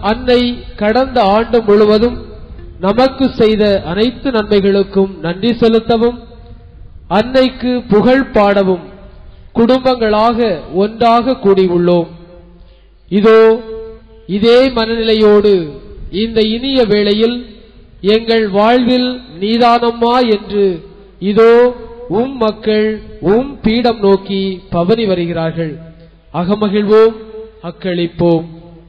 அன்னை கடந்த ஆண்டு முழுவதும் நமக்கு செய்த அனைத்து நன்மைகளுக்கும் நன்றி செலுத்தவும் அன்னைக்கு புகழ் பாடவும் குடும்பங்களாக ஒன்றாக கூடியுள்ளோம் இதோ இதே மனநிலையோடு இந்த இனிய வேளையில் எங்கள் வாழ்வில் நீதானம்மா என்று இதோ உம் மக்கள் உம் பீடம் நோக்கி பவனி வருகிறார்கள் அகமகிழ்வோம் அக்களிப்போம்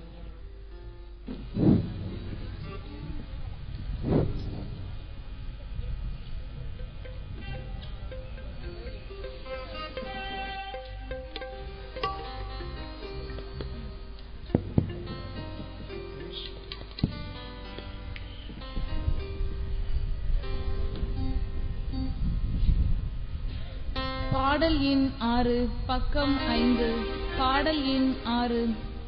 பாடல் எண் ஆறு பக்கம் ஐந்து பாடல் எண் ஆறு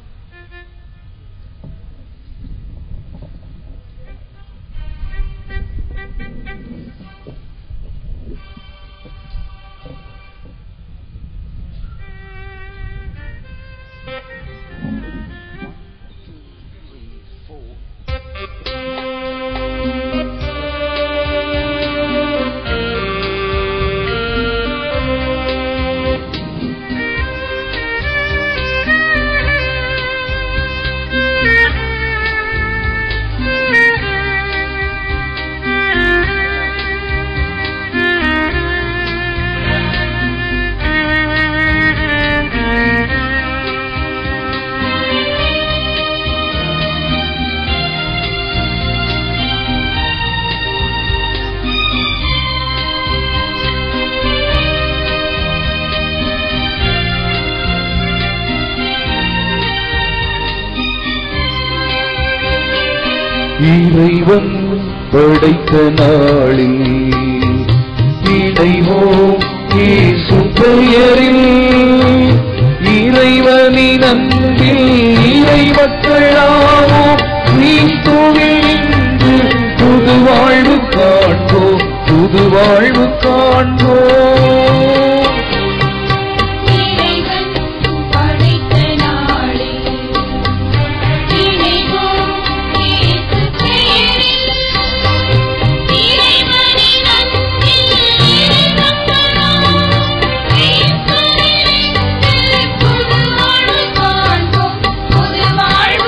இறைவன் படைத்த நாளில் இணைவோம் இயேசு பெயரில் இறைவனின் அன்பில் இறை மக்களாவோம் நீ துணிந்து புது வாழ்வு காண்போம் புது வாழ்வு காண்போம் இறைவன் படைத்த நாளில் இணைவோம் இயேசு பெயரில் இறைவனின் அன்பில் இறைமக்களாம் கிறிஸ்துவினின்று புது வாழ்வு காண்போம் புது வாழ்வு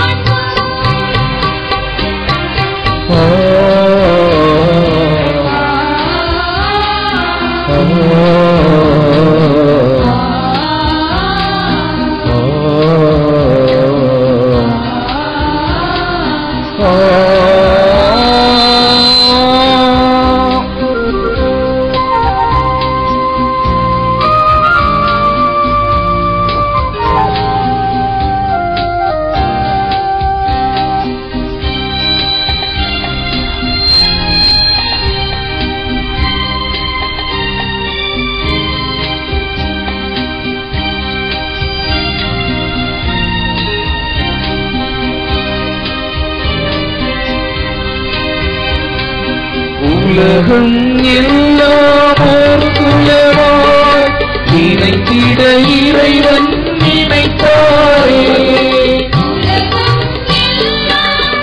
உலகம் எல்லாம் ஓர் துயராய் நினைத்திட இறைவன் நினைத்தாரே உலகம் எல்லாம்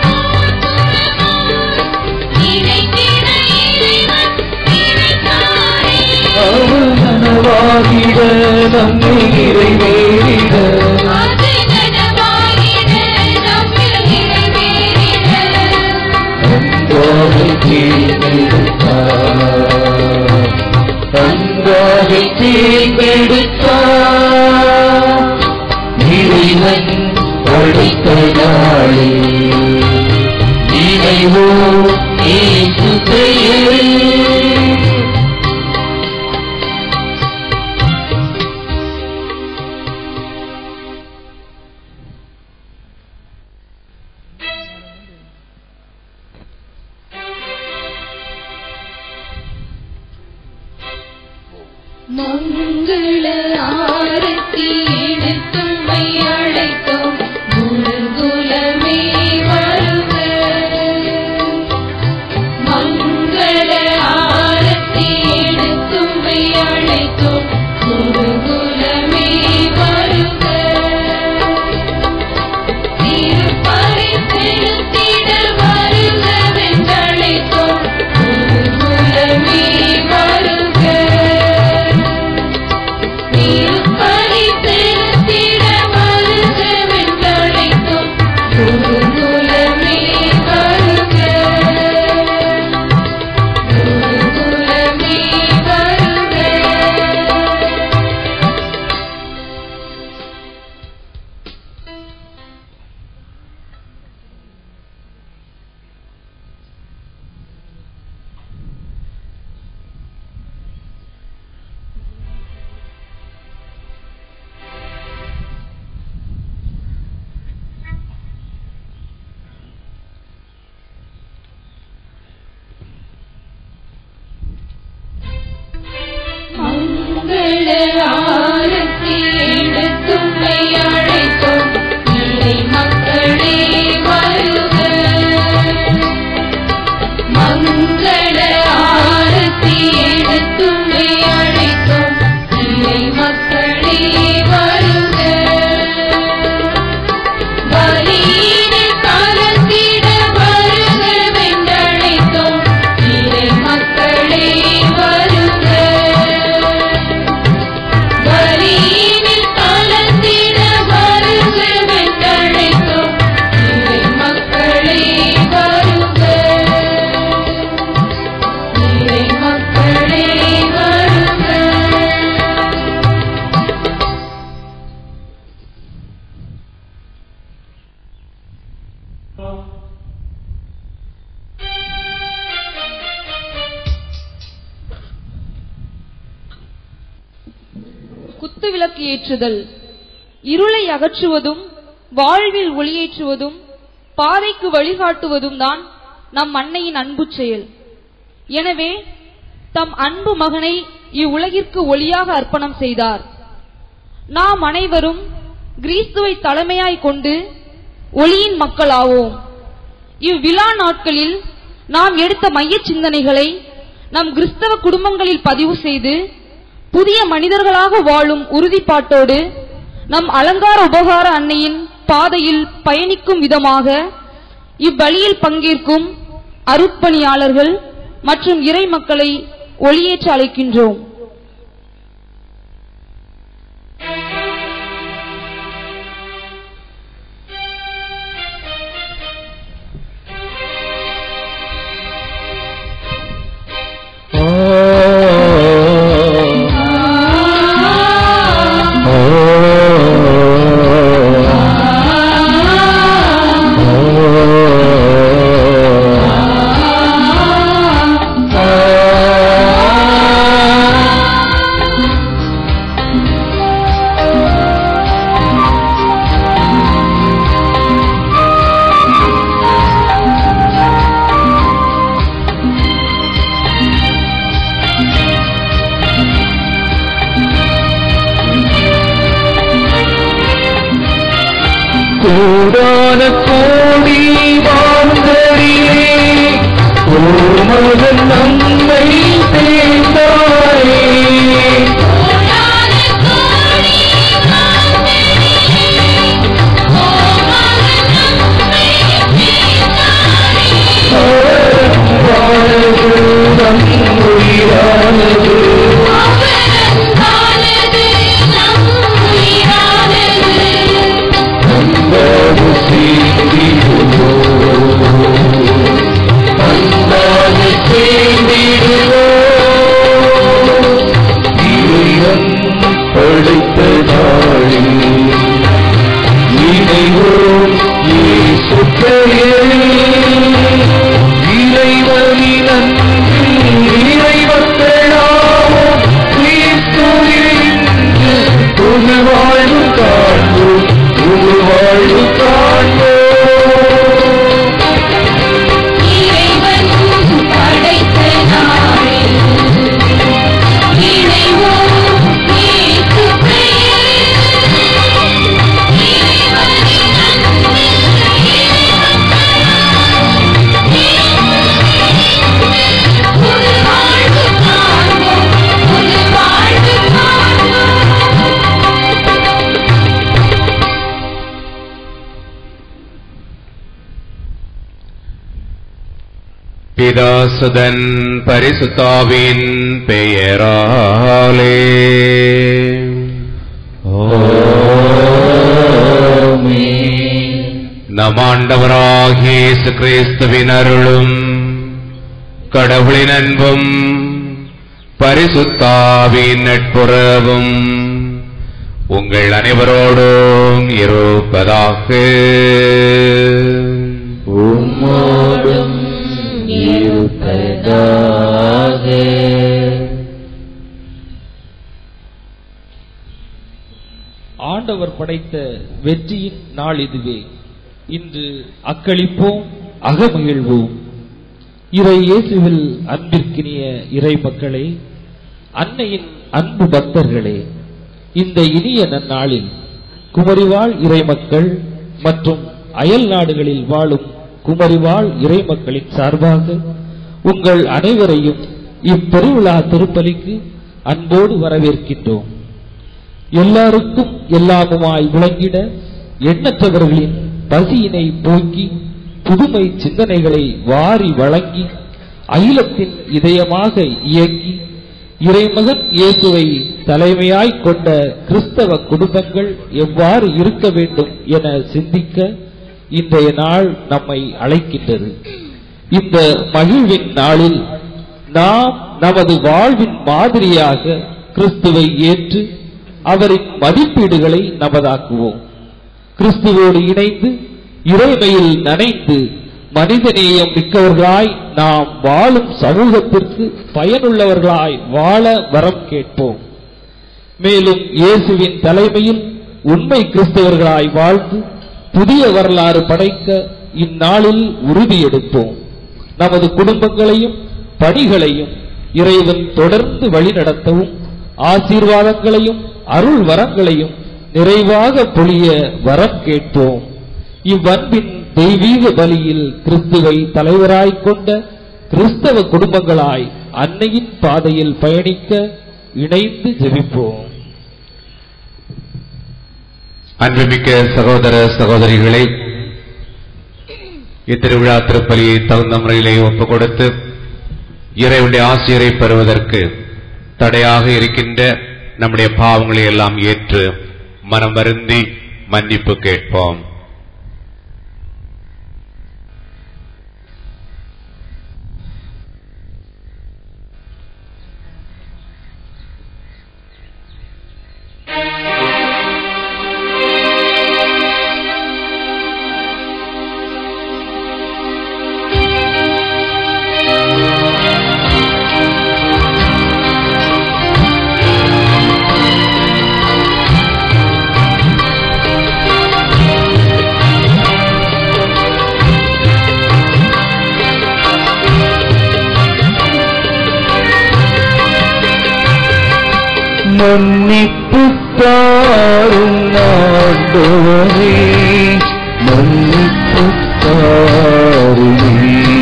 நினைத்திட இறைவன் நினைத்தாரே அவள் நனவாகிட நம்மை நிறைவேறிட அது நனவாகிட நம்மில் நிறைவேறிட அன்பாக தேர்ந்தெடுத்தார் அன்பாக தேர்ந்தெடுத்தார் இறைவன் படைத்த நாளில் இறைவோ இயேசு பெயரில் மங்கள ஆரத்தி எடுத்தும்மை அழைத்தோம் குருகுலமே வருக மங்கள ஆரத்தி எடுத்தும்மை அழைத்தோம் குருகுலமே வருக திருப்பலி குத்துவிளக்கு ஏற்றுதல் இருளை அகற்றுவதும் வாழ்வில் ஒளியேற்றுவதும் பாதைக்கு வழிகாட்டுவதும் தான் நம் அன்னையின் அன்பு செயல் எனவே தம் அன்பு மகனை இவ்வுலகிற்கு ஒளியாக அர்ப்பணம் செய்தார் நாம் அனைவரும் கிறிஸ்துவை தலைமையாய் கொண்டு ஒளியின் மக்களாவோம் இவ்விழா நாட்களில் நாம் எடுத்த மைய சிந்தனைகளை நம் கிறிஸ்தவ குடும்பங்களில் பதிவு செய்து புதிய மனிதர்களாக வாழும் உறுதிப்பாட்டோடு நம் அலங்கார உபகார அன்னையின் பாதையில் பயணிக்கும் விதமாக இவ்வழியில் பங்கேற்கும் அருட்பணியாளர்கள் மற்றும் இறை மக்களை ஒளியேற்ற அழைக்கின்றோம் கோடான கோடி வாழ்ந்தறியே ஓமகன் நம்மை சேர்ந்தாயே வாழ்வு நம் உயிரானது அன்பு செய்திடுவோ அன்பாக செய்திடுவோ இறைவன் படைத்த நாளில் இணைவோம் இயேசு பெயரில் இறைவனின் அன்பில் இறைவர்களாவோம் கிறிஸ்துவில் புது வாழ்வு காண்போம் புது வாழ்வு காண்போம் பிதாசுதன் பரிசுத்தாவின் பெயராலே நம் ஆண்டவராகிய இயேசு கிறிஸ்துவின் அருளும் கடவுளின் அன்பும் பரிசுத்தாவின் நட்புறவும் உங்கள் அனைவரோடும் இருப்பதாக உம்மோடும் இருப்பதாக ஆண்டவர் படைத்த வெற்றியின் நாள் இதுவே இன்று அக்களிப்போம் அகமகிழ்வோம் இறை இயேசுவில் அன்பிற்கினிய இறை மக்களே அன்னையின் அன்பு பக்தர்களே இந்த இனிய நன்னாளில் குமரிவாழ் இறை மக்கள் மற்றும் அயல் நாடுகளில் வாழும் குமரிவாழ் இறை மக்களின் சார்பாக உங்கள் அனைவரையும் இப்பெருவிழா திருப்பலிக்கு அன்போடு வரவேற்கின்றோம் எல்லாருக்கும் எல்லாமுமாய் விளங்கிட எண்ணற்றவர்களின் பசியினை போக்கி புதுமை சிந்தனைகளை வாரி வழங்கி அகிலத்தின் இதயமாக இயங்கி இறைமகன் இயேசுவை தலைமையாய் கொண்ட கிறிஸ்தவ குடும்பங்கள் எவ்வாறு இருக்க வேண்டும் என சிந்திக்க இன்றைய நாள் நம்மை அழைக்கின்றது இந்த மகிழ்வின் நாளில் நாம் நமது வாழ்வின் மாதிரியாக கிறிஸ்துவை ஏற்று அவரின் மதிப்பீடுகளை நமதாக்குவோம் கிறிஸ்துவோடு இணைந்து இறைமையில் நனைந்து மனிதநேயம் மிக்கவர்களாய் நாம் வாழும் சமூகத்திற்கு பயனுள்ளவர்களாய் வாழ வரம் கேட்போம் மேலும் இயேசுவின் தலைமையில் உண்மை கிறிஸ்தவர்களாய் வாழ்ந்து புதிய வரலாறு படைக்க இந்நாளில் உறுதியெடுப்போம் நமது குடும்பங்களையும் பணிகளையும் இறைவன் தொடர்ந்து வழிநடத்தவும் ஆசீர்வாதங்களையும் அருள் வரங்களையும் நிறைவாக பொழிய வரம் கேட்போம் இவ்வன்பின் தெய்வீக பலியில் கிறிஸ்துவை தலைவராய்க் கொண்ட கிறிஸ்தவ குடும்பங்களாய் அன்னையின் பாதையில் பயணிக்க இணைந்து ஜெபிப்போம் அன்புமிக்க சகோதர சகோதரிகளை இத்திருவிழா திருப்பலியை தகுந்த முறையிலே ஒப்புக் கொடுத்து இறைவனுடைய ஆசிரியரை பெறுவதற்கு தடையாக இருக்கின்ற நம்முடைய பாவங்களை எல்லாம் ஏற்று மனம் வருந்தி மன்னிப்பு கேட்போம் மன்னிப்பு தாரும் ஆண்டவரே மன்னிப்பு தாருமே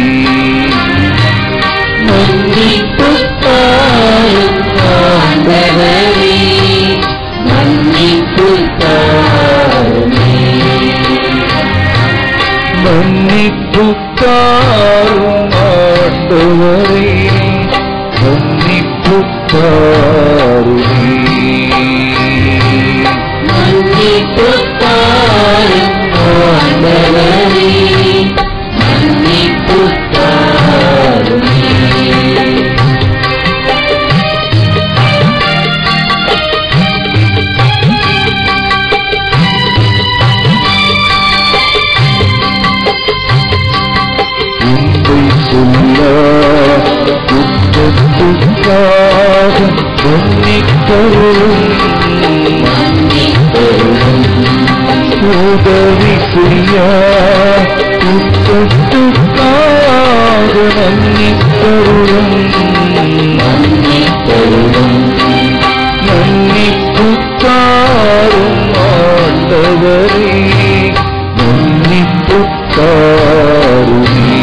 மன்னிப்பு தாரும் ஆண்டவரே மன்னிப்பு தாருமே மன்னிப்பு தாரும் ஆண்டவரே மன்னிப்பு தாருமே மன்னிப்பு தாரும் ஆண்டவரே மன்னிப்பு தாருமே உண்மை சொல்ல குற்றத்துக்காக மன்னித்தருளும் உதவி செய்ய குற்றத்துக்காக மன்னித்தருளும் மன்னித்தருளும் மன்னிப்புத்தாரும் ஆண்டவரே மன்னிப்புத்தாருமே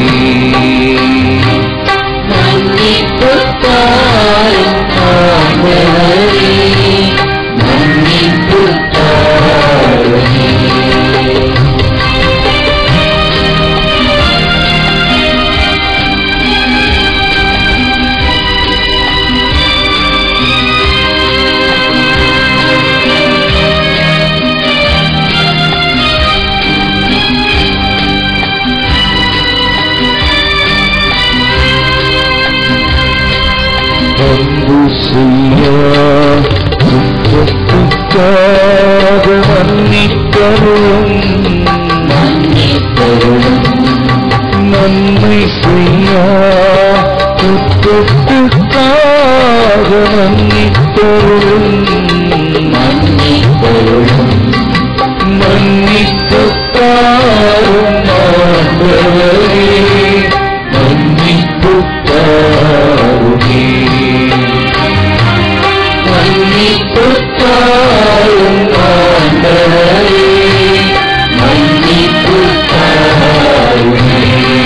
மன்னிப்புத்தாரும் ஆண்டவரே மன்னிப்புத்தாருமே அன்பு செய்ய குற்றத்துக்காக மன்னித்தருளும் மன்னித்தருளும் நன்மை செய்ய குற்றத்துக்காக மன்னித்தருளும் மன்னித்தருளும் மன்னித்துத்தாரும் ஆண்டவரே மன்னித்துத்தாருமே மன்னித்துத்தாரும் ஆண்டவரே மன்னித்துத்தாருமே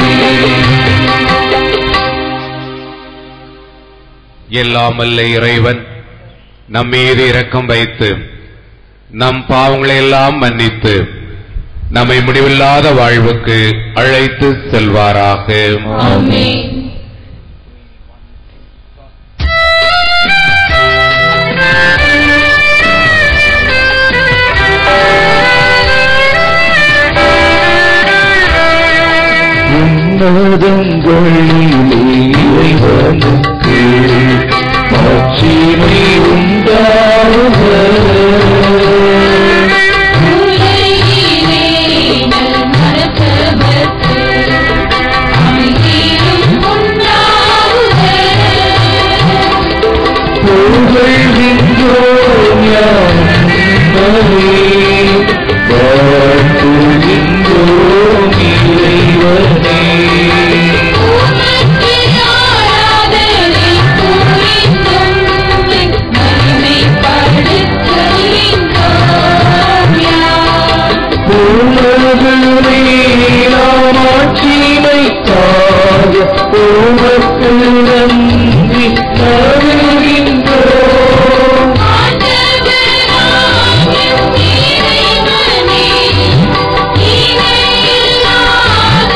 எல்லாம் வல்ல இறைவன் நம் மீது இரக்கம் வைத்து நம் பாவங்களை எல்லாம் மன்னித்து நம்மை முடிவில்லாத வாழ்வுக்கு அழைத்து செல்வாராக ஆமென் உன்னதங்களிலே இறைவனுக்கு மாட்சிமை உண்டாகுக உலகிலே நல் புகழ்கின்றோம் யாம் உம்மையே. வாழ்த்துகின்றோம் இறைவனே உமக்கு ஆராதனை புரிந்தும் மகிமைப்படுத்துகின்றோம் யாம். உலகிலாமாட்சிமைக்காக உமக்கு நன்றி தருகின்றோம் ஆண்டவராகிய இறைவனே, இணையில்லாத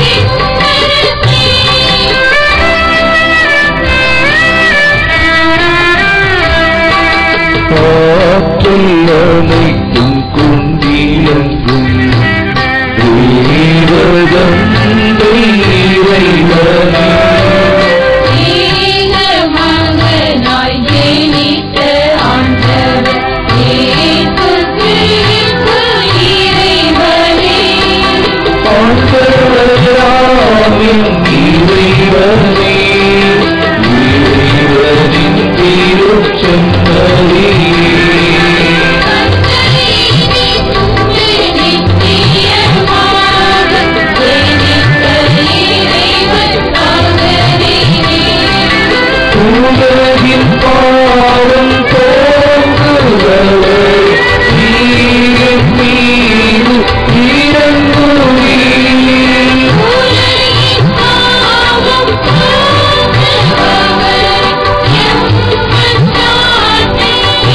விண்ணரசே. காற்றில் அனைத்தும் கொண்டியங்கும் தேவதந்தை இறைவனே மகனாய் ஜெனித்த ஆண்டவர் இயேசு கிறிஸ்து இறைவனே. ஆண்டவராமின் இறைவனே இறைவனின் திருச்செம்மறியே தந்தையினின்று நித்தியமாக ஜெனித்த இறைவன் மகனே. உலகின் பாவம் போக்குபவர் நீரின் மீது இறங்குவீர் உலகின் பாவம் போக்குபவர் எம்மன் நாட்டை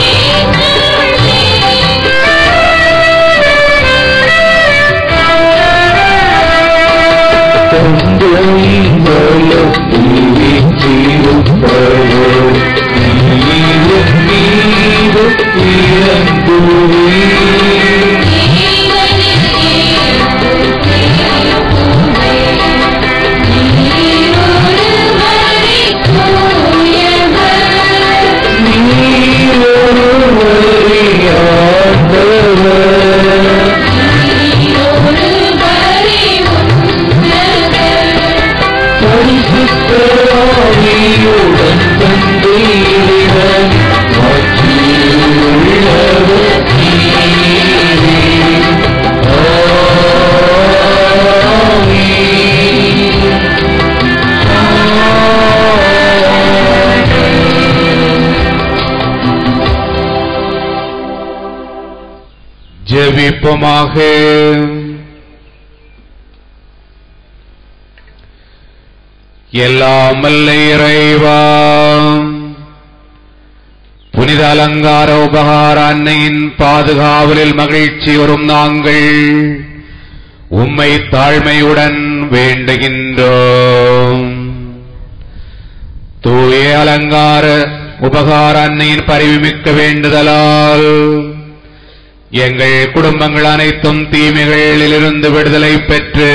தந்தையின் பலத்தில் வீற்றிருப்பவர் நீரின் மீது இறங்குவீர் நீரொருவரே ஆண்டவர் பரிசுத்தராவியுடன் தந்தையிடம் மாற்றியுள்ளவர் நீரே. ஆமென். ஜெபிப்போமாக எல்லாம் வல்ல இறைவா புனித அலங்கார உபகார அன்னையின் பாதுகாவலில் மகிழ்ச்சி வரும் நாங்கள் உம்மை தாழ்மையுடன் வேண்டுகின்றோம் தூய அலங்கார உபகார அன்னையின் பரிவுமிக்க வேண்டுதலால் எங்கள் குடும்பங்கள் அனைத்தும் தீமைகளிலிருந்து விடுதலை பெற்று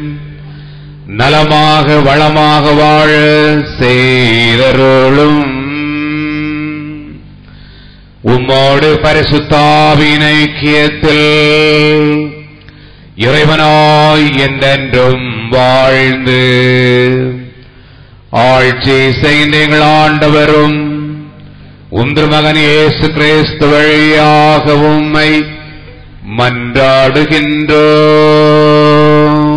நலமாக வளமாக வாழ செய்தருளும் உம்மோடு பரிசுத்தாவின் ஐக்கியத்தில் இறைவனாய் என்றென்றும் வாழ்ந்து ஆட்சி செய்த எங்கள் ஆண்டவரும் உந்து மகன் இயேசு கிறிஸ்து வழியாக உம்மை மன்றாடுகின்றோம்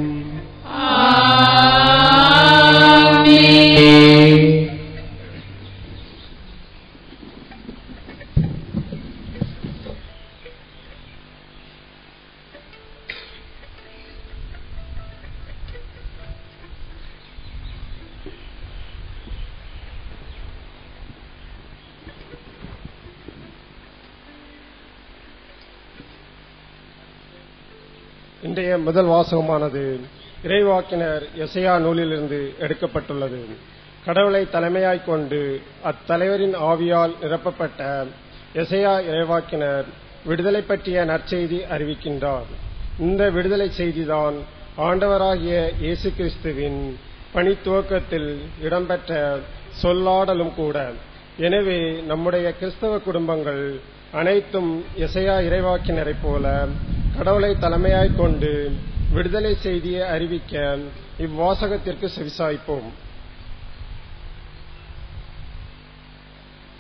இன்றைய முதல் வாசகமானது இறைவாக்கினர் எசையா நூலிலிருந்து எடுக்கப்பட்டுள்ளது கடவுளை தலைமையாய்க் கொண்டு அத்தலைவரின் ஆவியால் நிரப்பப்பட்ட எசையா இறைவாக்கினர் விடுதலை பற்றிய நற்செய்தி அறிவிக்கின்றார் இந்த விடுதலை செய்திதான் ஆண்டவராகிய இயேசு கிறிஸ்துவின் பணி துவக்கத்தில் இடம்பெற்ற சொல்லாடலும் கூட எனவே நம்முடைய கிறிஸ்தவ குடும்பங்கள் அனைத்தும் எசையா இறைவாக்கினரைப் போல கடவுளை தலைமையாய்க் கொண்டு விடுதலை செய்தியை அறிவிக்க இவ்வாசகத்திற்கு செவிசாய்ப்போம்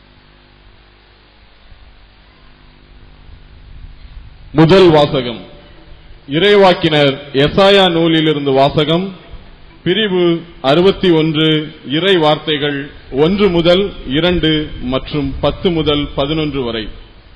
முதல் வாசகம் இறைவாக்கினர் எசாயா நூலிலிருந்து வாசகம் பிரிவு அறுபத்தி ஒன்று இறை வார்த்தைகள் ஒன்று முதல் இரண்டு மற்றும் பத்து முதல் பதினொன்று வரை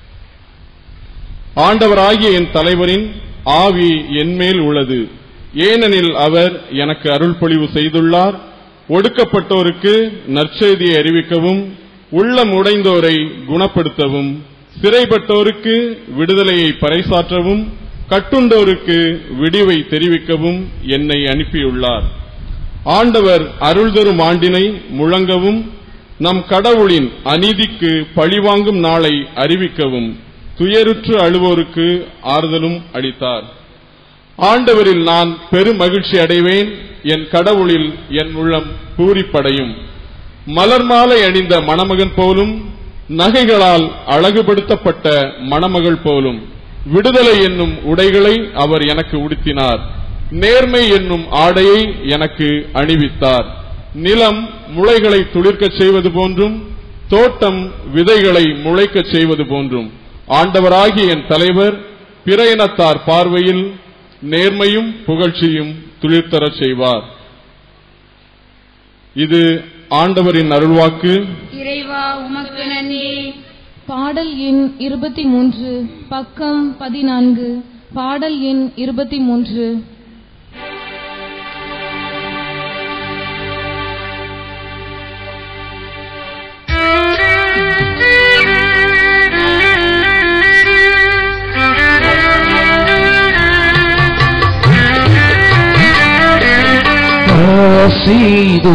ஆண்டவராகிய என் தலைவரின் ஆவி என்மேல் உள்ளது ஏனெனில் அவர் எனக்கு அருள்பொழிவு செய்துள்ளார் ஒடுக்கப்பட்டோருக்கு நற்செய்தியை அறிவிக்கவும் உள்ளம் உடைந்தோரை குணப்படுத்தவும் சிறைப்பட்டோருக்கு விடுதலையை பறைசாற்றவும் கட்டுண்டோருக்கு விடிவை தெரிவிக்கவும் என்னை அனுப்பியுள்ளார் ஆண்டவர் அருள் தரும் ஆண்டினை முழங்கவும் நம் கடவுளின் அநீதிக்கு பழிவாங்கும் நாளை அறிவிக்கவும் துயருற்று அழுவோருக்கு ஆறுதலும் அளித்தார் ஆண்டவரில் நான் பெரும் மகிழ்ச்சி அடைவேன் என் கடவுளில் என் உள்ளம் பூரிப்படையும் மலர் மாலை அணிந்த மணமகன் போலும் நகைகளால் அழகுபடுத்தப்பட்ட மணமகள் போலும் விடுதலை என்னும் உடைகளை அவர் எனக்கு உடுத்தினார் நேர்மை என்னும் ஆடையை எனக்கு அணிவித்தார் நிலம் முளைகளை துளிர்க்கச் செய்வது போன்றும் தோட்டம் விதைகளை முளைக்கச் செய்வது போன்றும் ஆண்டவராகிய என் தலைவர் பிற இனத்தார் பார்வையில் நேர்மையும் புகழ்ச்சியும் துளிர்த்தரச் செய்வார் இது ஆண்டவரின் அருள்வாக்கு இறைவா உமக்கு நன்றி பாடல் எண் இருபத்தி மூன்று பக்கம் பதினான்கு பாடல் எண் இருபத்தி மூன்று ஆசீதோ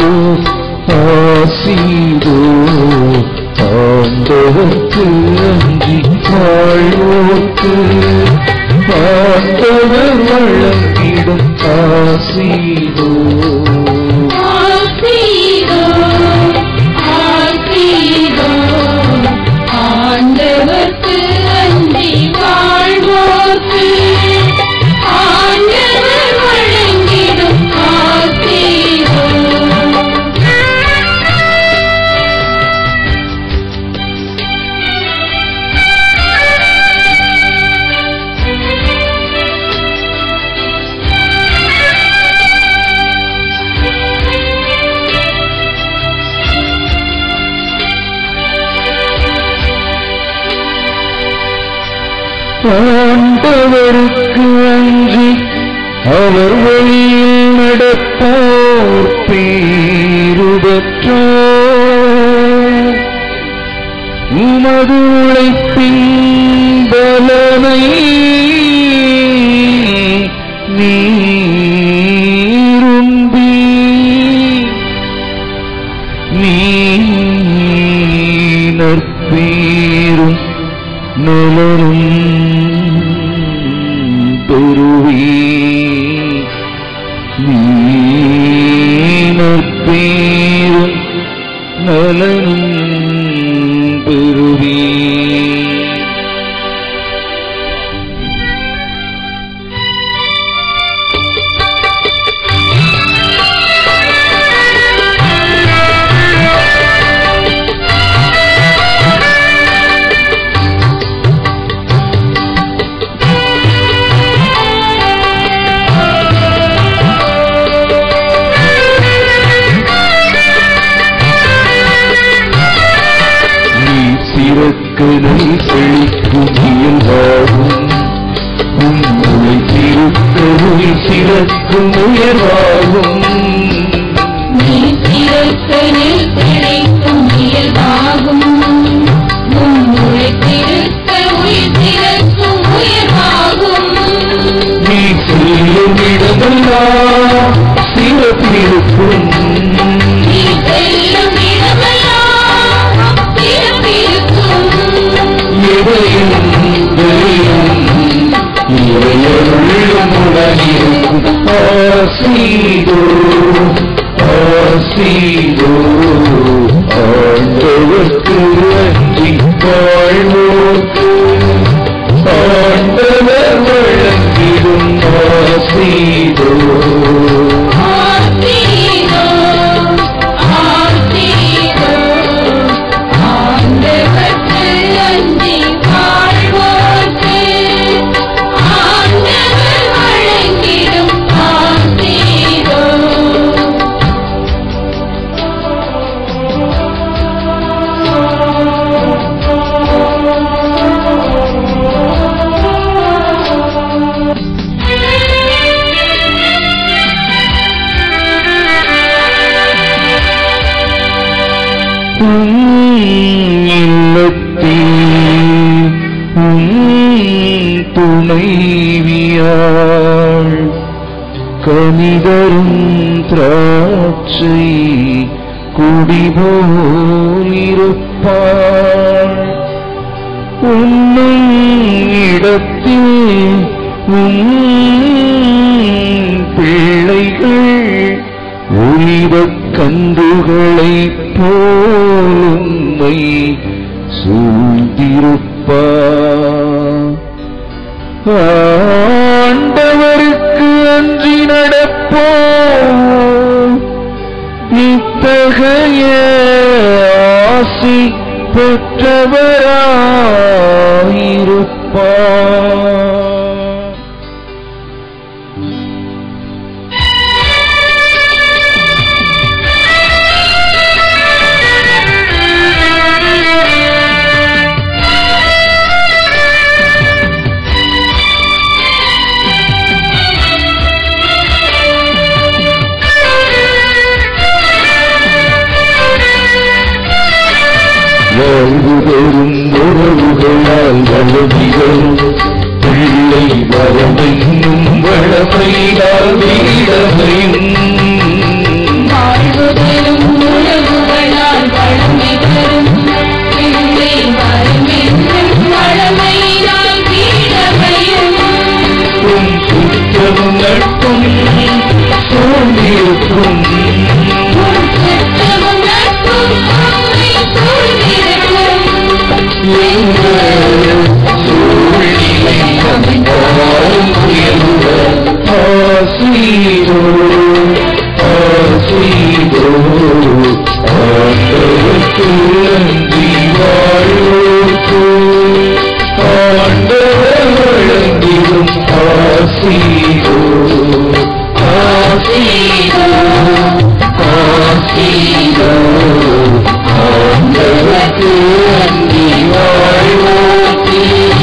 ஆசீதோ ஆண்டவர்க்கு அஞ்சி வாழ்வோர்க்கு ஆண்டவர் வழங்கிடும் ஆசீதோ ஆசீதோ ஆசீதோ ஆண்டவர்க்கு அஞ்சி வாழ்வோர்க்கு ஆண்டவர் வழங்கிடும் ஆசீதோ ஆண்டவருக்கு அஞ்சி அவர் வழியில் நடப்போர் பேரு பெற்றோர் உமது உழைப்பின் பலனை நீரும்பி நீனற்பேரும் நலரும் பெருவி நீனற்பேரும் நலனும் பெருவி நீ சிறக்கனை செழிக்கும் இயல்பாகும் உங்களை திருக்கருள் சிறக்கும் உயர்வாகும் நீ திறத்தனில் திளைக்கும் இயல்பாகும் உம்முறை திருத்த உயிர் திறக்கும் உயர்வாகும் நீ செல்லும் இடமெல்லாம் சிறப்பிருக்கும் நீ செல்லும் இடமெல்லாம் திறப்பிருக்கும் எதையும் வெறியும் இறையருளுமுடனிருக்கும் ஆசீதோ ஆசீதோ ஆண்டவர்க்கு அஞ்சி வாழ்வோர்க்கு ஆண்டவர் வழங்கிடும் ஆசீதோ ஆசீதோ ஆசீதோ ஆண்டவர்க்கு அஞ்சி வாழ்வோர்க்கு உம் இல்லத்தில் உம் துணைவியாள் கனிதரும் திராட்சை குடிபோலிருப்பாள் உண்ணும் இடத்தில் உம் பிள்ளைகள் ஒளிவக் கன்றுகளைப் போலும்மை சூழ்ந்திருப்பார் ஆண்டவருக்கு அன்றி நடப்போம் இத்தகைய ஆசி பெற்றவராயிருப்பார் வாழ்வு பெறும் உறவுகளால் வளமிகளும் பிள்ளை வரமென்னும் வளமையால் வீடமையும் வாழ்வுதலும் உறவுகளால் வளமை தரும் பிள்ளை வரமென்றும் வளமையினால் வீடமையும் உம் குற்றமும் நட்பும் சூழ்ந்திருக்கும் உன் சுத்தமும் நட்பும் உம்மை சூழ்ந்திருக்கும் எங்கள் சூழ்நிலை நம்மாலும் உயர்வர் ஆசீரோ ஆசீரோ ஆண்டவருக்கு நன்றி வாழ்வோர்க்கு ஆண்டவர் வழங்கிடும் ஆசீரோ ஆசீரோ ஆசீரோ ஆண்டவருக்கு நன்றி வாழ்வோர்க்கு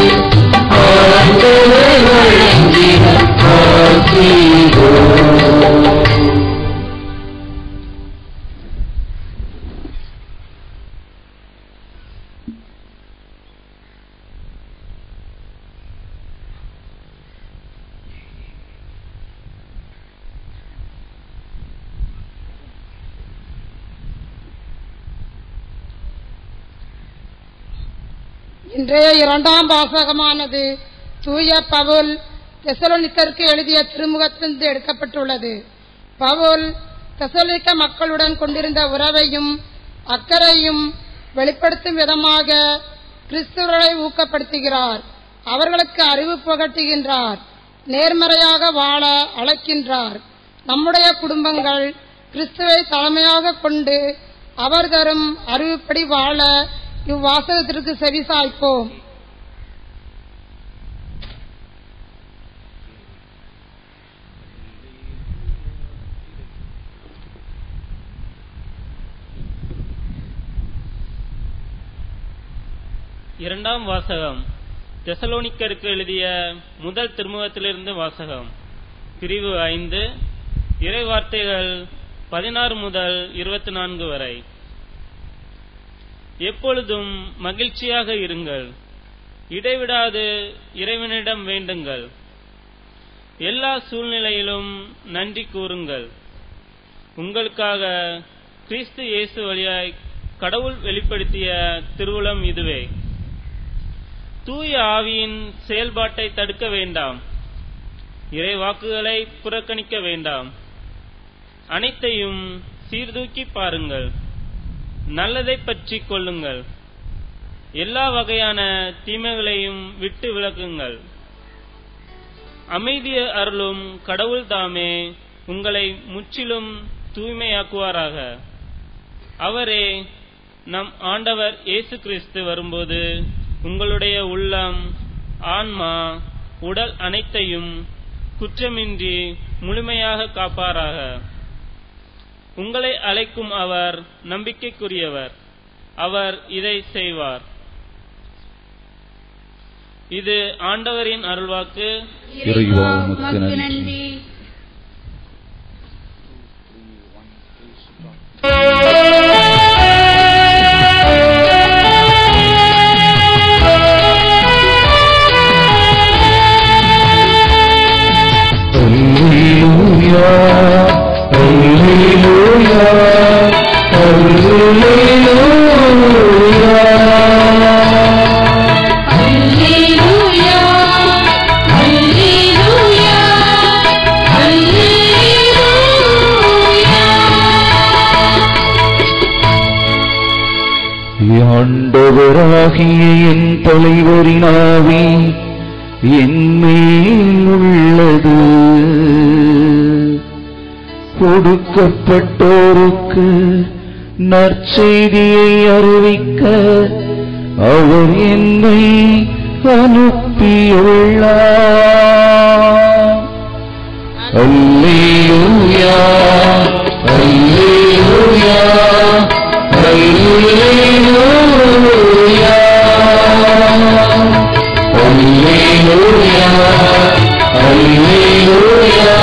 ஆண்டவர் வழங்கிடும் ஆசீரோ இன்றைய இரண்டாம் வாசகமானது தூய பவுல் தெசலோனிக்கருக்கு எழுதிய திருமுகத்திலிருந்து எடுக்கப்பட்டுள்ளது பவுல் தெசலோனிக்க மக்களுடன் கொண்டிருந்த உறவையும் அக்கறையும் வெளிப்படுத்தும் விதமாக கிறிஸ்துவர்களை ஊக்கப்படுத்துகிறார் அவர்களுக்கு அறிவு புகட்டுகின்றார் நேர்மறையாக வாழ அழைக்கின்றார் நம்முடைய குடும்பங்கள் கிறிஸ்துவை தலைமையாக கொண்டு அவர் தரும் அறிவுப்படி வாழ இவ்வாசகத்திற்கு செவிசாய்ப்போம் இரண்டாம் வாசகம் தெசலோனிக்கருக்கு எழுதிய முதல் திருமுகத்திலிருந்து வாசகம் பிரிவு ஐந்து இறை வார்த்தைகள் பதினாறு முதல் இருபத்தி நான்கு வரை எப்பொழுதும் மகிழ்ச்சியாக இருங்கள் இடைவிடாது இறைவனிடம் வேண்டுங்கள் எல்லா சூழ்நிலையிலும் நன்றி கூறுங்கள் உங்களுக்காக கிறிஸ்து இயேசு வழியாய் கடவுள் வெளிப்படுத்திய திருவுளம் இதுவே தூய ஆவியின் செயல்பாட்டை தடுக்க வேண்டாம் இறை வாக்குகளை புறக்கணிக்க வேண்டாம் அனைத்தையும் சீர்தூக்கி பாருங்கள் நல்லதை பற்றி கொள்ளுங்கள் எல்லா வகையான தீமைகளையும் விட்டு விலகுங்கள் அமைதிய அருளும் கடவுள் தாமே உங்களை முற்றிலும் தூய்மையாக்குவாராக அவரே நம் ஆண்டவர் இயேசு கிறிஸ்து வரும்போது உங்களுடைய உள்ளம் ஆன்மா உடல் அனைத்தையும் குற்றமின்றி முழுமையாக காப்பாராக உங்களை அழைக்கும் அவர் நம்பிக்கைக்குரியவர் அவர் இதை செய்வார் இது ஆண்டவரின் அருள்வாக்கு இறைவா உமக்கு நன்றி அல்லேலூயா அல்லேலூயா அல்லேலூயா ஆண்டவராகிய என் தலைவரினாவே என் மேல் உள்ளது கொடுக்கப்பட்டோருக்கு நற்செய்தியை அறிவிக்க அவர் என்னை அனுப்பியுள்ளார் அல்லேலூயா அல்லேலூயா அல்லேலூயா அல்லேலூயா அல்லேலூயா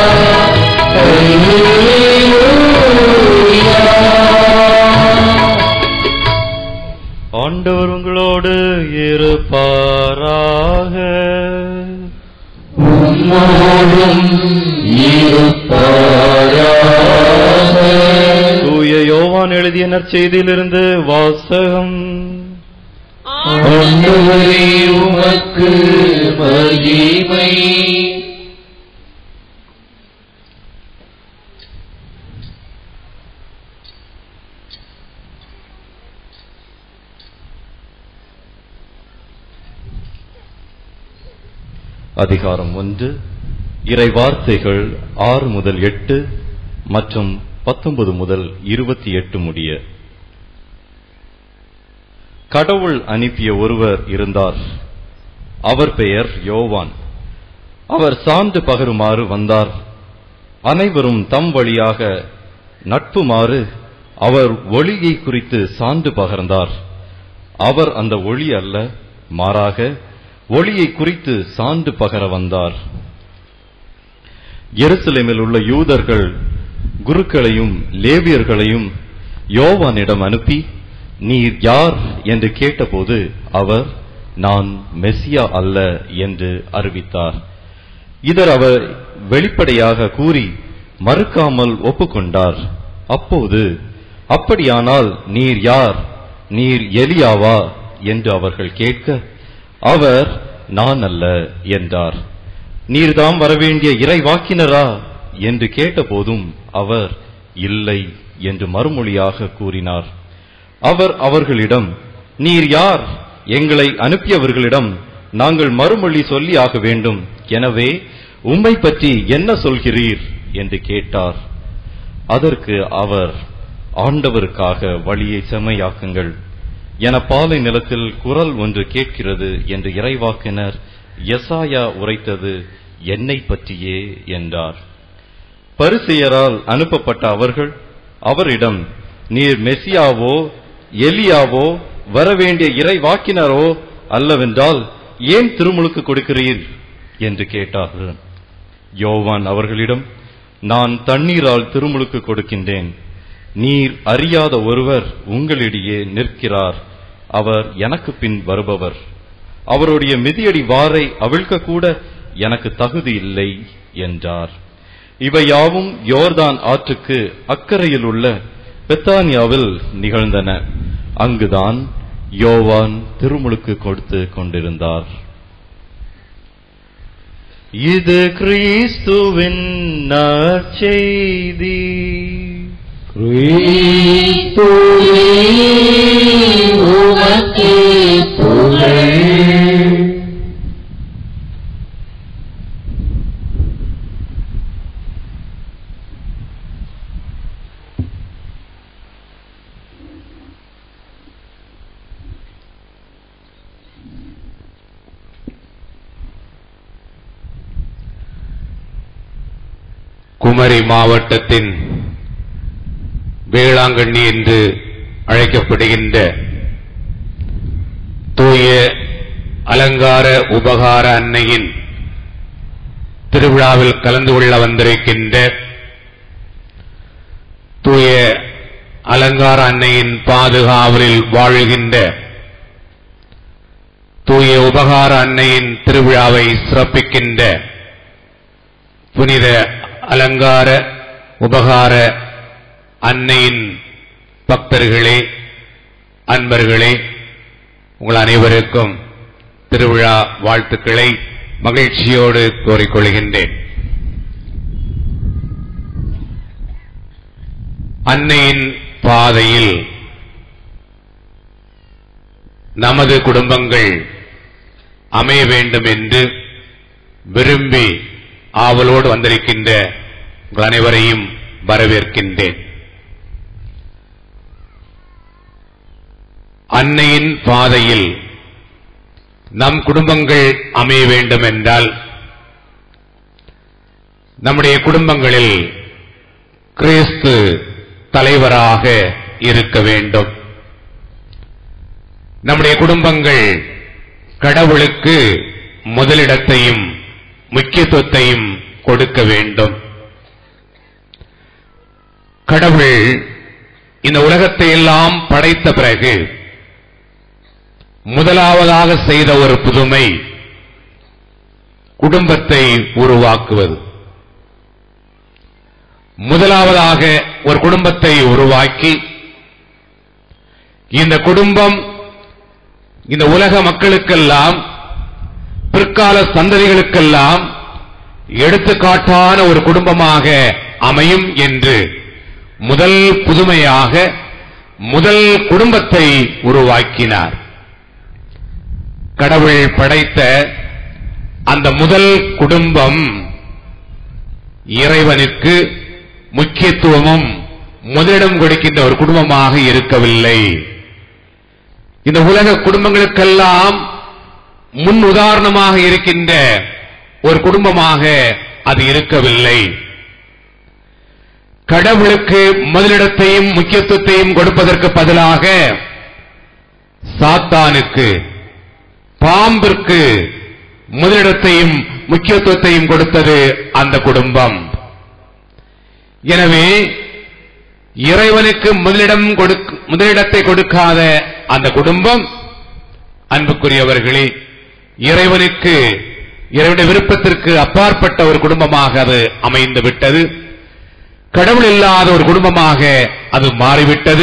அல்லேலூயா ஆண்டவர் உங்களோடு இருப்பாராக தூய யோவான் எழுதிய நற்செய்தியிலிருந்து வாசகம் ஆண்டவரே உமக்கு மகிமை அதிகாரம் ஒன்று இறை வார்த்தைகள் ஆறு முதல் எட்டு மற்றும் பத்தொன்பது முதல் இருபத்தி எட்டு முடிய கடவுள் அனுப்பிய ஒருவர் இருந்தார் அவர் பெயர் யோவான் அவர் சான்று பகருமாறு வந்தார் அனைவரும் தம் வழியாக நட்புமாறு அவர் ஒளியை குறித்து சான்று பகர்ந்தார் அவர் அந்த ஒளி அல்ல மாறாக ஒளியை குறித்து சான்று பகர வந்தார் எருசலேமில் உள்ள யூதர்கள் குருக்களையும் லேவியர்களையும் யோவானிடம் அனுப்பி நீர் யார் என்று கேட்டபோது அவர் நான் மெசியா அல்ல என்று அறிவித்தார் இதர் அவர் வெளிப்படையாக கூறி மறுக்காமல் ஒப்புக்கொண்டார் அப்போது அப்படியானால் நீர் யார் நீர் எலியாவா என்று அவர்கள் கேட்க அவர் நான் அல்ல என்றார் நீர்தாம் வரவேண்டிய இறைவாக்கினரா என்று கேட்டபோதும் அவர் இல்லை என்று மறுமொழியாக கூறினார் அவர் அவர்களிடம் நீர் யார் எங்களை அனுப்பியவர்களிடம் நாங்கள் மறுமொழி சொல்லியாக வேண்டும் எனவே உம்மை பற்றி என்ன சொல்கிறீர் என்று கேட்டார் அதற்கு அவர் ஆண்டவருக்காக வழியை செம்மையாக்குங்கள் என பாலை நிலத்தில் குரல் ஒன்று கேட்கிறது என்று இறைவாக்கினர் எசாயா உரைத்தது என்னை பற்றியே என்றார் பரிசெயரால் அனுப்பப்பட்ட அவர்கள் அவரிடம் நீர் மெசியாவோ எலியாவோ வரவேண்டிய இறைவாக்கினரோ அல்லவென்றால் ஏன் திருமுழுக்கு கொடுக்கிறீர் என்று கேட்டார்கள் யோவான் அவர்களிடம் நான் தண்ணீரால் திருமுழுக்கு கொடுக்கின்றேன் நீர் அறியாத ஒருவர் உங்களிடையே நிற்கிறார் அவர் எனக்கு பின் வருபவர் அவருடைய மிதியடி வாரை அவிழ்க்க கூட எனக்கு தகுதி இல்லை என்றார் இவை யாவும் யோர்தான் ஆற்றுக்கு அக்கறையில் உள்ள பெத்தானியாவில் நிகழ்ந்தன அங்குதான் யோவான் திருமுழுக்கு கொடுத்து கொண்டிருந்தார் இது கிறிஸ்துவின் நற்செய்தி கிறிஸ்துவே உமக்கே புகழ் குமரி மாவட்டத்தின் வேளாங்கண்ணி என்று அழைக்கப்படுகின்ற தூய அலங்கார உபகார அன்னையின் திருவிழாவில் கலந்து கொள்ள வந்திருக்கின்ற தூய அலங்கார அன்னையின் பாதுகாவலில் வாழ்கின்ற தூய உபகார அன்னையின் திருவிழாவை சிறப்பிக்கின்ற புனித அலங்கார உபகார அன்னையின் பக்தர்களே அன்பர்களே உங்கள் அனைவருக்கும் திருவிழா வாழ்த்துக்களை மகிழ்ச்சியோடு கோரிக்கொள்கின்றேன் அன்னையின் பாதையில் நமது குடும்பங்கள் அமைய வேண்டும் என்று விரும்பி ஆவலோடு வந்திருக்கின்ற உங்கள் அனைவரையும் வரவேற்கின்றேன் அன்னையின் பாதையில் நம் குடும்பங்கள் அமைய வேண்டும் என்றால் நம்முடைய குடும்பங்களில் கிறிஸ்து தலைவராக இருக்க வேண்டும் நம்முடைய குடும்பங்கள் கடவுளுக்கு முதலிடத்தையும் முக்கியத்துவத்தையும் கொடுக்க வேண்டும் கடவுள் இந்த உலகத்தை எல்லாம் படைத்த பிறகு முதலாவதாக செய்த ஒரு புதுமை குடும்பத்தை உருவாக்குவது முதலாவதாக ஒரு குடும்பத்தை உருவாக்கி இந்த குடும்பம் இந்த உலக மக்களுக்கெல்லாம் பிற்கால சந்ததிகளுக்கெல்லாம் எடுத்துக்காட்டான ஒரு குடும்பமாக அமையும் என்று முதல் புதுமையாக முதல் குடும்பத்தை உருவாக்கினார் கடவுள் படைத்த அந்த முதல் குடும்பம் இறைவனுக்கு முக்கியத்துவமும் முதலிடம் கொடுக்கின்ற ஒரு குடும்பமாக இருக்கவில்லை இந்த உலக குடும்பங்களுக்கெல்லாம் முன் உதாரணமாக இருக்கின்ற ஒரு குடும்பமாக அது இருக்கவில்லை கடவுளுக்கு முதலிடத்தையும் முக்கியத்துவத்தையும் கொடுப்பதற்கு பதிலாக சாத்தானுக்கு பாம்பிற்கு முதலிடத்தையும் முக்கியத்துவத்தையும் கொடுத்தது அந்த குடும்பம் எனவே இறைவனுக்கு முதலிடம் கொடுக்க முதலிடத்தை கொடுக்காத அந்த குடும்பம் அன்புக்குரியவர்களே இறைவனுக்கு இறைவனுடைய விருப்பத்திற்கு அப்பாற்பட்ட ஒரு குடும்பமாக அது அமைந்து விட்டது கடவுள் இல்லாத ஒரு குடும்பமாக அது மாறிவிட்டது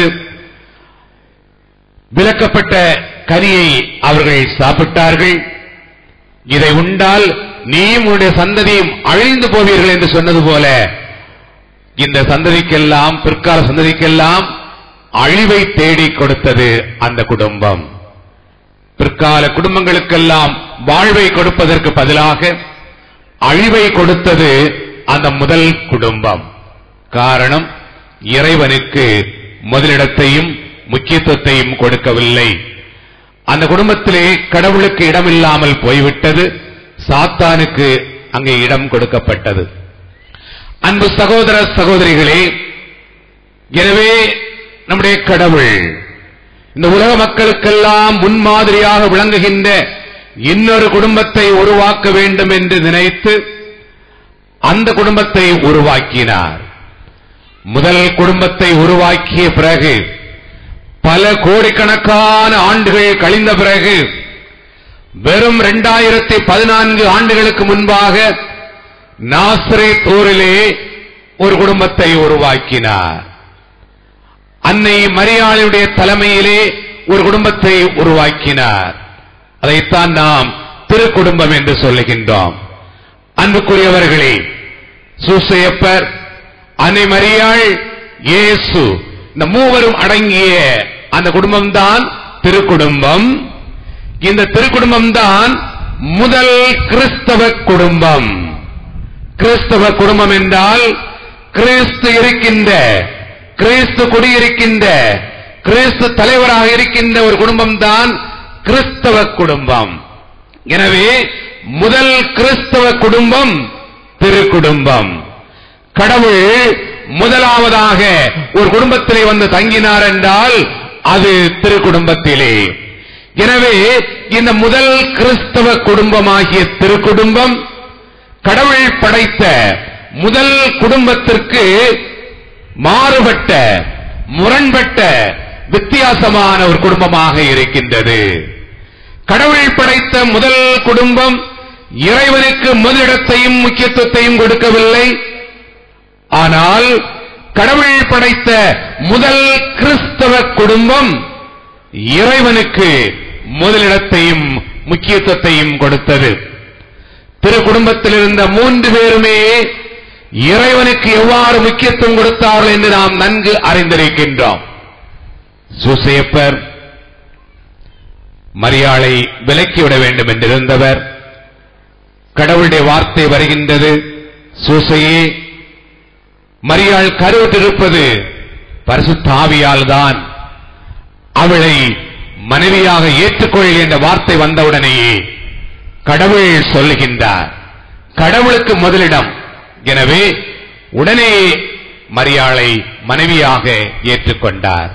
விலக்கப்பட்ட கனியை அவர்கள் சாப்பிட்டார்கள் இதை உண்டால் நீயும் உன்னுடைய சந்ததியும் அழிந்து போவீர்கள் என்று சொன்னது போல இந்த சந்ததிக்கெல்லாம் பிற்கால சந்ததிக்கெல்லாம் அழிவை தேடி கொடுத்தது அந்த குடும்பம் பிற்கால குடும்பங்களுக்கெல்லாம் வாழ்வை கொடுப்பதற்கு பதிலாக அழிவை கொடுத்தது அந்த முதல் குடும்பம் காரணம் இறைவனுக்கு முதலிடத்தையும் முக்கியத்துவத்தையும் கொடுக்கவில்லை அந்த குடும்பத்திலே கடவுளுக்கு இடமில்லாமல் போய்விட்டது சாத்தானுக்கு அங்கே இடம் கொடுக்கப்பட்டது அன்பு சகோதர சகோதரிகளே எனவே நம்முடைய கடவுள் இந்த உலக மக்களுக்கெல்லாம் முன்மாதிரியாக விளங்குகின்ற இன்னொரு குடும்பத்தை உருவாக்க வேண்டும் என்று நினைத்து அந்த குடும்பத்தை உருவாக்கினார் முதல் குடும்பத்தை உருவாக்கிய பிறகு பல கோடிக்கணக்கான ஆண்டுகள் கழிந்த பிறகு வெறும் இரண்டாயிரத்தி பதினான்கு ஆண்டுகளுக்கு முன்பாக நாசரேத் ஊரிலே ஒரு குடும்பத்தை உருவாக்கினார் அன்னை மரியாளுடைய தலைமையிலே ஒரு குடும்பத்தை உருவாக்கினார் அதைத்தான் நாம் திருக்குடும்பம் என்று சொல்லுகின்றோம் அன்புக்குரியவர்களே சூசையப்பர் அன்னை மரியாள் இயேசு இந்த மூவரும் அடங்கிய அந்த குடும்பம் தான் திருக்குடும்பம் இந்த திருக்குடும்பம் தான் முதல் கிறிஸ்தவ குடும்பம் கிறிஸ்தவ குடும்பம் என்றால் கிறிஸ்து இருக்கின்ற கிறிஸ்து குடியிருக்கின்ற கிறிஸ்து தலைவராக இருக்கின்ற ஒரு குடும்பம் தான் கிறிஸ்தவ குடும்பம் எனவே முதல் கிறிஸ்தவ குடும்பம் திருக்குடும்பம் கடவுள் முதலாவதாக ஒரு குடும்பத்திலே வந்து தங்கினார் என்றால் அது திருக்குடும்பத்திலே எனவே இந்த முதல் கிறிஸ்தவ குடும்பமாகிய திருக்குடும்பம் கடவுள் படைத்த முதல் குடும்பத்திற்கு மாறுபட்ட முரண்பட்ட வித்தியாசமான ஒரு குடும்பமாக இருக்கின்றது கடவுள் படைத்த முதல் குடும்பம் இறைவனுக்கு முதலிடத்தையும் முக்கியத்துவத்தையும் கொடுக்கவில்லை ஆனால் கடவுள் படைத்த முதல் கிறிஸ்தவ குடும்பம் இறைவனுக்கு முதலிடத்தையும் முக்கியத்துவத்தையும் கொடுத்தது திரு குடும்பத்தில் இருந்த மூன்று பேருமே இறைவனுக்கு எவ்வாறு முக்கியத்துவம் கொடுத்தார்கள் என்று நாம் நன்கு அறிந்திருக்கின்றோம் சூசையப்பர் மரியாளை விலக்கிவிட வேண்டும் என்றிருந்தவர் கடவுளுடைய வார்த்தை வருகின்றது சூசையே மரியாள் கருவிட்டிருப்பது பரிசுத்தாவியால் தான் அவளை மனைவியாக ஏற்றுக்கொள் என்ற வார்த்தை வந்தவுடனேயே கடவுள் சொல்லுகின்றார் கடவுளுக்கு முதலிடம் எனவே உடனே மரியாளை மனைவியாக ஏற்றுக்கொண்டார்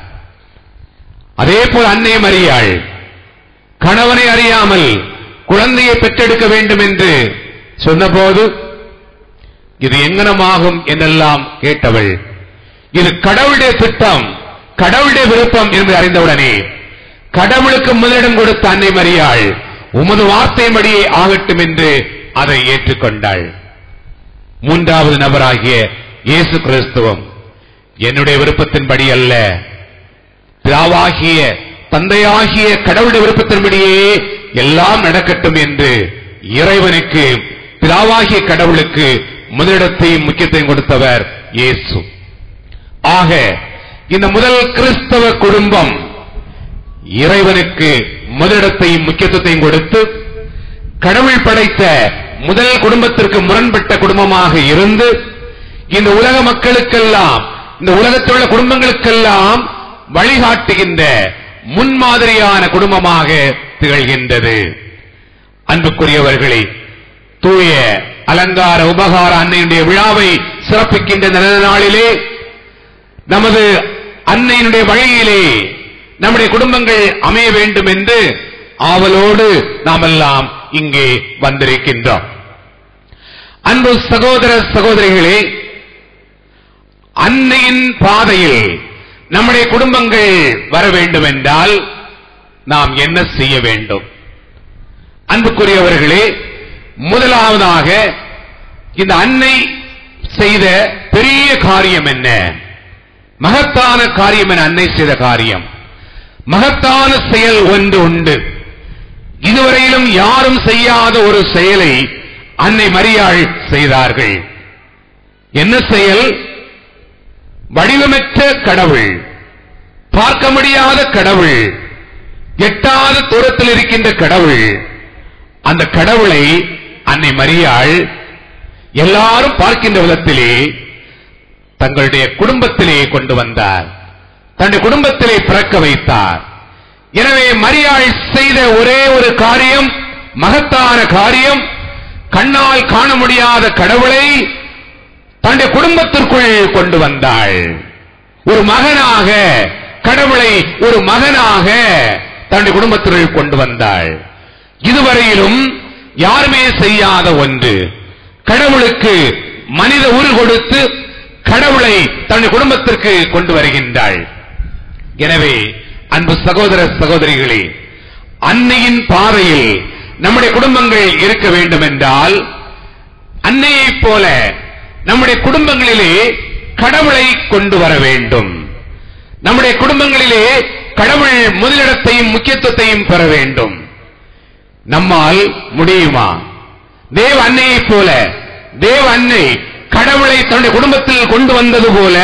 அதே போல் அன்னை மரியாள் கணவனை அறியாமல் குழந்தையை பெற்றெடுக்க வேண்டும் என்று சொன்னபோது இது எங்கனமாகும் என்றெல்லாம் கேட்டவள் இது கடவுளுடைய திட்டம் கடவுளுடைய விருப்பம் என்று அறிந்தவுடனே கடவுளுக்கு முதலிடம் கொடுத்த அன்னை மரியாள் உமது வார்த்தையின்படியே ஆகட்டும் என்று அதை ஏற்றுக்கொண்டாள் மூன்றாவது நபராகிய இயேசு கிறிஸ்துவம் என்னுடைய விருப்பத்தின்படி அல்ல பிதாவாகிய தந்தையாகிய கடவுளுடைய விருப்பத்தின்படியே எல்லாம் நடக்கட்டும் என்று இறைவனுக்கு பிதாவாகிய கடவுளுக்கு முதலிடத்தையும் முக்கியத்தையும் கொடுத்தவர் இயேசு ஆக இந்த முதல் கிறிஸ்தவ குடும்பம் இறைவனுக்கு முதலிடத்தையும் முக்கியத்துவத்தையும் கொடுத்து கடவுள் படைத்த முதல் குடும்பத்திற்கு முரண்பட்ட குடும்பமாக இருந்து இந்த உலக மக்களுக்கெல்லாம் இந்த உலகத்தில் உள்ள குடும்பங்களுக்கெல்லாம் வழிகாட்டுகின்ற முன்மாதிரியான குடும்பமாக திகழ்கின்றது அன்புக்குரியவர்களே தூய அலங்கார உபகார அன்னையுடைய விழாவை சிறப்பிக்கின்ற இந்த நல்ல நாளிலே நமது அன்னையினுடைய வழியிலே நம்முடைய குடும்பங்கள் அமைய வேண்டும் என்று ஆவலோடு நாமெல்லாம் இங்கே வந்திருக்கின்றோம் அன்பு சகோதர சகோதரிகளே அன்னையின் பாதையில் நம்முடைய குடும்பங்கள் வர வேண்டும் என்றால் நாம் என்ன செய்ய வேண்டும் அன்புக்குரியவர்களே முதலாவதாக இந்த அன்னை செய்த பெரிய காரியம் என்ன மகத்தான காரியம் என அன்னை செய்த காரியம் மகத்தான செயல் ஒன்று உண்டு இதுவரையிலும் யாரும் செய்யாத ஒரு செயலை அன்னை மரியாள் செய்தார்கள் என்ன செயல் வடிவமற்ற கடவுள் பார்க்க முடியாத கடவுள் எட்டாத தூரத்தில் இருக்கின்ற கடவுள் அந்த கடவுளை அன்னை மரியாள் எல்லாரும் பார்க்கின்ற விதத்திலே தங்களுடைய குடும்பத்திலே கொண்டு வந்தார் தன்னுடைய குடும்பத்திலே பிறக்க வைத்தார் எனவே மரியாள் செய்த ஒரே ஒரு காரியம் மகத்தான காரியம் கண்ணால் காண முடியாத கடவுளை தன்னுடைய குடும்பத்திற்குள் கொண்டு வந்தாள் ஒரு மகனாக கடவுளை ஒரு மகனாக தன்னுடைய குடும்பத்திற்குள் கொண்டு வந்தாள் இதுவரையிலும் யாருமே செய்யாத ஒன்று கடவுளுக்கு மனித உரு கொடுத்து கடவுளை தன்னுடைய குடும்பத்திற்கு கொண்டு வருகின்றாள் எனவே அன்பு சகோதர சகோதரிகளே அன்னையின் பாதையில் நம்முடைய குடும்பங்கள் இருக்க வேண்டும் என்றால் அன்னையைப் போல நம்முடைய குடும்பங்களிலே கடவுளை கொண்டு வர வேண்டும் நம்முடைய குடும்பங்களிலே கடவுள் முதலிடத்தையும் முக்கியத்துவத்தையும் பெற வேண்டும் நம்மால் முடியுமா தேவ அன்னையைப் போல தேவ அன்னை கடவுளை தன்னுடைய குடும்பத்தில் கொண்டு வந்தது போல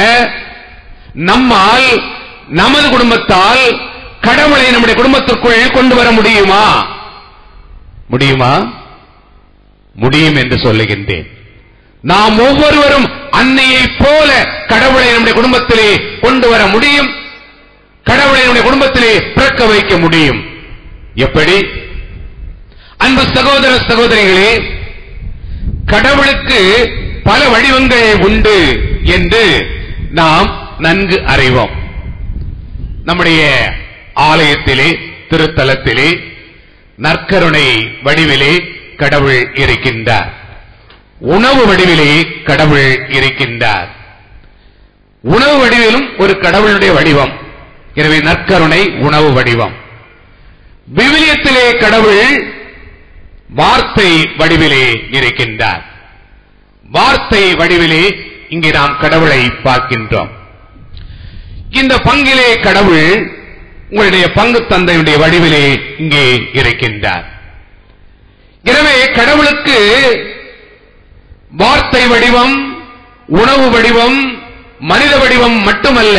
நம்மால் நமது குடும்பத்தால் கடவுளை நம்முடைய குடும்பத்திற்குள் கொண்டு வர முடியுமா முடியுமா முடியும் என்று சொல்லுகின்றேன் நாம் ஒவ்வொருவரும் அன்னையைப் போல கடவுளை நம்முடைய குடும்பத்திலே கொண்டு வர முடியும் கடவுளை நம்முடைய குடும்பத்திலே பிறக்க வைக்க முடியும் எப்படி அன்பு சகோதர சகோதரிகளே கடவுளுக்கு பல வடிவங்கள் உண்டு என்று நாம் நன்கு அறிவோம் நம்முடைய ஆலயத்திலே திருத்தலத்திலே நற்கருணை வடிவிலே கடவுள் இருக்கின்றார் உணவு வடிவிலே கடவுள் இருக்கின்றார் உணவு வடிவிலும் ஒரு கடவுளுடைய வடிவம் எனவே நற்கருணை உணவு வடிவம் விவிலியத்திலே கடவுள் வார்த்தை வடிவிலே இருக்கின்றார் வார்த்தை வடிவிலே இங்கே நாம் கடவுளை பார்க்கின்றோம் இந்த பங்கிலே கடவுள் உங்களுடைய பங்கு தந்தையுடைய வடிவிலே இங்கே இருக்கின்றார் எனவே கடவுளுக்கு வார்த்தை வடிவம் உணவு வடிவம் மனித வடிவம் மட்டுமல்ல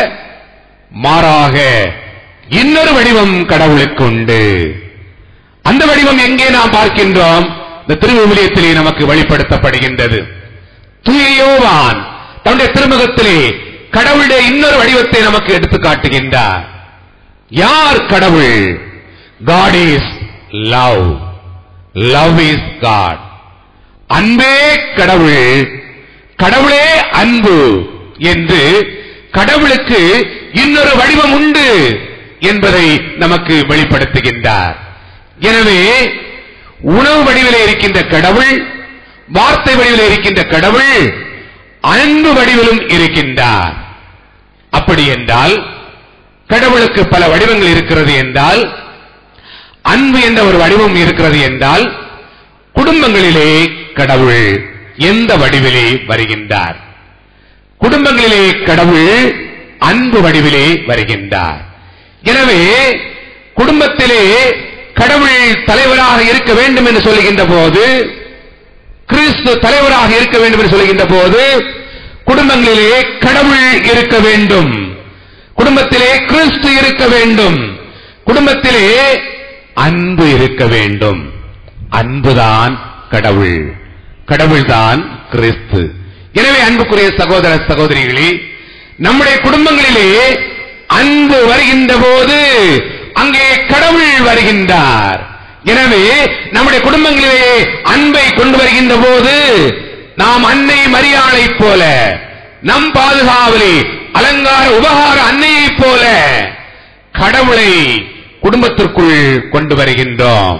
மாறாக இன்னொரு வடிவம் கடவுளுக்கு உண்டு அந்த வடிவம் எங்கே நாம் பார்க்கின்றோம் இந்த திருவிவிலியத்திலே நமக்கு வெளிப்படுத்தப்படுகின்றது தூய யோவான் தன்னுடைய திருமுகத்திலே கடவுளுடைய இன்னொரு வடிவத்தை நமக்கு எடுத்து காட்டுகின்றார் யார் கடவுள் God is love love is God அன்பே கடவுள் கடவுளே அன்பு என்று கடவுளுக்கு இன்னொரு வடிவம் உண்டு என்பதை நமக்கு வெளிப்படுத்துகின்றார் எனவே உணவு வடிவிலே இருக்கின்ற கடவுள் வார்த்தை வடிவிலே இருக்கின்ற கடவுள் அன்பு வடிவிலும் இருக்கின்றார் அப்படி என்றால் கடவுளுக்கு பல வடிவங்கள் இருக்கிறது என்றால் அன்பு என்ற ஒரு வடிவம் இருக்கிறது என்றால் குடும்பங்களிலே கடவுள் எந்த வடிவிலே வருகின்றார் குடும்பங்களிலே கடவுள் அன்பு வடிவிலே வருகின்றார் எனவே குடும்பத்திலே கடவுள் தலைவராக இருக்க வேண்டும் என்று சொல்லுகின்ற போது கிறிஸ்து தலைவராக இருக்க வேண்டும் என்று சொல்லுகின்ற போது குடும்பங்களிலே கடவுள் இருக்க வேண்டும் குடும்பத்திலே கிறிஸ்து இருக்க வேண்டும் குடும்பத்திலே அன்பு இருக்க வேண்டும் அன்புதான் கடவுள் கடவுள்தான் கிறிஸ்து எனவே அன்புக்குரிய சகோதர சகோதரிகளே நம்முடைய குடும்பங்களிலே அன்பு வருகின்ற போது அங்கே கடவுள் வருகின்றார் எனவே நம்முடைய குடும்பங்களிலே அன்பை கொண்டு வருகின்ற போது நாம் அன்னை மரியாதை போல நம் பாதுகாவலி அலங்கார உபகார அன்னையைப் போல கடவுளை குடும்பத்திற்குள் கொண்டு வருகின்றோம்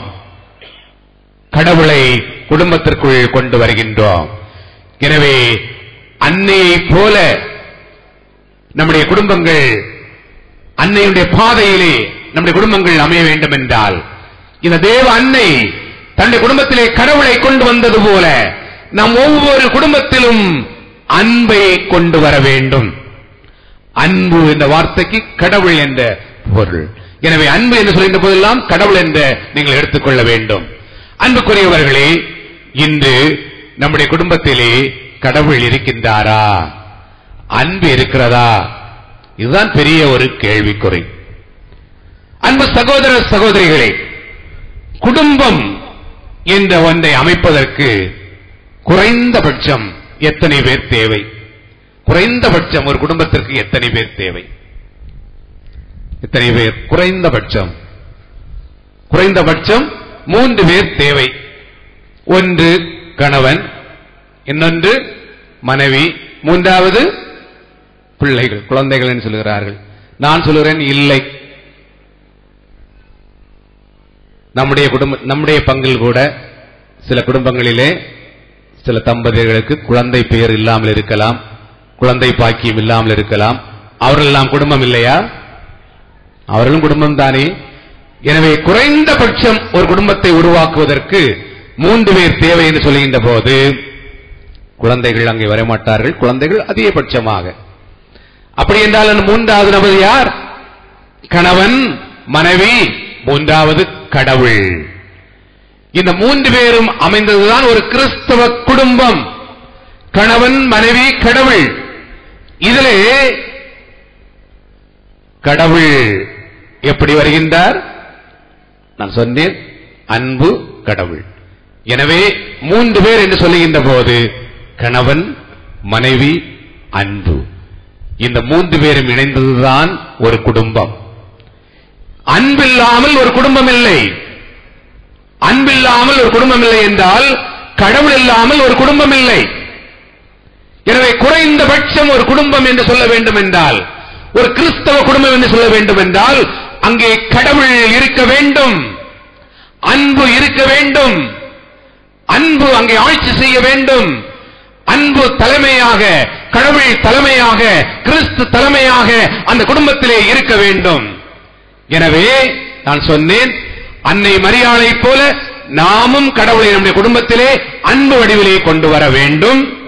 கடவுளை குடும்பத்திற்குள் கொண்டு வருகின்றோம் எனவே அன்னையைப் போல நம்முடைய குடும்பங்கள் அன்னையுடைய பாதையிலே நம்முடைய குடும்பங்கள் அமைய வேண்டும் என்றால் இந்த தேவ அன்னை தன்னுடைய குடும்பத்திலே கடவுளை கொண்டு வந்தது போல நாம் ஒவ்வொரு குடும்பத்திலும் அன்பை கொண்டு வர வேண்டும் அன்பு என்ற வார்த்தைக்கு கடவுள் என்ற பொருள் எனவே அன்பு என்று சொல்கின்ற போதெல்லாம் கடவுள் என்ற நீங்கள் எடுத்துக்கொள்ள வேண்டும் அன்புக்குரியவர்களே இன்று நம்முடைய குடும்பத்திலே கடவுள் இருக்கின்றாரா அன்பு இருக்கிறதா இதுதான் பெரிய ஒரு கேள்விக்குறி அன்பு சகோதர சகோதரிகளே குடும்பம் என்ற ஒன்றை அமைப்பதற்கு குறைந்தபட்சம் எத்தனை பேர் தேவை குறைந்தபட்சம் ஒரு குடும்பத்திற்கு எத்தனை பேர் தேவை எத்தனை பேர் குறைந்தபட்சம் குறைந்தபட்சம் மூன்று பேர் தேவை ஒன்று கணவன் இன்னொன்று மனைவி மூன்றாவது பிள்ளைகள் குழந்தைகள் என்று சொல்லுகிறார்கள் நான் சொல்லுகிறேன் இல்லை நம்முடைய குடும்ப நம்முடைய பங்கில் கூட சில குடும்பங்களிலே சில தம்பதியர்களுக்கு குழந்தை பெயர் இல்லாமல் இருக்கலாம் குழந்தை பாக்கியம் இல்லாமல் இருக்கலாம் அவர்கள் எல்லாம் குடும்பம் இல்லையா அவர்களும் குடும்பம் தானே எனவே குறைந்தபட்சம் ஒரு குடும்பத்தை உருவாக்குவதற்கு மூன்று பேர் தேவை என்று சொல்லுகின்ற போது குழந்தைகள் அங்கே வரமாட்டார்கள் குழந்தைகள் அதிகபட்சமாக அப்படி என்றால் அந்த மூன்றாவது நபர் யார் கணவன் மனைவி மூன்றாவது கடவுள் இந்த மூன்று பேரும் அமைந்ததுதான் ஒரு கிறிஸ்தவ குடும்பம் கணவன் மனைவி கடவுள் இதிலே கடவுள் எப்படி வருகின்றார் நான் சொன்னேன் அன்பு கடவுள் எனவே மூன்று பேர் என்று சொல்லுகின்ற போது கணவன் மனைவி அன்பு இந்த மூன்று பேரும் இணைந்ததுதான் ஒரு குடும்பம் அன்பில்லாமல் ஒரு குடும்பம் இல்லை அன்பில்லாமல் ஒரு குடும்பம் இல்லை என்றால் கடவுள் இல்லாமல் ஒரு குடும்பம் இல்லை எனவே குறைந்தபட்சம் ஒரு குடும்பம் என்று சொல்ல வேண்டும் என்றால் ஒரு கிறிஸ்தவ குடும்பம் என்று சொல்ல வேண்டும் என்றால் அங்கே கடவுள் இருக்க வேண்டும் அன்பு இருக்க வேண்டும் அன்பு அங்கே ஆட்சி செய்ய வேண்டும் அன்பு தலைமையாக கடவுள் தலைமையாக கிறிஸ்து தலைமையாக அந்த குடும்பத்திலே இருக்க வேண்டும் எனவே நான் சொன்னேன் அன்னை மரியாதை போல நாமும் கடவுளை நம்முடைய குடும்பத்திலே அன்பு வடிவிலே கொண்டு வர வேண்டும்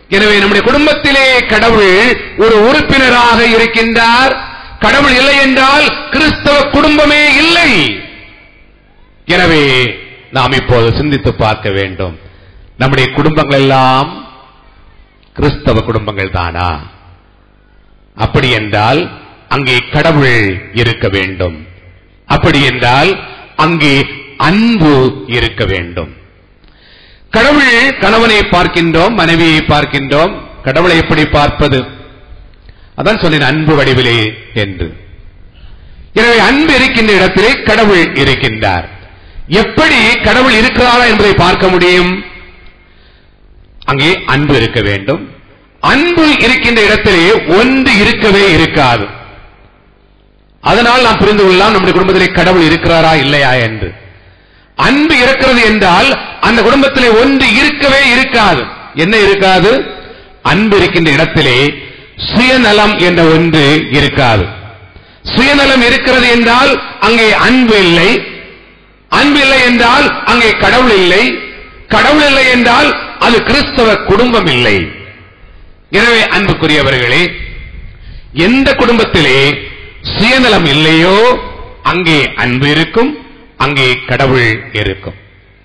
எனவே நம்முடைய குடும்பத்திலே கடவுள் ஒரு உறுப்பினராக இருக்கின்றார் கடவுள் இல்லை என்றால் கிறிஸ்தவ குடும்பமே இல்லை எனவே நாம் இப்போது சிந்தித்து பார்க்க வேண்டும் நம்முடைய குடும்பங்கள் எல்லாம் கிறிஸ்தவ குடும்பங்கள் தானா அப்படி என்றால் அங்கே கடவுள் இருக்க வேண்டும் அப்படி என்றால் அங்கே அன்பு இருக்க வேண்டும் கடவுள் கணவனை பார்க்கின்றோம் மனைவியை பார்க்கின்றோம் கடவுளை எப்படி பார்ப்பது அதான் சொன்னேன் அன்பு வடிவிலே என்று எனவே அன்பு இருக்கின்ற இடத்திலே கடவுள் இருக்கின்றார் எப்படி கடவுள் இருக்கிறாரா என்பதை பார்க்க முடியும் அங்கே அன்பு இருக்க வேண்டும் அன்பு இருக்கின்ற இடத்திலே ஒன்று இருக்கவே இருக்காது அதனால் நாம் புரிந்து கொள்ளலாம் நம்முடைய குடும்பத்திலே கடவுள் இருக்கிறாரா இல்லையா என்று அன்பு இருக்கிறது என்றால் அந்த குடும்பத்திலே ஒன்று இருக்கவே இருக்காது என்ன இருக்காது அன்பு இருக்கின்ற இடத்திலே சுயநலம் என்ற ஒன்று இருக்காது சுயநலம் இருக்கிறது என்றால் அங்கே அன்பு இல்லை அன்பு இல்லை என்றால் அங்கே கடவுள் இல்லை கடவுள் இல்லை என்றால் அது கிறிஸ்தவ குடும்பம் இல்லை எனவே அன்புக்குரியவர்களே எந்த குடும்பத்திலே சுயநலம் இல்லையோ அங்கே அன்பு இருக்கும் அங்கே கடவுள் இருக்கும்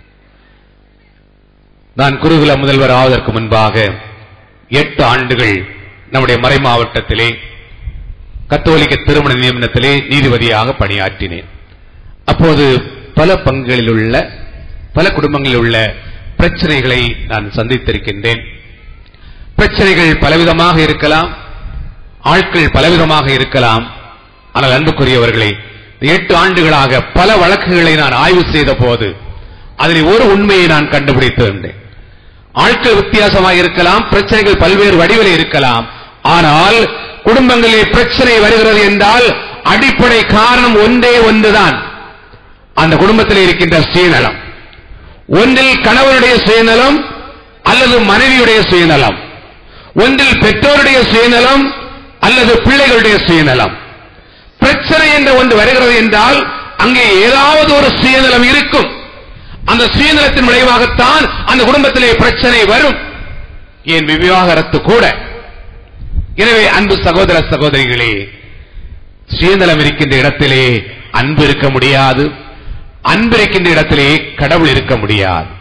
நான் குருகுல முதல்வர் ஆவதற்கு முன்பாக எட்டு ஆண்டுகள் நம்முடைய மறை மாவட்டத்திலே கத்தோலிக்க திருமண நியமனத்திலே நீதிபதியாக பணியாற்றினேன் அப்போது பல பங்குகளில் உள்ள பல குடும்பங்களில் உள்ள பிரச்சனைகளை நான் சந்தித்திருக்கின்றேன் பிரச்சனைகள் பலவிதமாக இருக்கலாம் ஆட்கள் பலவிதமாக இருக்கலாம் ஆனால் அன்புக்குரியவர்களே எட்டு ஆண்டுகளாக பல வழக்குகளை நான் ஆய்வு செய்த போது அதில் ஒரு உண்மையை நான் கண்டுபிடித்திருந்தேன் ஆட்கள் வித்தியாசமாக இருக்கலாம் பிரச்சனைகள் பல்வேறு வடிவில் இருக்கலாம் ஆனால் குடும்பங்களில் பிரச்சனை வருகிறது என்றால் அடிப்படை காரணம் ஒன்றே ஒன்றுதான் அந்த குடும்பத்தில் இருக்கின்ற சுயநலம் ஒன்றில் கணவனுடைய சுயநலம் அல்லது மனைவியுடைய சுயநலம் ஒன்றில் பெற்றோருடைய சுயநலம் அல்லது பிள்ளைகளுடைய சுயநலம் பிரச்சனை என்ற ஒன்று வருகிறது என்றால் அங்கே ஏதாவது ஒரு சுயநலம் இருக்கும் அந்த சுயநலத்தின் விளைவாகத்தான் அந்த குடும்பத்திலே பிரச்சனை வரும் ஏன் விவாகரத்து கூட எனவே அன்பு சகோதர சகோதரிகளே சுயநலம் இருக்கின்ற இடத்திலே அன்பு இருக்க முடியாது அன்பு இருக்கின்ற இடத்திலே கடவுள் இருக்க முடியாது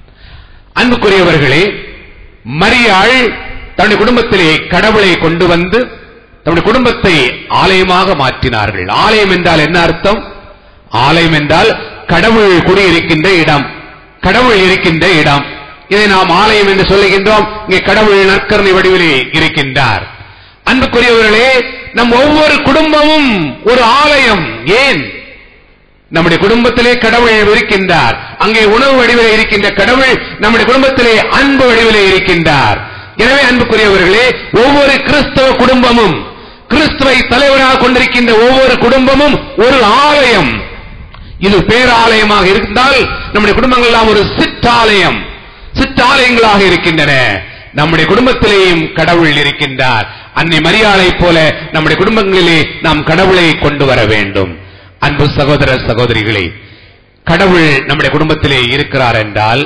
அன்புக்குரியவர்களே மரியாள் தன்னுடைய குடும்பத்திலே கடவுளை கொண்டு வந்து தன்னுடைய குடும்பத்தை ஆலயமாக மாற்றினார்கள் ஆலயம் என்றால் என்ன அர்த்தம் ஆலயம் என்றால் கடவுள் குடியிருக்கின்ற இடம் கடவுள் இருக்கின்ற இடம் இதை நாம் ஆலயம் என்று சொல்லுகின்றோம் இங்கே கடவுள் நற்கருணை வடிவிலே இருக்கின்றார் அன்புக்குரியவர்களே நம் ஒவ்வொரு குடும்பமும் ஒரு ஆலயம் ஏன் நம்முடைய குடும்பத்திலே கடவுள் இருக்கின்றார் அங்கே உணவு வடிவிலே இருக்கின்ற கடவுள் நம்முடைய குடும்பத்திலே அன்பு வடிவிலே இருக்கின்றார் எனவே அன்புக்குரியவர்களே ஒவ்வொரு கிறிஸ்தவ குடும்பமும் கிறிஸ்துவை தலைவராக கொண்டிருக்கின்ற ஒவ்வொரு குடும்பமும் ஒரு ஆலயம் இது பேராலயமாக இருந்தால் நம்முடைய குடும்பங்கள் எல்லாம் ஒரு சிற்றாலயம் சிற்றாலயங்களாக இருக்கின்றன நம்முடைய குடும்பத்திலேயும் கடவுள் இருக்கின்றார் அன்னை மரியாதை போல நம்முடைய குடும்பங்களிலே நாம் கடவுளை கொண்டு வர வேண்டும் அன்பு சகோதர சகோதரிகளே கடவுள் நம்முடைய குடும்பத்திலே இருக்கிறார் என்றால்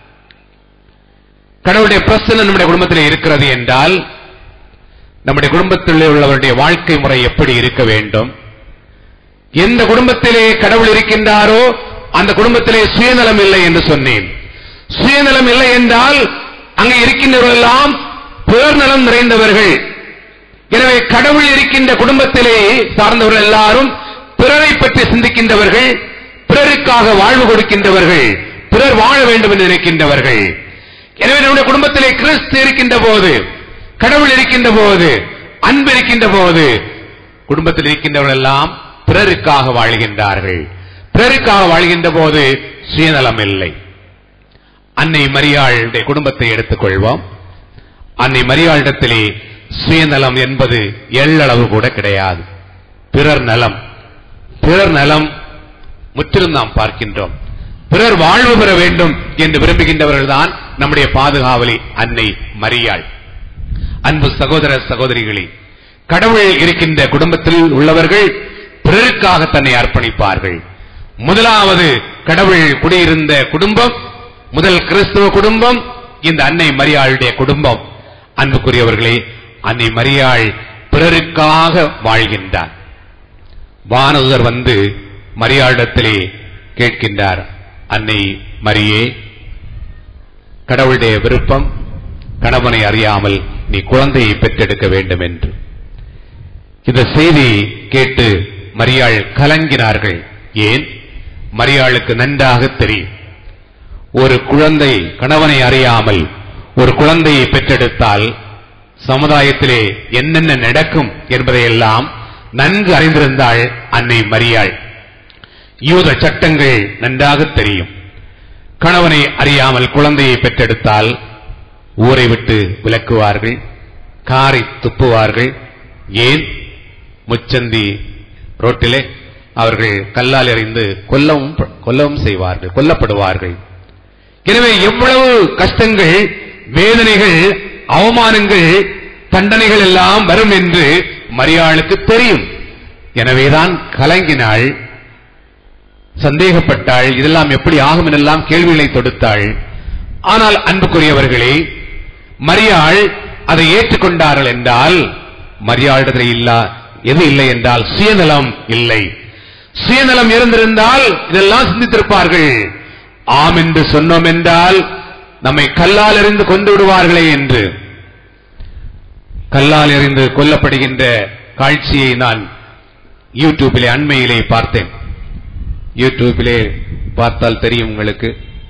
கடவுளுடைய பிரசன்னம் நம்முடைய குடும்பத்திலே இருக்கிறது என்றால் நம்முடைய குடும்பத்தில் உள்ளவருடைய வாழ்க்கை முறை எப்படி இருக்க வேண்டும் எந்த குடும்பத்திலே கடவுள் இருக்கின்றாரோ அந்த குடும்பத்திலே சுயநலம் இல்லை என்று சொன்னேன் சுயநலம் இல்லை என்றால் அங்கே இருக்கின்றவர்கள் எல்லாம் பிறர் நலம் நிறைந்தவர்கள் எனவே கடவுள் இருக்கின்ற குடும்பத்திலே சார்ந்தவர்கள் எல்லாரும் பிறரை பற்றி சிந்திக்கின்றவர்கள் பிறருக்காக வாழ்வு கொடுக்கின்றவர்கள் பிறர் வாழ வேண்டும் என்று நினைக்கின்றவர்கள் எனவே நம்முடைய குடும்பத்திலே கிறிஸ்து இருக்கின்ற போது கடவுள் இருக்கின்ற போது அன்பு இருக்கின்ற போது குடும்பத்தில் இருக்கின்றவர்கள் எல்லாம் பிறருக்காக வாழ்கின்றார்கள் பிறருக்காக வாழ்கின்ற போது சுயநலம் இல்லை அன்னை மரியாளுடைய குடும்பத்தை எடுத்துக்கொள்வோம் அன்னை மரியாளிடத்திலே சுயநலம் என்பது எள்ளளவு கூட கிடையாது பிறர் நலம் பிறர் நலம் முற்றிலும் நாம் பார்க்கின்றோம் பிறர் வாழ்வு பெற வேண்டும் என்று விரும்புகின்றவர்கள் தான் நம்முடைய பாதுகாவலி அன்னை மரியாள் அன்பு சகோதர சகோதரிகளே கடவுள் இருக்கின்ற குடும்பத்தில் உள்ளவர்கள் பிறருக்காக தன்னை அர்ப்பணிப்பார்கள் முதலாவது கடவுள் குடியிருந்த குடும்பம் முதல் கிறிஸ்துவ குடும்பம் இந்த அன்னை மரியாளுடைய குடும்பம் அன்புக்குரியவர்களே அன்னை மரியாள் பிறருக்காக வாழ்கின்றார் வானதுதர் வந்து மரியாளிடத்திலே கேட்கின்றார் அன்னை மரியே கடவுளுடைய விருப்பம் கணவனை அறியாமல் நீ குழந்தையை பெற்றெடுக்க வேண்டும் என்று இந்த செய்தி கேட்டு மரியாள் கலங்கினார்கள் ஏன் மரியாளுக்கு நன்றாக தெரியும் ஒரு குழந்தை கணவனை அறியாமல் ஒரு குழந்தையை பெற்றெடுத்தால் சமுதாயத்திலே என்னென்ன நடக்கும் என்பதையெல்லாம் நன்கு அறிந்திருந்தாள் அன்னை மரியாள் யூத சட்டங்கள் நன்றாக தெரியும் கணவனை அறியாமல் குழந்தையை பெற்றெடுத்தால் ஊரை விட்டு விலக்குவார்கள் காரை துப்புவார்கள் ஏன் முச்சந்தி ரோட்டிலே அவர்கள் கல்லால் எறிந்து கொல்லவும் கொல்லவும் செய்வார்கள் கொல்லப்படுவார்கள் எனவே எவ்வளவு கஷ்டங்கள் வேதனைகள் அவமானங்கள் தண்டனைகள் எல்லாம் வரும் என்று மரியாளுக்கு தெரியும் எனவேதான் கலங்கினாள் சந்தேகப்பட்டாள் இதெல்லாம் எப்படி ஆகும் என்றெல்லாம் கேள்விகளை தொடுத்தாள் ஆனால் அன்புக்குரியவர்களே மரியாள் அதை ஏற்றுக்கொண்டார்கள் என்றால் மரியாளிடத்தில் இல்லா எது இல்லை என்றால் சுயநலம் இல்லை சுயநலம் இருந்திருந்தால் இதெல்லாம் சிந்தித்திருப்பார்கள் ஆம் என்று சொன்னோம் என்றால் நம்மை கல்லால் எறிந்து கொண்டு விடுவார்களே என்று கல்லால் எறிந்து கொல்லப்படுகின்ற காட்சியை நான் யூடியூபிலே அண்மையிலே பார்த்தேன் யூடியூபிலே பார்த்தால் தெரியும் உங்களுக்கு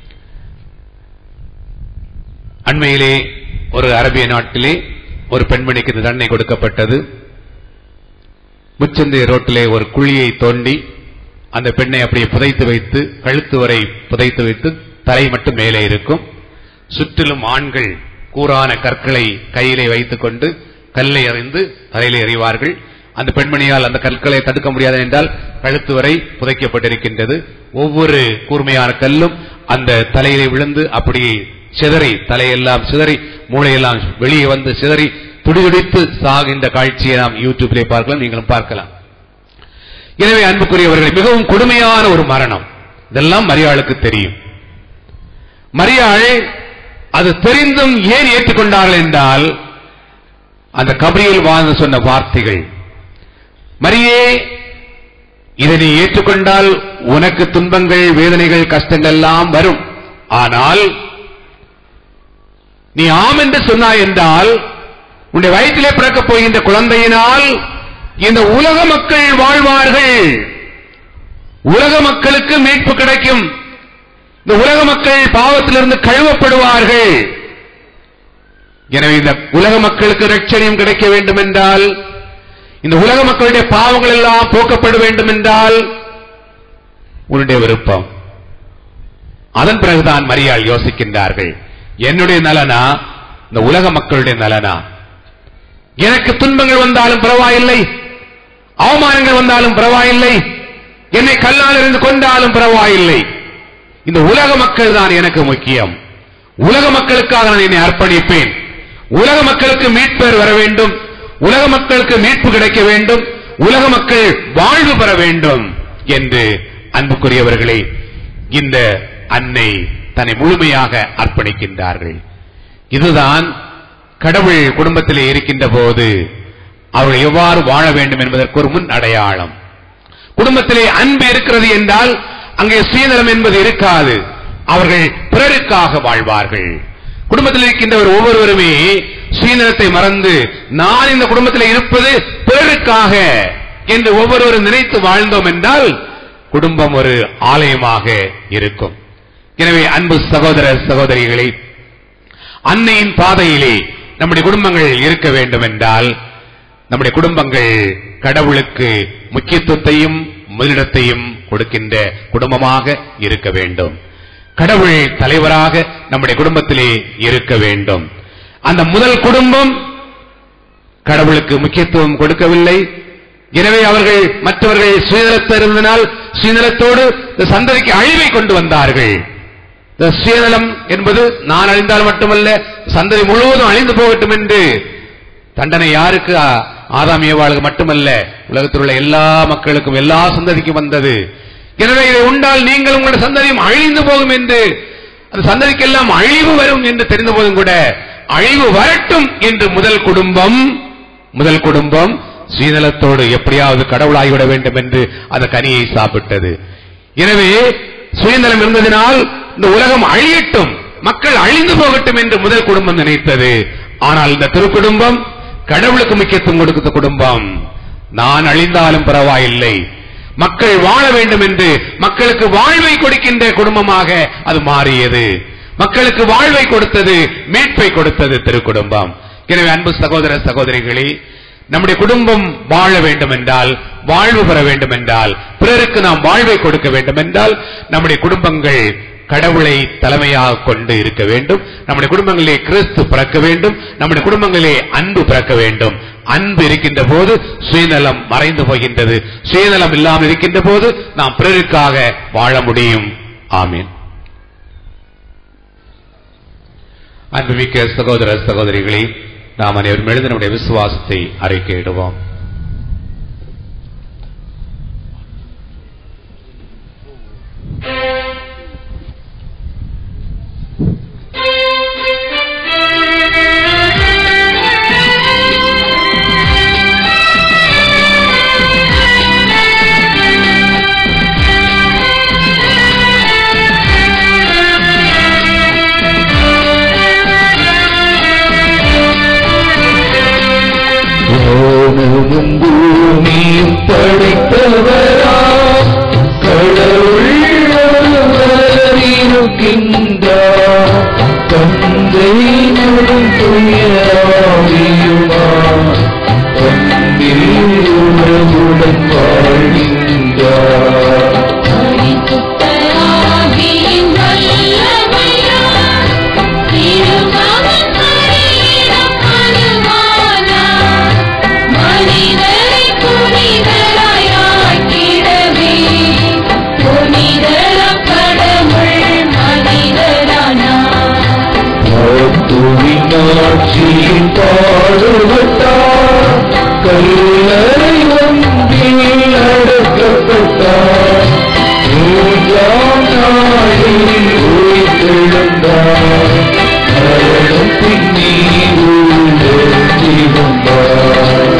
அண்மையிலே ஒரு அரபிய நாட்டிலே ஒரு பெண்மணிக்கு இந்த தண்டனை கொடுக்கப்பட்டது முச்சந்தி ரோட்டிலே ஒரு குழியை தோண்டி அந்த பெண்ணை அப்படியே புதைத்து வைத்து கழுத்து வரை புதைத்து வைத்து தலை மட்டும் மேலே இருக்கும் சுற்றிலும் ஆண்கள் கூரான கற்களை கையிலே வைத்துக் கொண்டு கல்லை எறிந்து தலையிலே எறிவார்கள் அந்த பெண்மணியால் அந்த கற்களை தடுக்க முடியாது என்றால் கழுத்து வரை புதைக்கப்பட்டிருக்கின்றது ஒவ்வொரு கூர்மையான கல்லும் அந்த தலையிலே விழுந்து அப்படியே சிதறி தலையெல்லாம் சிதறி மூளையெல்லாம் வெளியே வந்து சிதறி துடிதுடித்து சாகின்ற காட்சியை நாம் யூடியூபிலே பார்க்கலாம் நீங்களும் பார்க்கலாம் எனவே அன்புக்குரியவர்கள் மிகவும் கொடுமையான ஒரு மரணம் இதெல்லாம் மரியாளுக்கு தெரியும் மரியாள் அது தெரிந்தும் ஏன் ஏற்றுக்கொண்டார்கள் என்றால் அந்த கபரியில் வாழ்ந்து சொன்ன வார்த்தைகள் மரியே இதை நீ ஏற்றுக்கொண்டால் உனக்கு துன்பங்கள் வேதனைகள் கஷ்டங்கள் எல்லாம் வரும் ஆனால் நீ ஆம் என்று சொன்னாய் என்றால் உன்னுடைய வயிற்றிலே பிறக்கப் போகின்ற குழந்தையினால் இந்த உலக மக்கள் வாழ்வார்கள் உலக மக்களுக்கு மீட்பு கிடைக்கும் இந்த உலக மக்கள் பாவத்திலிருந்து கழுவப்படுவார்கள் எனவே இந்த உலக மக்களுக்கு ரட்சணியம் கிடைக்க வேண்டும் என்றால் இந்த உலக மக்களுடைய பாவங்கள் எல்லாம் போக்கப்பட வேண்டும் என்றால் உன்னுடைய விருப்பம் அதன் பிறகுதான் மரியாள் யோசிக்கின்றார்கள் என்னுடைய நலனா இந்த உலக மக்களுடைய நலனா எனக்கு துன்பங்கள் வந்தாலும் பரவாயில்லை அவமானங்கள் வந்தாலும் பரவாயில்லை என்னை கல்லால் இருந்து கொண்டாலும் பரவாயில்லை இந்த உலக மக்கள் தான் எனக்கு முக்கியம் உலக மக்களுக்காக நான் என்னை அர்ப்பணிப்பேன் உலக மக்களுக்கு மீட்பேர் வர வேண்டும் உலக மக்களுக்கு மீட்பு கிடைக்க வேண்டும் உலக மக்கள் வாழ்வு பெற வேண்டும் என்று அன்புக்குரியவர்களே இந்த அன்னை தன்னை முழுமையாக அர்ப்பணிக்கின்றார்கள் இதுதான் கடவுள் குடும்பத்திலே இருக்கின்ற போது அவர்கள் எவ்வாறு வாழ வேண்டும் என்பதற்கு ஒரு முன் அடையாளம் குடும்பத்திலே அன்பு இருக்கிறது என்றால் அங்கே சுயநலம் என்பது இருக்காது அவர்கள் பிறருக்காக வாழ்வார்கள் குடும்பத்தில் இருக்கின்றவர் ஒவ்வொருவருமே சுயநலத்தை மறந்து நான் இந்த குடும்பத்தில் இருப்பது பிறருக்காக என்று ஒவ்வொருவரும் நினைத்து வாழ்ந்தோம் என்றால் குடும்பம் ஒரு ஆலயமாக இருக்கும் எனவே அன்பு சகோதர சகோதரிகளை அன்னையின் பாதையிலே நம்முடைய குடும்பங்கள் இருக்க வேண்டும் என்றால் நம்முடைய குடும்பங்கள் கடவுளுக்கு முக்கியத்துவத்தையும் முதலிடத்தையும் கொடுக்கின்ற குடும்பமாக இருக்க வேண்டும் கடவுள் தலைவராக நம்முடைய குடும்பத்திலே இருக்க வேண்டும் அந்த முதல் குடும்பம் கடவுளுக்கு முக்கியத்துவம் கொடுக்கவில்லை எனவே அவர்கள் மற்றவர்கள் சுயநலத்தில் இருந்தனால் சுயநலத்தோடு இந்த சந்ததிக்கு அழிவை கொண்டு வந்தார்கள் இந்த சுயநலம் என்பது நான் அழிந்தால் மட்டுமல்ல சந்ததி முழுவதும் அழிந்து போகட்டும் என்று தண்டனை யாருக்கு ஆ- ஆதாம் ஏவாளுக்கு மட்டுமல்ல உலகத்தில் உள்ள எல்லா மக்களுக்கும் எல்லா சந்ததிக்கும் வந்தது எனவே இதை உண்டால் நீங்கள் உங்களுடைய சந்ததியும் அழிந்து போகும் என்று அந்த சந்ததிக்கெல்லாம் அழிவு வரும் என்று தெரிந்த போதும் கூட அழிவு வரட்டும் என்று முதல் குடும்பம் முதல் குடும்பம் சுயநலத்தோடு எப்படியாவது கடவுளாகிவிட வேண்டும் என்று அந்த கனியை சாப்பிட்டது எனவே சுயநலம் இருந்ததினால் இந்த உலகம் அழியட்டும் மக்கள் அழிந்து போகட்டும் என்று முதல் குடும்பம் நினைத்தது ஆனால் இந்த திருக்குடும்பம் கடவுளுக்கு முக்கியத்துவம் கொடுத்த குடும்பம் நான் அழிந்தாலும் பரவாயில்லை மக்கள் வாழ வேண்டும் என்று மக்களுக்கு வாழ்வை கொடுக்கின்ற குடும்பமாக அது மாறியது மக்களுக்கு வாழ்வை கொடுத்தது மீட்பை கொடுத்தது திருக்குடும்பம் எனவே அன்பு சகோதர சகோதரிகளே நம்முடைய குடும்பம் வாழ வேண்டும் என்றால் வாழ்வு பெற வேண்டும் என்றால் பிறருக்கு நாம் வாழ்வை கொடுக்க வேண்டும் என்றால் நம்முடைய குடும்பங்கள் கடவுளை தலைமையாக கொண்டு இருக்க வேண்டும் நம்முடைய குடும்பங்களிலே கிறிஸ்து பிறக்க வேண்டும் நம்முடைய குடும்பங்களிலே அன்பு பிறக்க வேண்டும் அன்பு இருக்கின்ற போது சுயநலம் மறைந்து போகின்றது சுயநலம் இல்லாமல் இருக்கின்ற போது நாம் பிறருக்காக வாழ முடியும் ஆமீன் அன்புமிக்க சகோதர சகோதரிகளே நாம் அனைவரும் எழுத நம்முடைய விசுவாசத்தை அறிக்கையிடுவோம் வானமும் பூமியும் படைத்தவரா கடவுள் ஒருவர் இருக்கின்றார் தந்தை நடும் துயராவியுமா தந்தை உறவுடன் வாழ்கின்றார் ஆட்சியில் பாடுபட்டார் கல்லறை ஒன்றில் அடக்கப்பட்டார் மூன்றாம் நாளில் உயிர்த்தெழுந்தார் மரணம் பின்னீர் உயர்த்தி வந்தார்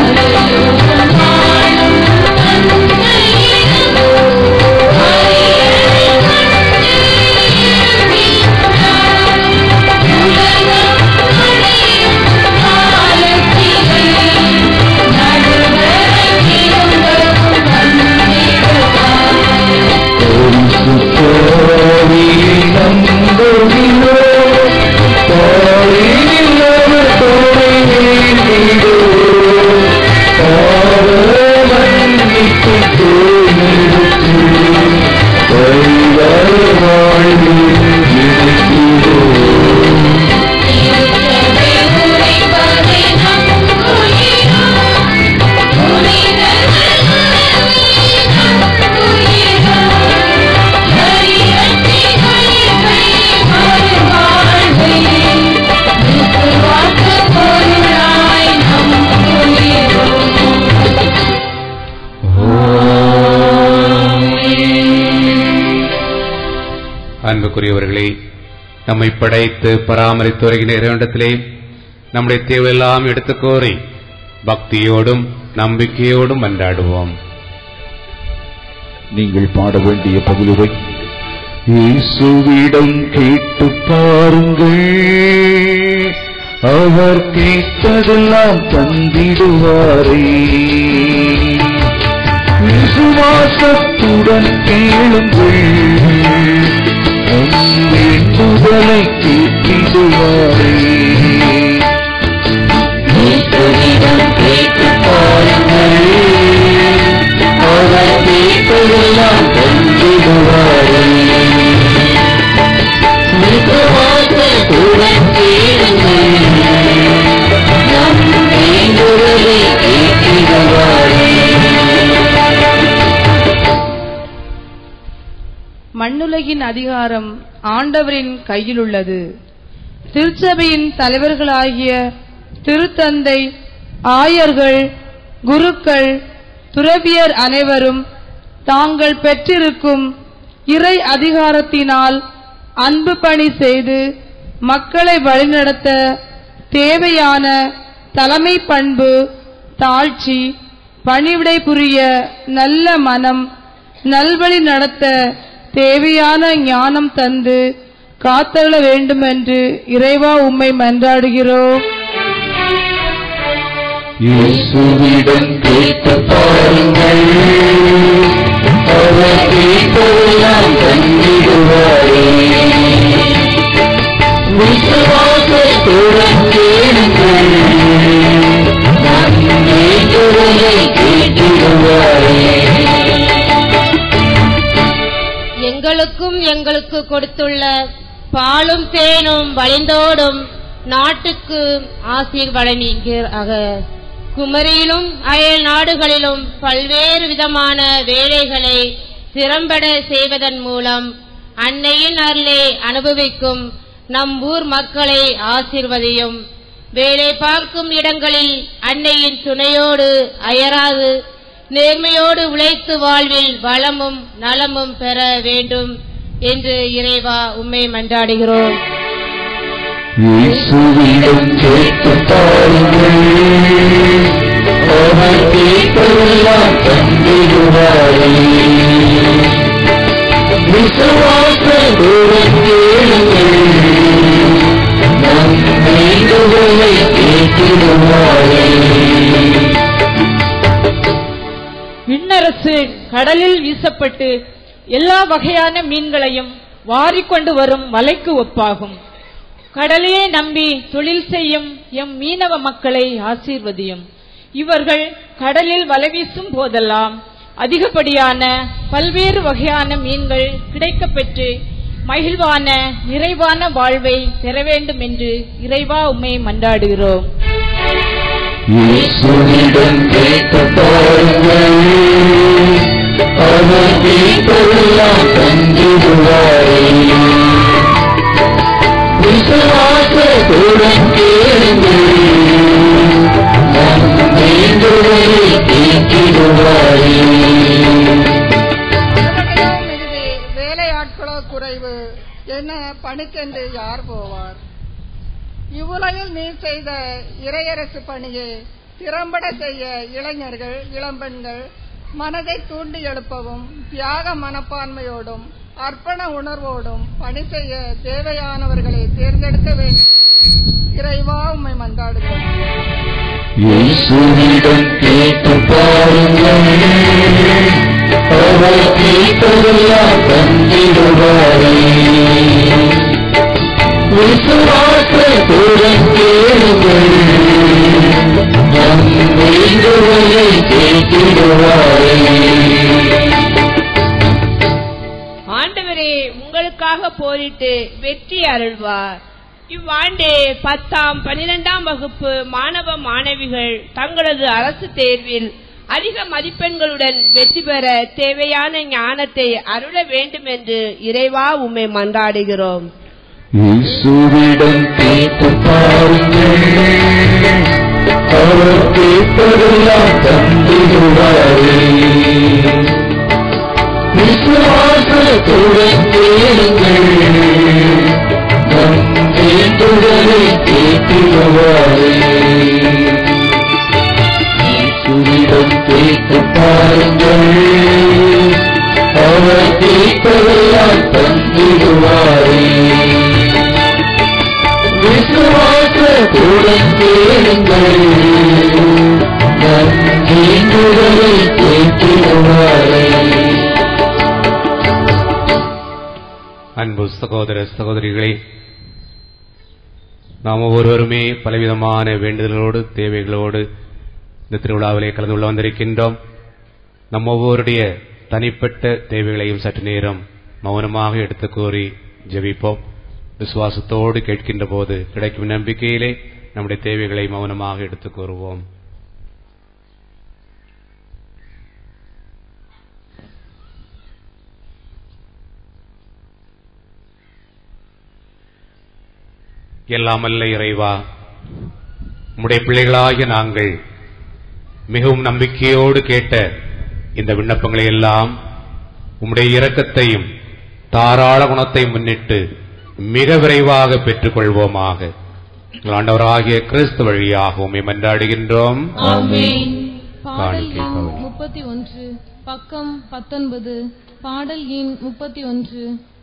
அன்புக்குரியவர்களே நம்மை படைத்து பராமரித்து வருகின்ற இறைவனிடத்திலே நம்முடைய தேவையெல்லாம் எடுத்துக் கோரி பக்தியோடும் நம்பிக்கையோடும் மன்றாடுவோம் நீங்கள் பாட வேண்டிய பகுதிவை இயேசுவிடம் கேட்டு பாருங்கள் அவர் கேட்டதெல்லாம் தந்திடுவாரே விசுவாசத்துடன் கேளுங்கள் உம் வேண்டுதலை கேட்டிடுவாரே இயேசுவிடம் கேட்டு பாருங்கள் அவர் கேட்டதெல்லாம் தந்திடுவாரே விசுவாசத்துடன் கேளுங்கள் நம் வேண்டுதலை கேட்டிடுவாரே மண்ணுலகின் அதிகாரம் ஆண்டவரின் கையில் உள்ளது திருச்சபையின் தலைவர்களாகிய திருத்தந்தை ஆயர்கள் குருக்கள் துறவியர் அனைவரும் தாங்கள் பெற்றிருக்கும் இறை அதிகாரத்தினால் அன்பு பணி செய்து மக்களை வழிநடத்த தேவையான தலைமை பண்பு தாழ்ச்சி பணிவிடை புரிய நல்ல மனம் நல்வழி நடத்த தேவையான ஞானம் தந்து காத்தருள வேண்டும் என்று இறைவா உம்மை மன்றாடுகிறோம் இயேசுவிடம் கேட்டு பாருங்கள் அவர் கேட்பதெல்லாம் தந்திடுவாரே விசுவாசத்துடன் கேளுங்கள் நம் வேண்டுதலை கேட்டிடுவாரே எங்களுக்கும் எங்களுக்கு கொடுத்துள்ள பாலும் தேனும் வழிந்தோடும் நாட்டுக்கு ஆசீர் வழங்குகிறாக குமரியிலும் அயல் நாடுகளிலும் பல்வேறு விதமான வேலைகளை திறம்பட செய்வதன் மூலம் அன்னையின் அருளை அனுபவிக்கும் நம் ஊர் மக்களை ஆசீர்வதியும் வேலை பார்க்கும் இடங்களில் அன்னையின் துணையோடு அயராது நேர்மையோடு உழைத்து வாழ்வில் வளமும் நலமும் பெற வேண்டும் என்று இறைவா உம்மை மன்றாடுகிறோம் இயேசுவிடம் கேட்டு பாருங்கள் அவர் கேட்பதெல்லாம் தந்திடுவாரே விசுவாசத்துடன் கேளுங்கள் நம் வேண்டுதலை கேட்டிடுவாரே விண்ணரசு கடலில் வீசப்பட்டு எல்லா வகையான மீன்களையும் வாரிக்கொண்டு வரும் வலைக்கு ஒப்பாகும் கடலையே நம்பி தொழில் செய்யும் எம் மீனவ மக்களை ஆசீர்வதியும் இவர்கள் கடலில் வலை வீசும் போதெல்லாம் அதிகப்படியான பல்வேறு வகையான மீன்கள் கிடைக்கப் பெற்று மகிழ்வான நிறைவான வாழ்வை பெற வேண்டும் என்று இறைவா உம்மை மன்றாடுகிறோம் இயேசுவிடம் கேட்டு பாருங்கள் அவர் கேட்பதெல்லாம் தந்திடுவாரே விசுவாசத்துடன் கேளுங்கள் நம் வேண்டுதலை கேட்டிடுவாரே இதுவே வேலையாட்களோ குறைவு என்ன பணிக்கென்று யார் போவார் இவ்வுலகில் நீ செய்த இறையரசு பணியை திறம்பட செய்ய இளைஞர்கள் இளம்பெண்கள் மனதை தூண்டி எழுப்பவும் தியாக மனப்பான்மையோடும் அர்ப்பண உணர்வோடும் பணி செய்ய தேவையானவர்களை தேர்ந்தெடுக்க வேண்டும் இறைவா உம்மை மன்றாடுகிறோம் இயேசுவிடம் கேட்டு பாருங்கள் அவர் கேட்பதெல்லாம் தந்திடுவாரே விசுவாசத்துடன் கேளுங்கள் நம் வேண்டுதலை கேட்டிடுவாரே ஆண்டவரே உங்களுக்காக போரிட்டு வெற்றி அருள்வார் இவ்வாண்டு பத்தாம் பனிரெண்டாம் வகுப்பு மாணவ மாணவிகள் தங்களது அரசு தேர்வில் அதிக மதிப்பெண்களுடன் வெற்றி பெற தேவையான ஞானத்தை அருள வேண்டும் என்று இறைவா உம்மை மன்றாடுகிறோம் இயேசுவிடம் கேட்டு பாருங்கள் அவர் கேட்பதெல்லாம் தந்திடுவாரே விசுவாசத்துடன் கேளுங்கள் நம் வேண்டுதலை கேட்டிடுவாரே இயேசுவிடம் கேட்டு பாருங்கள் அவர் கேட்பதெல்லாம் தந்திடுவாரே விசுவாசத்துடன் கேளுங்கள் நம் வேண்டுதலை கேட்டிடுவாரே அன்பு சகோதர சகோதரிகளே நாம் ஒவ்வொருவருமே பலவிதமான வேண்டுதல்களோடு தேவைகளோடு இந்த திருவிழாவிலே கலந்து கொள்ள வந்திருக்கின்றோம் நம் ஒவ்வொருடைய தனிப்பட்ட தேவைகளையும் சற்று நேரம் மௌனமாக எடுத்துக் கூறி ஜெபிப்போம் விசுவாசத்தோடு கேட்கின்ற போது கிடைக்கும் நம்பிக்கையிலே நம்முடைய தேவைகளை மௌனமாக எடுத்துக் கூறுவோம் எல்லாமல்ல இறைவா உம்முடைய பிள்ளைகளாகிய நாங்கள் மிகவும் நம்பிக்கையோடு கேட்ட இந்த விண்ணப்பங்களை எல்லாம் உம்முடைய இரக்கத்தையும் தாராள குணத்தை முன்னிட்டு மிக விரைவாக பெற்றுக்கொள்வோமாக எங்கள் ஆண்டவராகிய கிறிஸ்து வழியாக உம்மை மன்றாடுகின்றோம் பாடல் காணிக்கை எண் பகுதி. முப்பத்தி ஒன்று பக்கம் பத்தொன்பது பாடல் எண் முப்பத்தி ஒன்று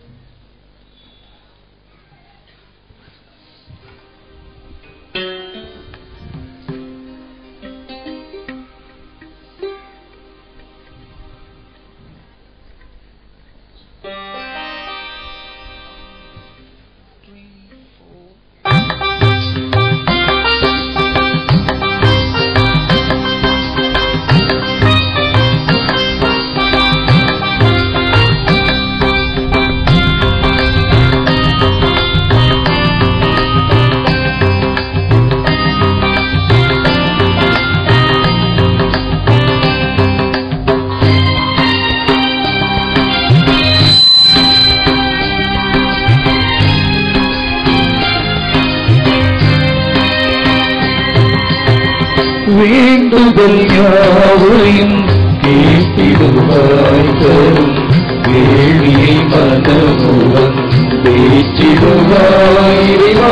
வேண்டுதல் யாவையும் கேட்டிடுவாய் தரும் வேள்வியை மனமுடன் பேச்சிடுவாய் இறைவா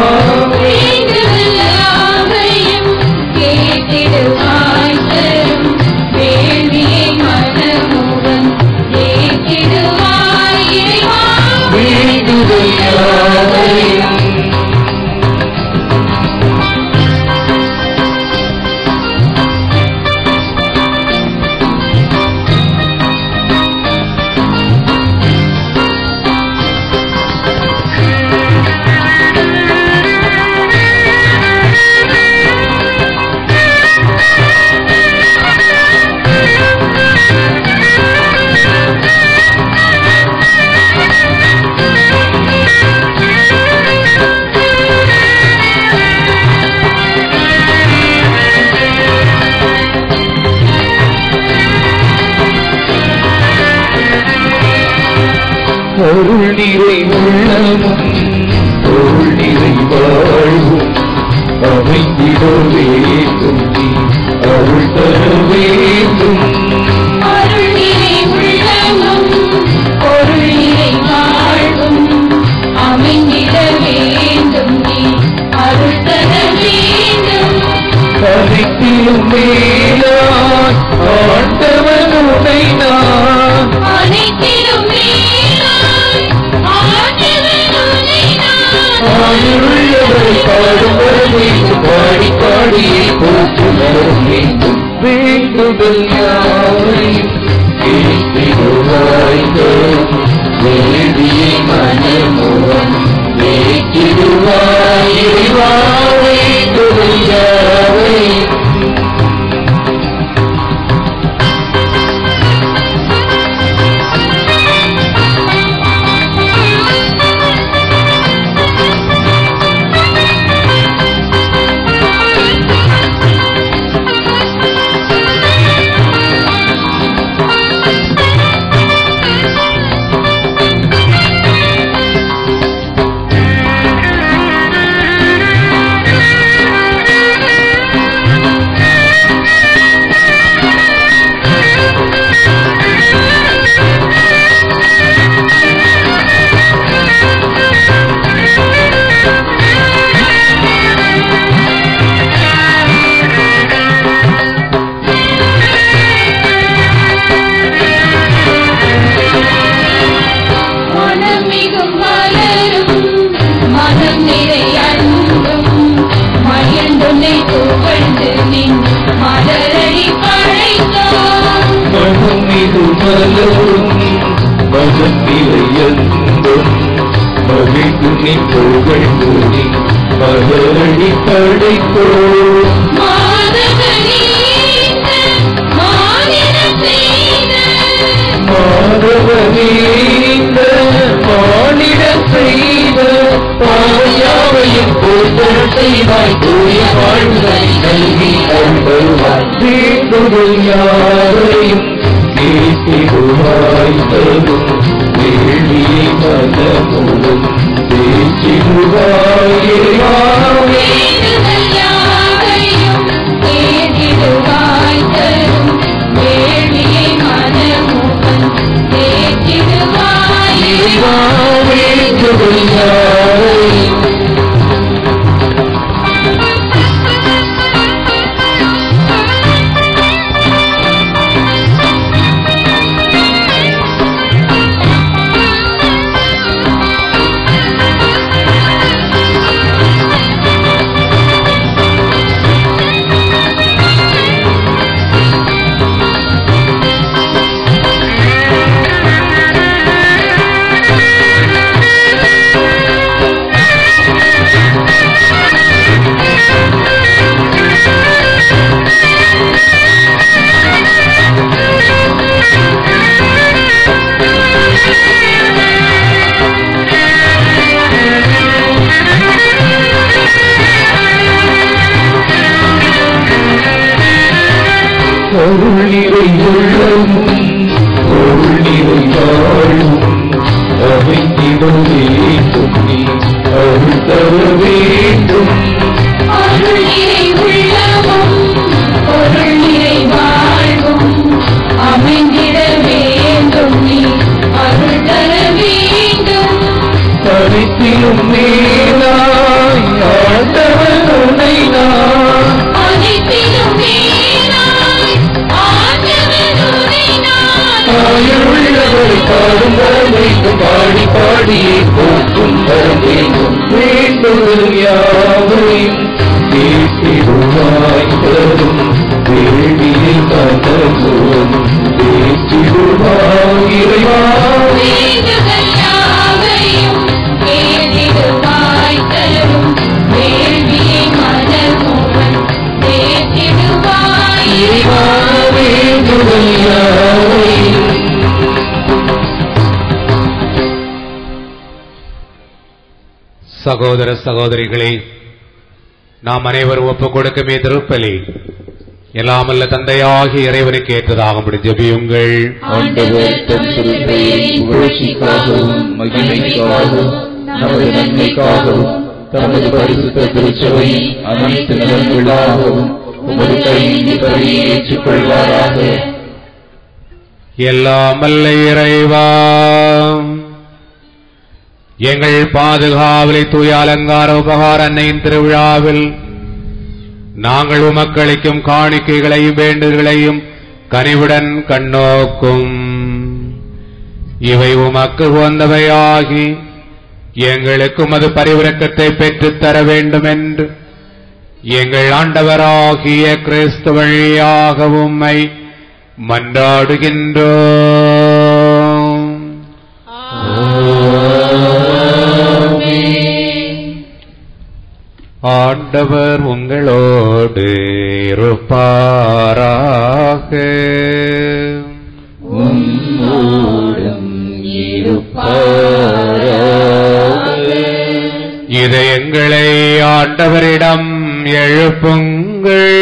வேண்டுதல் யாவையும் அருள் நிறை உள்ளமும் பொருள் நிறை வாழ்வும் அமைந்திட வேண்டும் நீ அருள் தர வேண்டும் அனைத்திலும் மேலாய் ஆண்டவன் உனை நான் ஆயுள்ளவரை பாடும் வர வேண்டும் பாடி பாடியே போற்று வர வேண்டும் வேண்டுதல் யாவையும் கேட்டிடுவாய் தரும் வேண்டியை மனமுடன் வேற்றிடுவாய் இறைவா வேண்டுதல் யாவையும் மனமிகும் மலரும் மனம் நிறை அன்பும் மயந்துனை புகழ்ந்து நின் மலரடி படைத்தோம் மனம் இது மலரும் மகத்திலையந்தும் மகிழ்ந்து நீ புகழ்ந்து நீ மலரடி படைத்தோ மாதவனீந்த மானிட செய்த மாதவனீந்த மானிட செய்த பாவையாவையும் போதர செய்வாய் தூய வாழ்வை நல்கி அருள்வாய் வேண்டுதல் யாரையும் கேட்டிடுவாய் தரும் வேள்வியை மனமுடன் பேச்சிடுவாய் இறைவா வேண்டுதல் யாவையும் கேட்டிடுவாய் தரும் வேள்வியை மனமுடன் தேற்றிடுவாய் இறைவா வேண்டுதல் யாரையும் அருள் நிறை உள்ளமும் அருள் நிறை வாழும் அமைந்திட வேண்டும் நீ அருள் தர வேண்டும் அருள் நிறை உள்ளமும் பொருள் நிறை வாழ்வும் அமைந்திட வேண்டும் நீ அருள் தர வேண்டும் அனைத்திலும் மேலாய் ஆண்டவர் உன்னை நான் அனைத்திலும் மேலாய் ஆண்டவர் உன்னை நான் ஆயுள்ளவரை பாடும் வர வேண்டும் பாடி பாடியே போக்கும் வர வேண்டும் வேண்டும் யாவையும் தேசிடுவாய் தரும் வேண்டியை கதவும் தேசிடுவாய் இறைவா வேண்டுதல் யாவையும் கேட்டிடுவாய் தரும் வேள்வியை மலர்மோகன் தேற்றிடுவாய் இறைவா வேண்டுதல் யாவையும் சகோதர சகோதரிகளே நாம் அனைவரும் ஒப்புக் கொடுக்குமே திருப்பலி எல்லாமல்ல தந்தையாகிய இறைவனுக்கு ஏற்றதாகும்படி ஜெபியுங்கள் ஆண்டவர் தம் திருப்பெயரின் புகழ்ச்சிக்காகவும் மகிமைக்காகவும் நமது நன்மைக்காகவும் தமது பரிசுத்த திருச்சபையின் அனைத்து நலன்களாகவும் உமது கையில் பலியை ஏற்றுக்கொள்வாராக எல்லாமல்ல இறைவா எங்கள் பாதுகாவலை தூய அலங்கார உபகார அன்னையின் திருவிழாவில் நாங்கள் உமக்களிக்கும் காணிக்கைகளையும் வேண்டுதல்களையும் கனிவுடன் கண்ணோக்கும் இவை உமக்கு உகந்தவையாகி எங்களுக்கும் அது பரிவிரக்கத்தை பெற்றுத் தர வேண்டும் என்று எங்கள் ஆண்டவராகிய கிறிஸ்து வழியாக உம்மை மன்றாடுகின்றோம் ஆண்டவர் உங்களோடு இருப்பாராக உம்மோடும் இதயங்களை ஆண்டவரிடம் எழுப்புங்கள்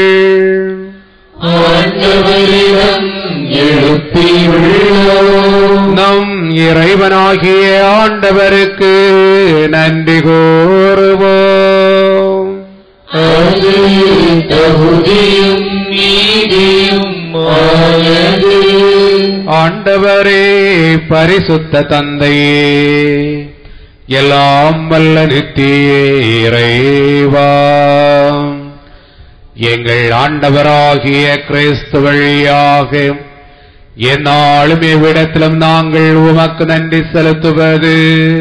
ஆண்டவரிடம் எழுப்பியுள்ளோம் நம் இறைவனாகிய ஆண்டவருக்கு நன்றி கூறுவோம் அது தகுதியும் நீதியும் ஆனது ஆண்டவரே பரிசுத்த தந்தையே எல்லாம் வல்ல நித்திய இறைவா எங்கள் ஆண்டவராகிய கிறிஸ்து வழியாக எந்நாளும் எவ்விடத்திலும் நாங்கள் உமக்கு நன்றி செலுத்துவது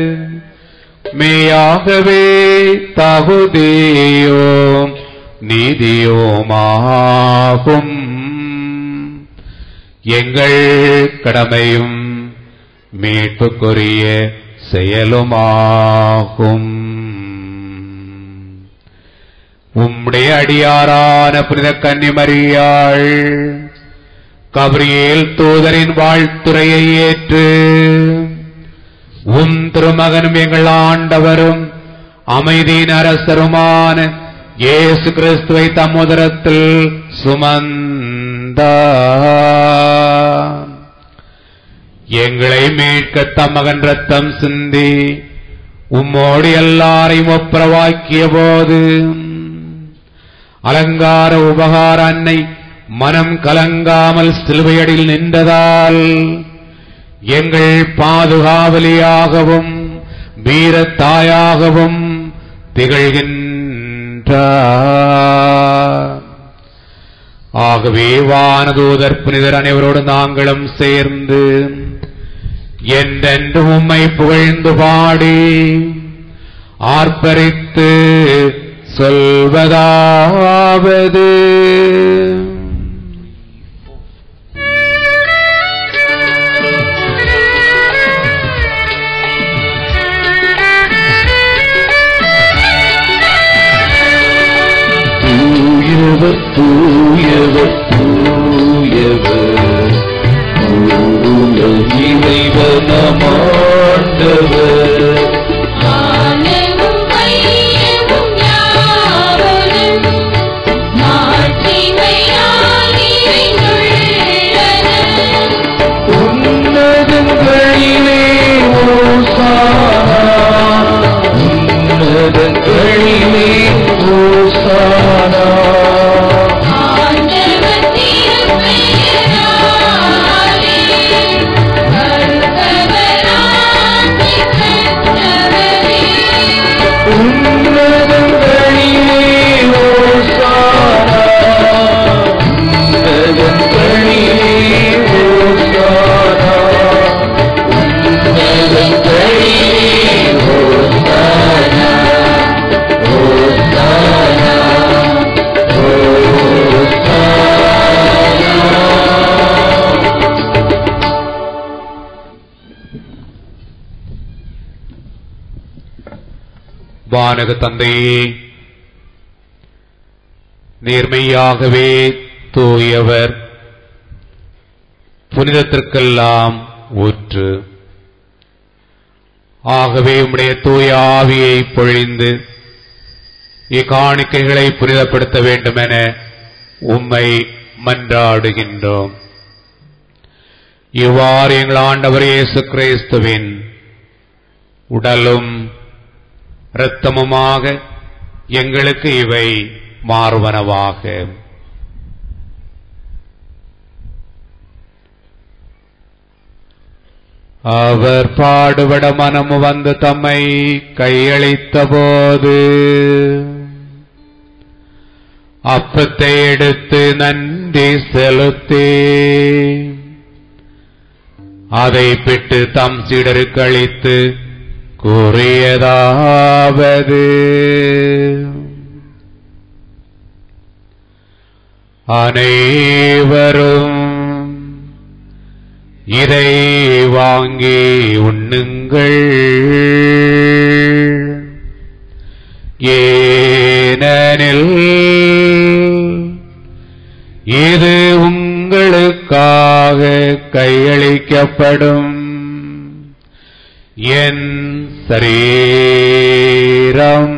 மெய்யாகவே தகுதியோம் நீதியோமாகும் எங்கள் கடமையும் மீட்புக்குரிய செயலுமாகும் உம்முடைய அடியாரான புனித கன்னிமரியாள் கபிரியேல் தூதரின் வாழ்த்துரையை ஏற்று உம் திருமகனும் எங்கள் ஆண்டவரும் அமைதியின் அரசருமான இயேசு கிறிஸ்துவை தம்முதரத்தில் சுமந்தார் எங்களை மீட்க தம் மகன் ரத்தம் சிந்தி உம்மோடு எல்லாரையும் ஒப்புரவாக்கிய போது அலங்கார உபகார அன்னை மனம் கலங்காமல் சிலுவையடியில் நின்றதால் எங்கள் பாதுகாவலியாகவும் வீரத்தாயாகவும் திகழ்கின்றார் ஆகவே வானதூதர் புனிதர் அனைவரோடு நாங்களும் சேர்ந்து என்றென்று உம்மை புகழ்ந்து பாடி ஆர்ப்பரித்து சொல்வதாவது தூயவர் தூயவர் தூயவர் தூய இறைவனமாண்டவர் ஆனமும் மையமும் யாவரும் மாட்சிமையால் இறைவனுக்கு ஆண்டவர் திருப்பெயராலே வருபவராசி பெற்றவரே உன்னதங்களிலே ஓசானா உன்னதங்களிலே ஓசானா உன்னதங்களிலே ஓசானா ஓசானா வானக தந்தையே நேர்மையாகவே தூயவர் புனிதத்திற்கெல்லாம் ஊற்று ஆகவே உம்முடைய தூய ஆவியை பொழிந்து இக்காணிக்கைகளை புனிதப்படுத்த வேண்டுமென உம்மை மன்றாடுகின்றோம் இவ்வாறு எங்கள் ஆண்டவர் இயேசு கிறிஸ்துவின் உடலும் இரத்தமுமாக எங்களுக்கு இவை மாறுவனவாக அவர் பாடுபட மனமு வந்து தம்மை கையளித்த போது அப்பத்தை எடுத்து நன்றி செலுத்தி அதை பிட்டு தம் சீடருக்கு அளித்து கூறியதாவது அனைவரும் இதை வாங்கி உண்ணுங்கள் ஏனெனில் இது உங்களுக்காக கையளிக்கப்படும் என் சரீரம்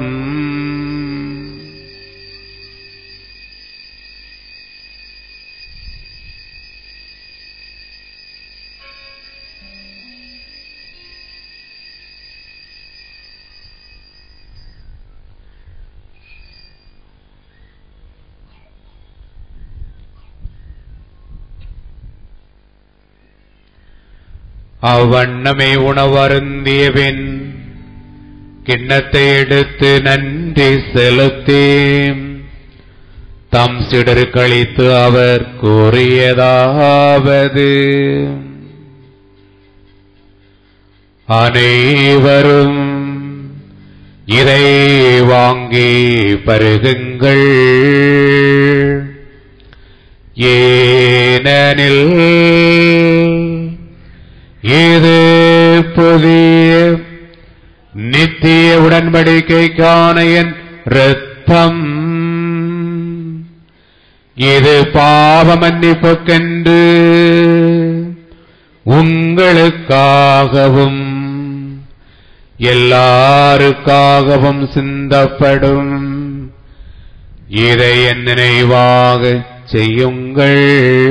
அவ்வண்ணமே உணவருந்திய பின் கிண்ணத்தை எடுத்து நன்றி செலுத்தி தம் சிடரு கழித்து அவர் கூறியதாவது அனைவரும் இதை வாங்கி பருகுங்கள் ஏனெனில் இது புதிய நித்திய உடன்படிக்கைக்கான என் இரத்தம் இது பாவ மன்னிப்புக்கென்று உங்களுக்காகவும் எல்லாருக்காகவும் சிந்தப்படும் இதை என் நினைவாக செய்யுங்கள்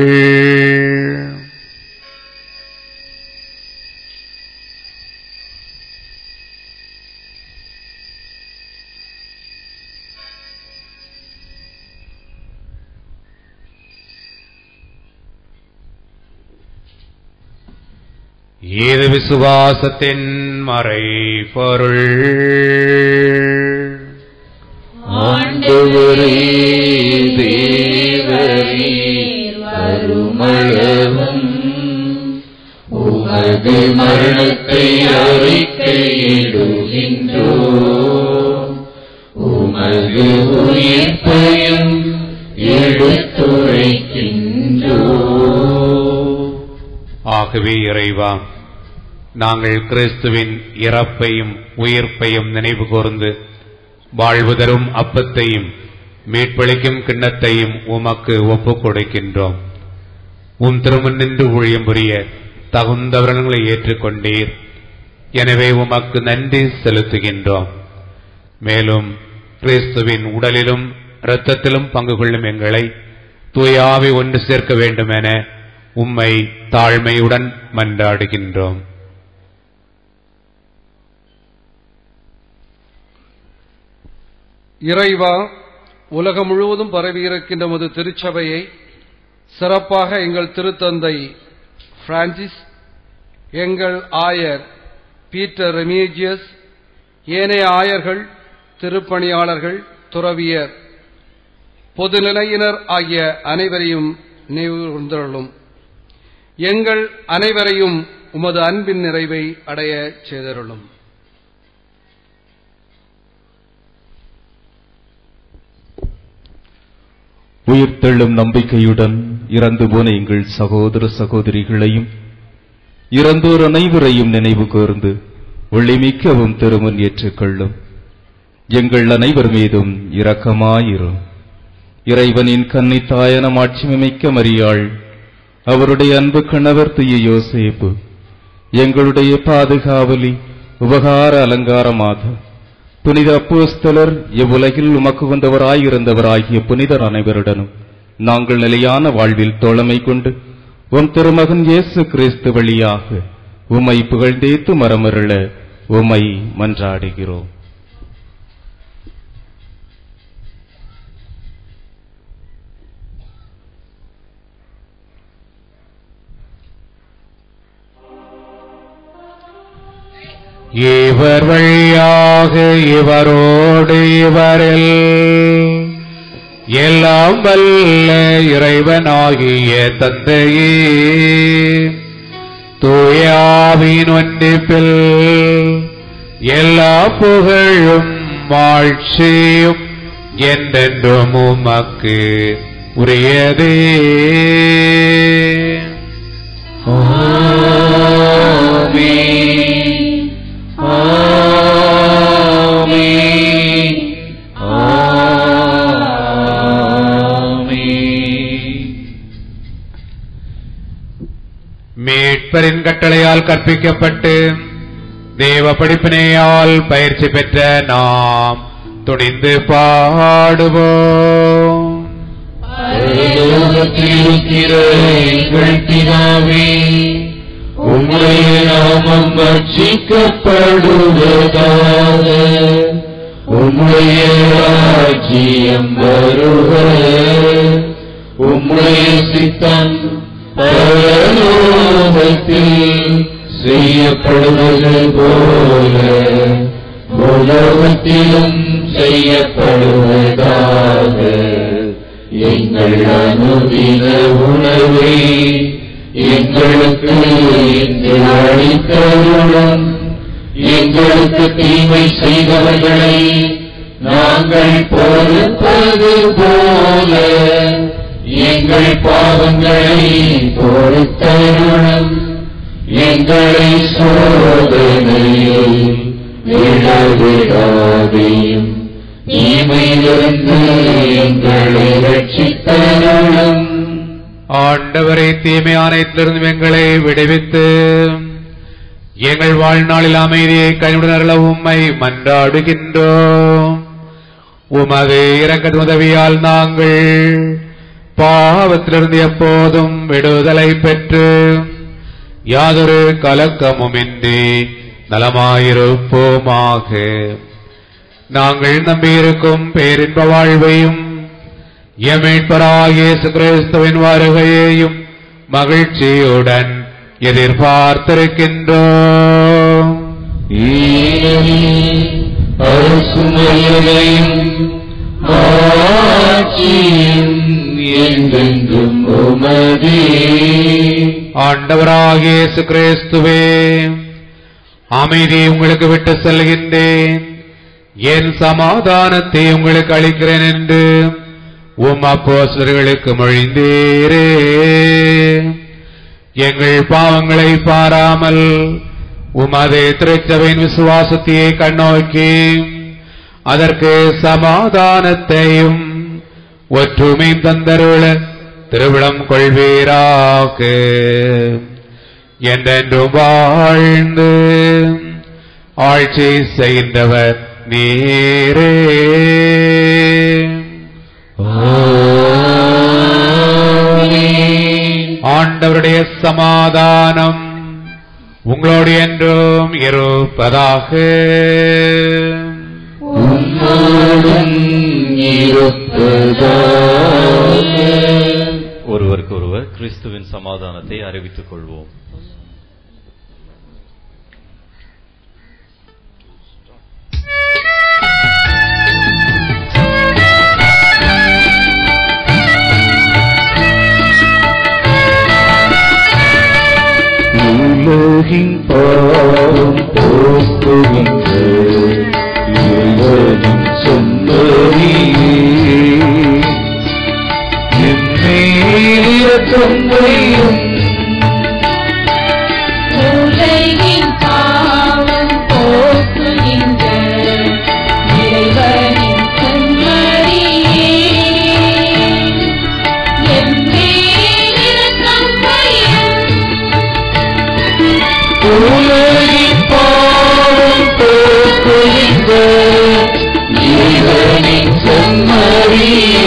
இது விசுவாசத்தின் மறை பொருள் ஆண்டவரே தேவரே வருமளவும் உமது மரணத்தை அறிக்கையிடுகின்றோ உமது உயிர்ப்பையும் எடுத்துரைக்கின்றோ ஆகவே இறைவா நாங்கள் கிறிஸ்துவின் இறப்பையும் உயிர்ப்பையும் நினைவு கூர்ந்து வாழ்வு தரும் அப்பத்தையும் மீட்பளிக்கும் கிண்ணத்தையும் உமக்கு ஒப்புக் கொடுக்கின்றோம் உம் திருமண் நின்று ஊழியம் புரிய தகுந்தவர்களை ஏற்றுக்கொண்டீர் எனவே உமக்கு நன்றி செலுத்துகின்றோம் மேலும் கிறிஸ்துவின் உடலிலும் இரத்தத்திலும் பங்கு கொள்ளும் எங்களை தூயாவை ஒன்று சேர்க்க வேண்டுமென உம்மை தாழ்மையுடன் மன்றாடுகின்றோம் இறைவா உலகம் முழுவதும் பரவியிருக்கின்ற நமது திருச்சபையை சிறப்பாக எங்கள் திருத்தந்தை பிரான்சிஸ் எங்கள் ஆயர் பீட்டர் ரெமீஜியஸ் ஏனைய ஆயர்கள் திருப்பணியாளர்கள் துறவியர் பொதுநிலையினர் ஆகிய அனைவரையும் நினைவுறுந்தருளும் எங்கள் அனைவரையும் உமது அன்பின் நிறைவை அடைய செய்தருளும் உயிர்த்தெழும் நம்பிக்கையுடன் இறந்து போன எங்கள் சகோதர சகோதரிகளையும் இறந்தோர் அனைவரையும் நினைவு கூர்ந்து ஒளிமிக்கவும் திருமுன் ஏற்றுக்கொள்ளும் எங்கள் அனைவர் மீதும் இரக்கமாயிரும் இறைவனின் கன்னித்தாயன மாட்சிமிக்க மரியாள் அவருடைய அன்பு கணவர் துய யோசேப்பு எங்களுடைய பாதுகாவலி உபகார அலங்காரமாக புனித அப்போஸ்தலர் இவ்வுலகில் உமக்கு வந்தவராயிருந்தவராகிய புனிதர் அனைவருடனும் நாங்கள் நிலையான வாழ்வில் தோழமை கொண்டு உம் திருமகன் இயேசு கிறிஸ்து வழியாக உம்மை புகழ்ந்தேத்து மரமருள உம்மை மன்றாடுகிறோம் இவர் வழியாக இவரோடு இவரில் எல்லாம் வல்ல இறைவனாகிய தந்தையே தூயாவின் ஒன்றிப்பில் எல்லா புகழும் வாழ்ச்சியும் என்றென்றும் உமக்கு உரியதே மீட்பரின் கட்டளையால் கற்பிக்கப்பட்டு தேவ படிப்பினையால் பயிற்சி பெற்ற நாம் துணிந்து பாடுவோம் பரலோகத்திலிருக்கிற எங்கள் பிதாவே உம்முடைய நாமம் ரட்சிக்கப்படுவதாக உம்முடைய ராஜ்யம் வருக உம்முடைய சித்தம் பரலோகத்தில் செய்யப்படுவது போல உலகத்திலும் செய்யப்படுவதாக எங்கள் அனுதின உணவை எங்களுக்கு இன்று அளித்தருளும் எங்களுக்கு தீமை செய்தவர்களை நாங்கள் பொறுப்பது போல எங்கள் பாவங்களை பொறுத்தருளும் எங்களை சோதனையில் விழவிடாதையும் தீமையிலிருந்து எங்களை ரட்சித்தருளும் ஆண்டவரை தீமை ஆணையத்திலிருந்து எங்களை விடுவித்து எங்கள் வாழ்நாளில் அமைதியை கைவிடுதல உம்மை மன்றாடுகின்றோம் உமது இறக்க உதவியால் நாங்கள் பாவத்திலிருந்து எப்போதும் விடுதலை பெற்று யாதொரு கலக்கமுமின்றி நலமாயிருப்போமாக நாங்கள் நம்பியிருக்கும் பேரின்ப வாழ்வையும் எமீட்பராகிய இயேசு கிறிஸ்துவின் வருகையையும் மகிழ்ச்சியுடன் எதிர்பார்த்திருக்கின்றோம் அரசுமையையும் ஆட்சியும் என்றென்றும் உமதே ஆண்டவராகிய இயேசு கிறிஸ்துவே அமைதி உங்களுக்கு விட்டு செல்கின்றேன் என் சமாதானத்தை உங்களுக்கு அளிக்கிறேன் என்று உம் அப்போஸ்தலர்களுக்கு மொழிந்தீரே எங்கள் பாவங்களை பாராமல் உமது திருச்சபையின் விசுவாசத்தையே கண்ணோக்கி அதற்கு சமாதானத்தையும் ஒற்றுமை தந்தருள திருவிழம் கொள்வீராக என்றென்றும் வாழ்ந்து ஆட்சி செய்கின்றவர் நீரே ஆண்டவருடைய சமாதானம் உங்களோடு என்றும் இருப்பதாக உம் உம்மோடும் இருப்பதாக ஒருவருக்கு ஒருவர் கிறிஸ்துவின் சமாதானத்தை அறிவித்துக் கொள்வோம் உலகின் பாவம் போக்குகின்ற இறைவனின் சொந்தரியே எம்மேலிரக்கம் வையும் உலகின் பாவம் போக்குகின்ற இறைவனின் கண்மணியே எம்மேல் இரக்கம் வையும் உலகின் பாவம் போக்குகின்ற இறைவனின் சொந்தரியே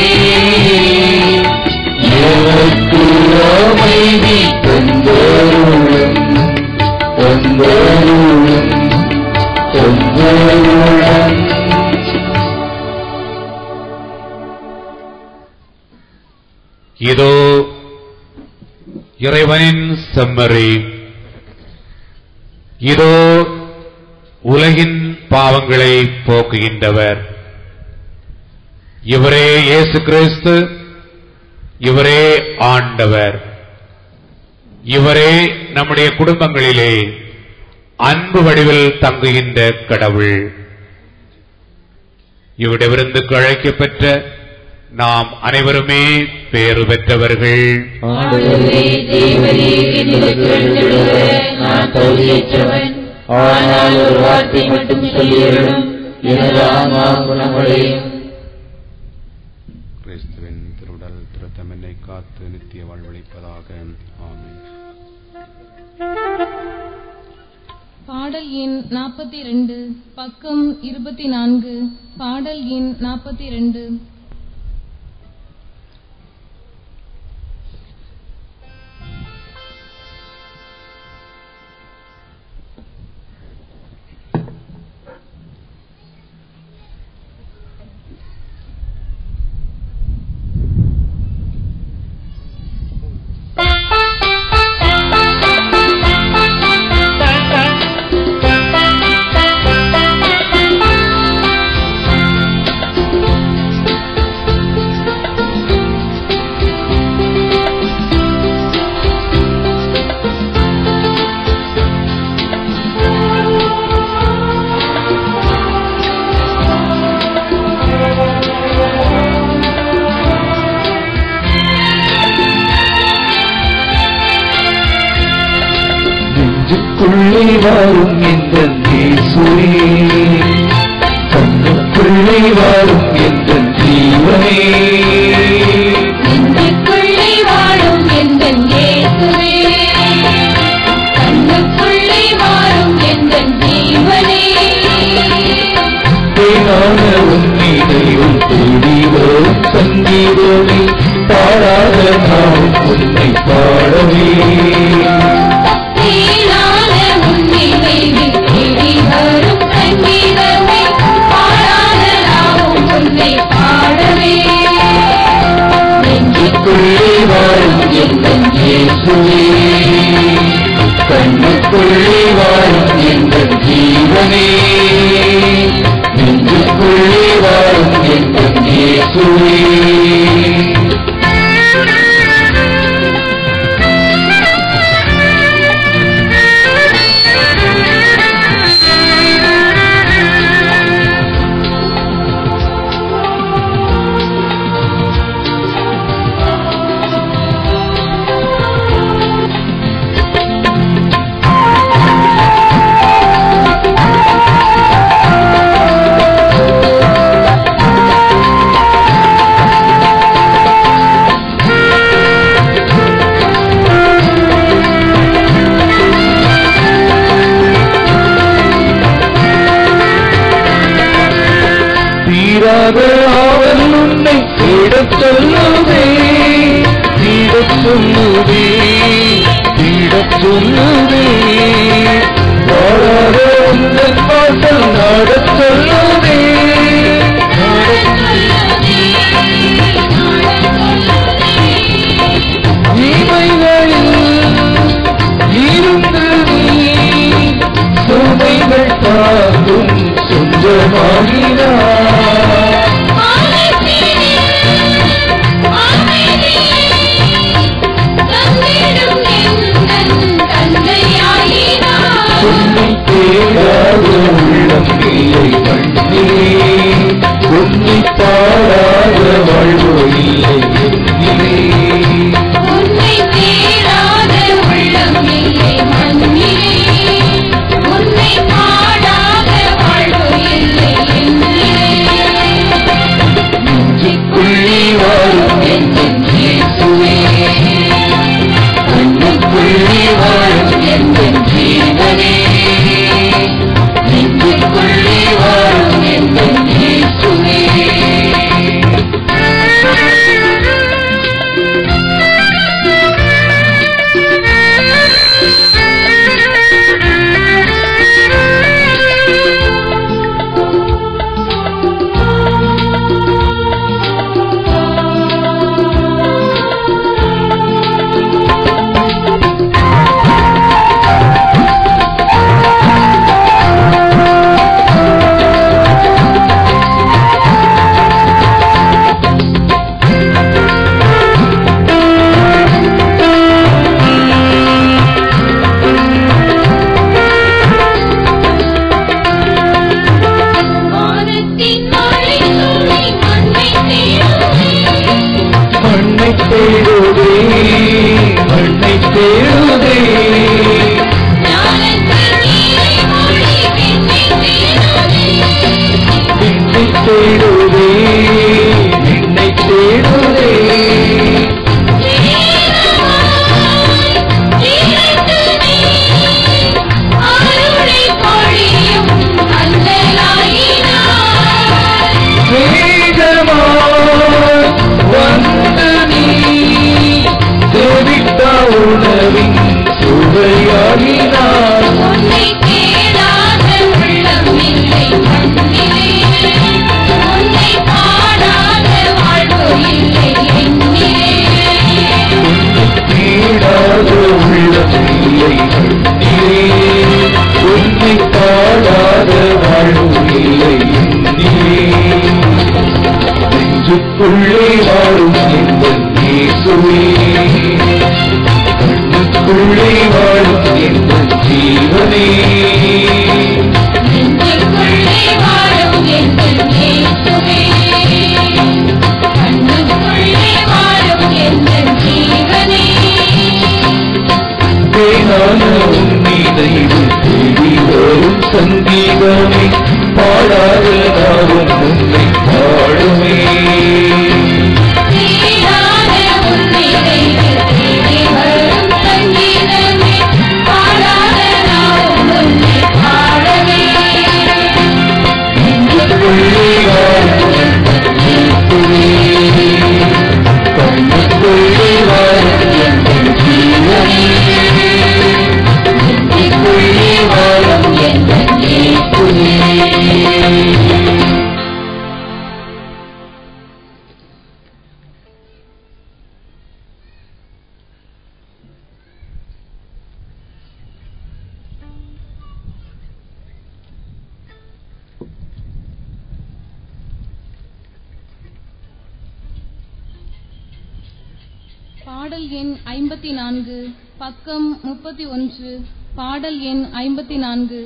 எனக்கு அமைதி தந்தருளும் தந்தருளும் தந்தருளும் இதோ இறைவனின் செம்மறி இதோ உலகின் பாவங்களை போக்குகின்றவர் இவரே இயேசு கிறிஸ்து இவரே ஆண்டவர் இவரே நம்முடைய குடும்பங்களிலே அன்பு வடிவில் தங்குகின்ற கடவுள் இவரிடமிருந்து அழைக்கப்பெற்ற நாம் அனைவருமே பேறு பெற்றவர்கள் ஆண்டவரே தேவரே என்னிடத்தில் எழுந்திடுக நான் தகுதியற்றவன் ஆனால் ஒரு வார்த்தை மட்டும் சொல்லியருளும் எனது ஆன்மா குணமடையும் கிறிஸ்துவின் திருடல் திருத்தம் என்னை காத்து நித்திய வாழ்வளிப்பதாக ஆமென் பாடல் எண் நாற்பத்தி ரெண்டு பக்கம் இருபத்தி நான்கு பாடல் எண் நாற்பத்தி ரெண்டு நெஞ்சுக்குள்ளே வாரும் எந்த இயேசுவே கண்ணுக்குள்ளே வாரும் எந்த ஜீவனே நெஞ்சுக்குள்ளே வாழும் எந்தன் இயேசுவே கண்ணுக்குள்ளே வாழும் எந்தன் ஜீவனே தேனான உன்னிதையும் தேடி வரும் சங்கீதமே பாடாத நாம் உன்னை பாடவே தேனான உன்னிலையில் தேடி வரும் சங்கீதமே பாடாத நாமும் உன்னை பாடவே நெஞ்சுக்குள்ளே வாரும் எந்தன் இயேசுவே கண்ணுக்குள்ளே வாரும் எந்தன் ஜீவனே நெஞ்சுக்குள்ளே வாரும் எந்தன் இயேசுவே தீராத ஆவல் உன்னை தேடச் சொல்லுதே தீடச் சொல்லுதே தீடச் சொல்லுதே வாழாத உந்தன் வாசல் நாடச் சொல்லுதே தேடுதே நின்னை தேடுதே நின்னை தேடுதே வேகமாய் வந்து நீ தேவிட்ட உணவின் சுவையாகினார் தேடாத உள்ளமில்லை நீரே உன்னை பாடாத வாழ்வும் இல்லை நீரே நெஞ்சுக்குள்ளே வாழும் எங்கள் இயேசுவே கண்ணுக்குள்ளே வாழும் எங்கள் ஜீவனே தேனான உன்னிதைவு தேடி வரும் சங்கீதமே பாடாத நாவும் உன்னை பாடுமே நெஞ்சுக்குள்ளே வாழும் எங்கள் இயேசுவே கண்ணுக்குள்ளே வாழும் எங்கள் ஜீவனே நெஞ்சுக்குள்ளே வாழும் எங்கள் இயேசுவே பாடல் எண் ஐம்பத்தி நான்கு பக்கம் முப்பத்தி ஒன்று பாடல் எண் ஐம்பத்தி நான்கு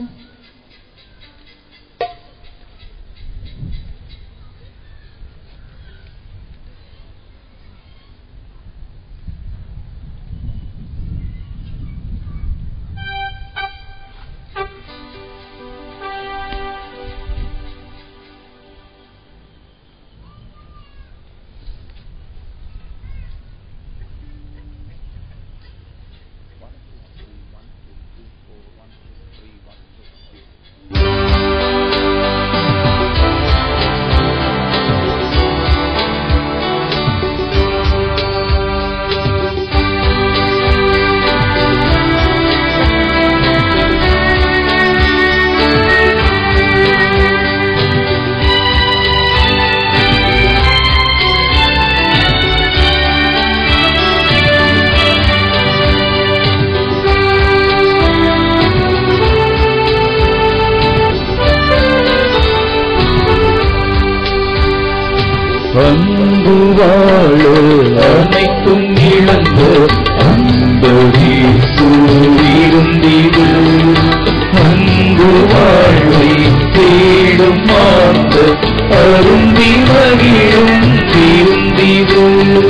அன்பு வாழ அனைத்தும் இழந்த அன்பரே சூழிருந்தீது அன்பு வாழ்வை தேடும் மாந்த அருந்தி மகிழும் தீருந்தீது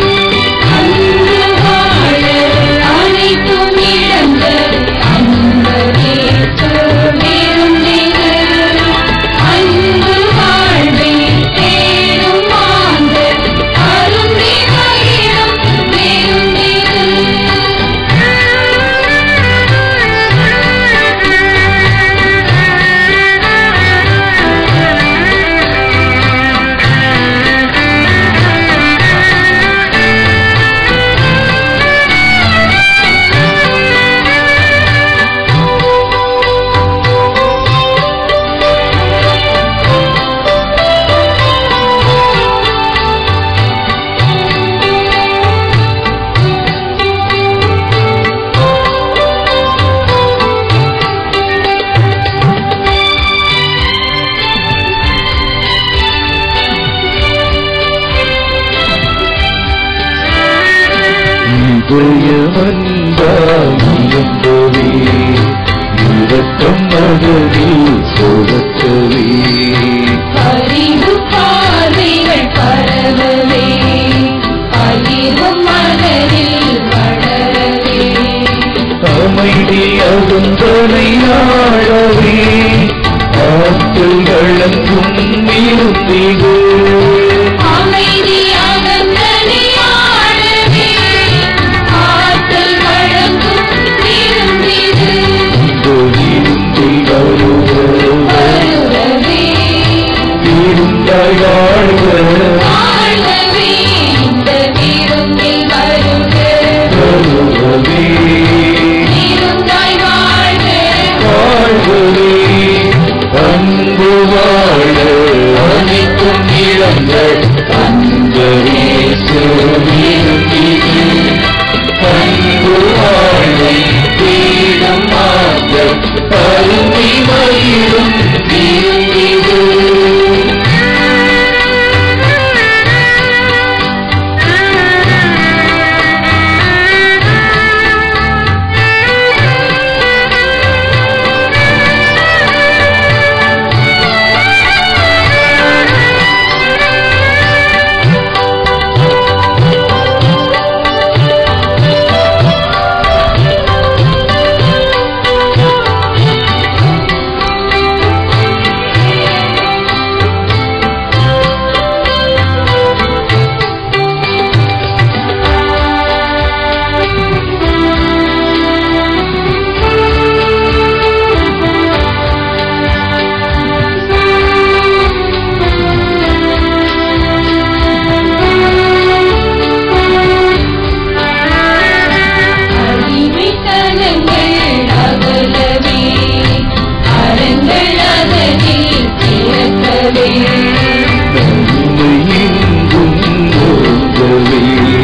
இதயமன்பாயிருந்தவே இரக்கம் மகனில் சோதத்தவே அறிவு பார்வைகள் பரவவே பகிர்வும் மலரில் வளரவே ஆடவே ஆற்றல் வழங்கும் இருந்தீது அமைதியாக தனி ஆடவே ஆற்றல் வழங்கும் விருந்திது இந்த விருந்தில் வருவர் வருவவே விருந்தாய் வாழ்வர் வாழ்வவே இந்த விருந்தில் வருக வருவவே விருந்தாய் வாழ்க வாழ்வவே அன்பு வாழ அனைத்தும் இழந்த அன்பரே சொல்லிருந்தீது அன்பு வாழை தீரம் மாற்ற அருமை மகிழும் விருந்திது அறிவித்தனங்கள் அகலவே அறங்கள் அதனில் திறக்கவே நன்மையெங்கும் ஓங்கவே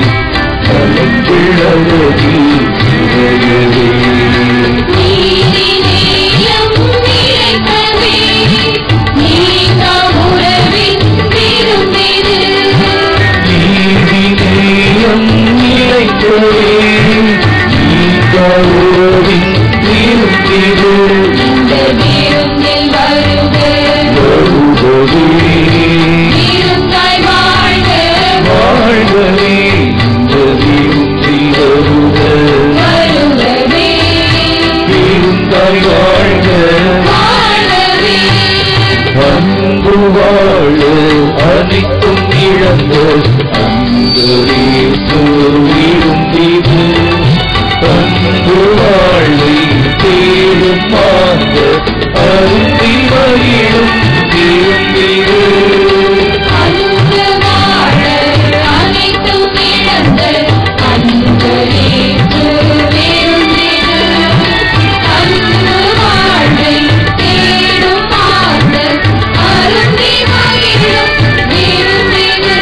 கலங்கிழவதில் நிறையவே நீதி நேயம் நிலைக்கவே நீங்கா உறவின் விருந்திது நீதி நேயம் நிலைக்கவே நீங்காவுறவின் விருந்திது இந்த விருந்தில் வருக வருகவே விருந்தாய் வாழ்க வாழ்கவே இந்த விருந்தில் வருக வருகவே விருந்தாய் வாழ்க வாழ்கவே அன்பு வாழ அனைத்தும் இழந்த அன்பரே சொல்லிருந்தீது அன்பு வாழை தேடும் மாந்த அருந்தி மகிழும் திரும்பிது அன்பு வாழ அனைத்தும் இழந்த அன்பரே விருந்திது அன்பு வாழை தேடும் மாந்த அருந்தி மகிழும் விருந்திது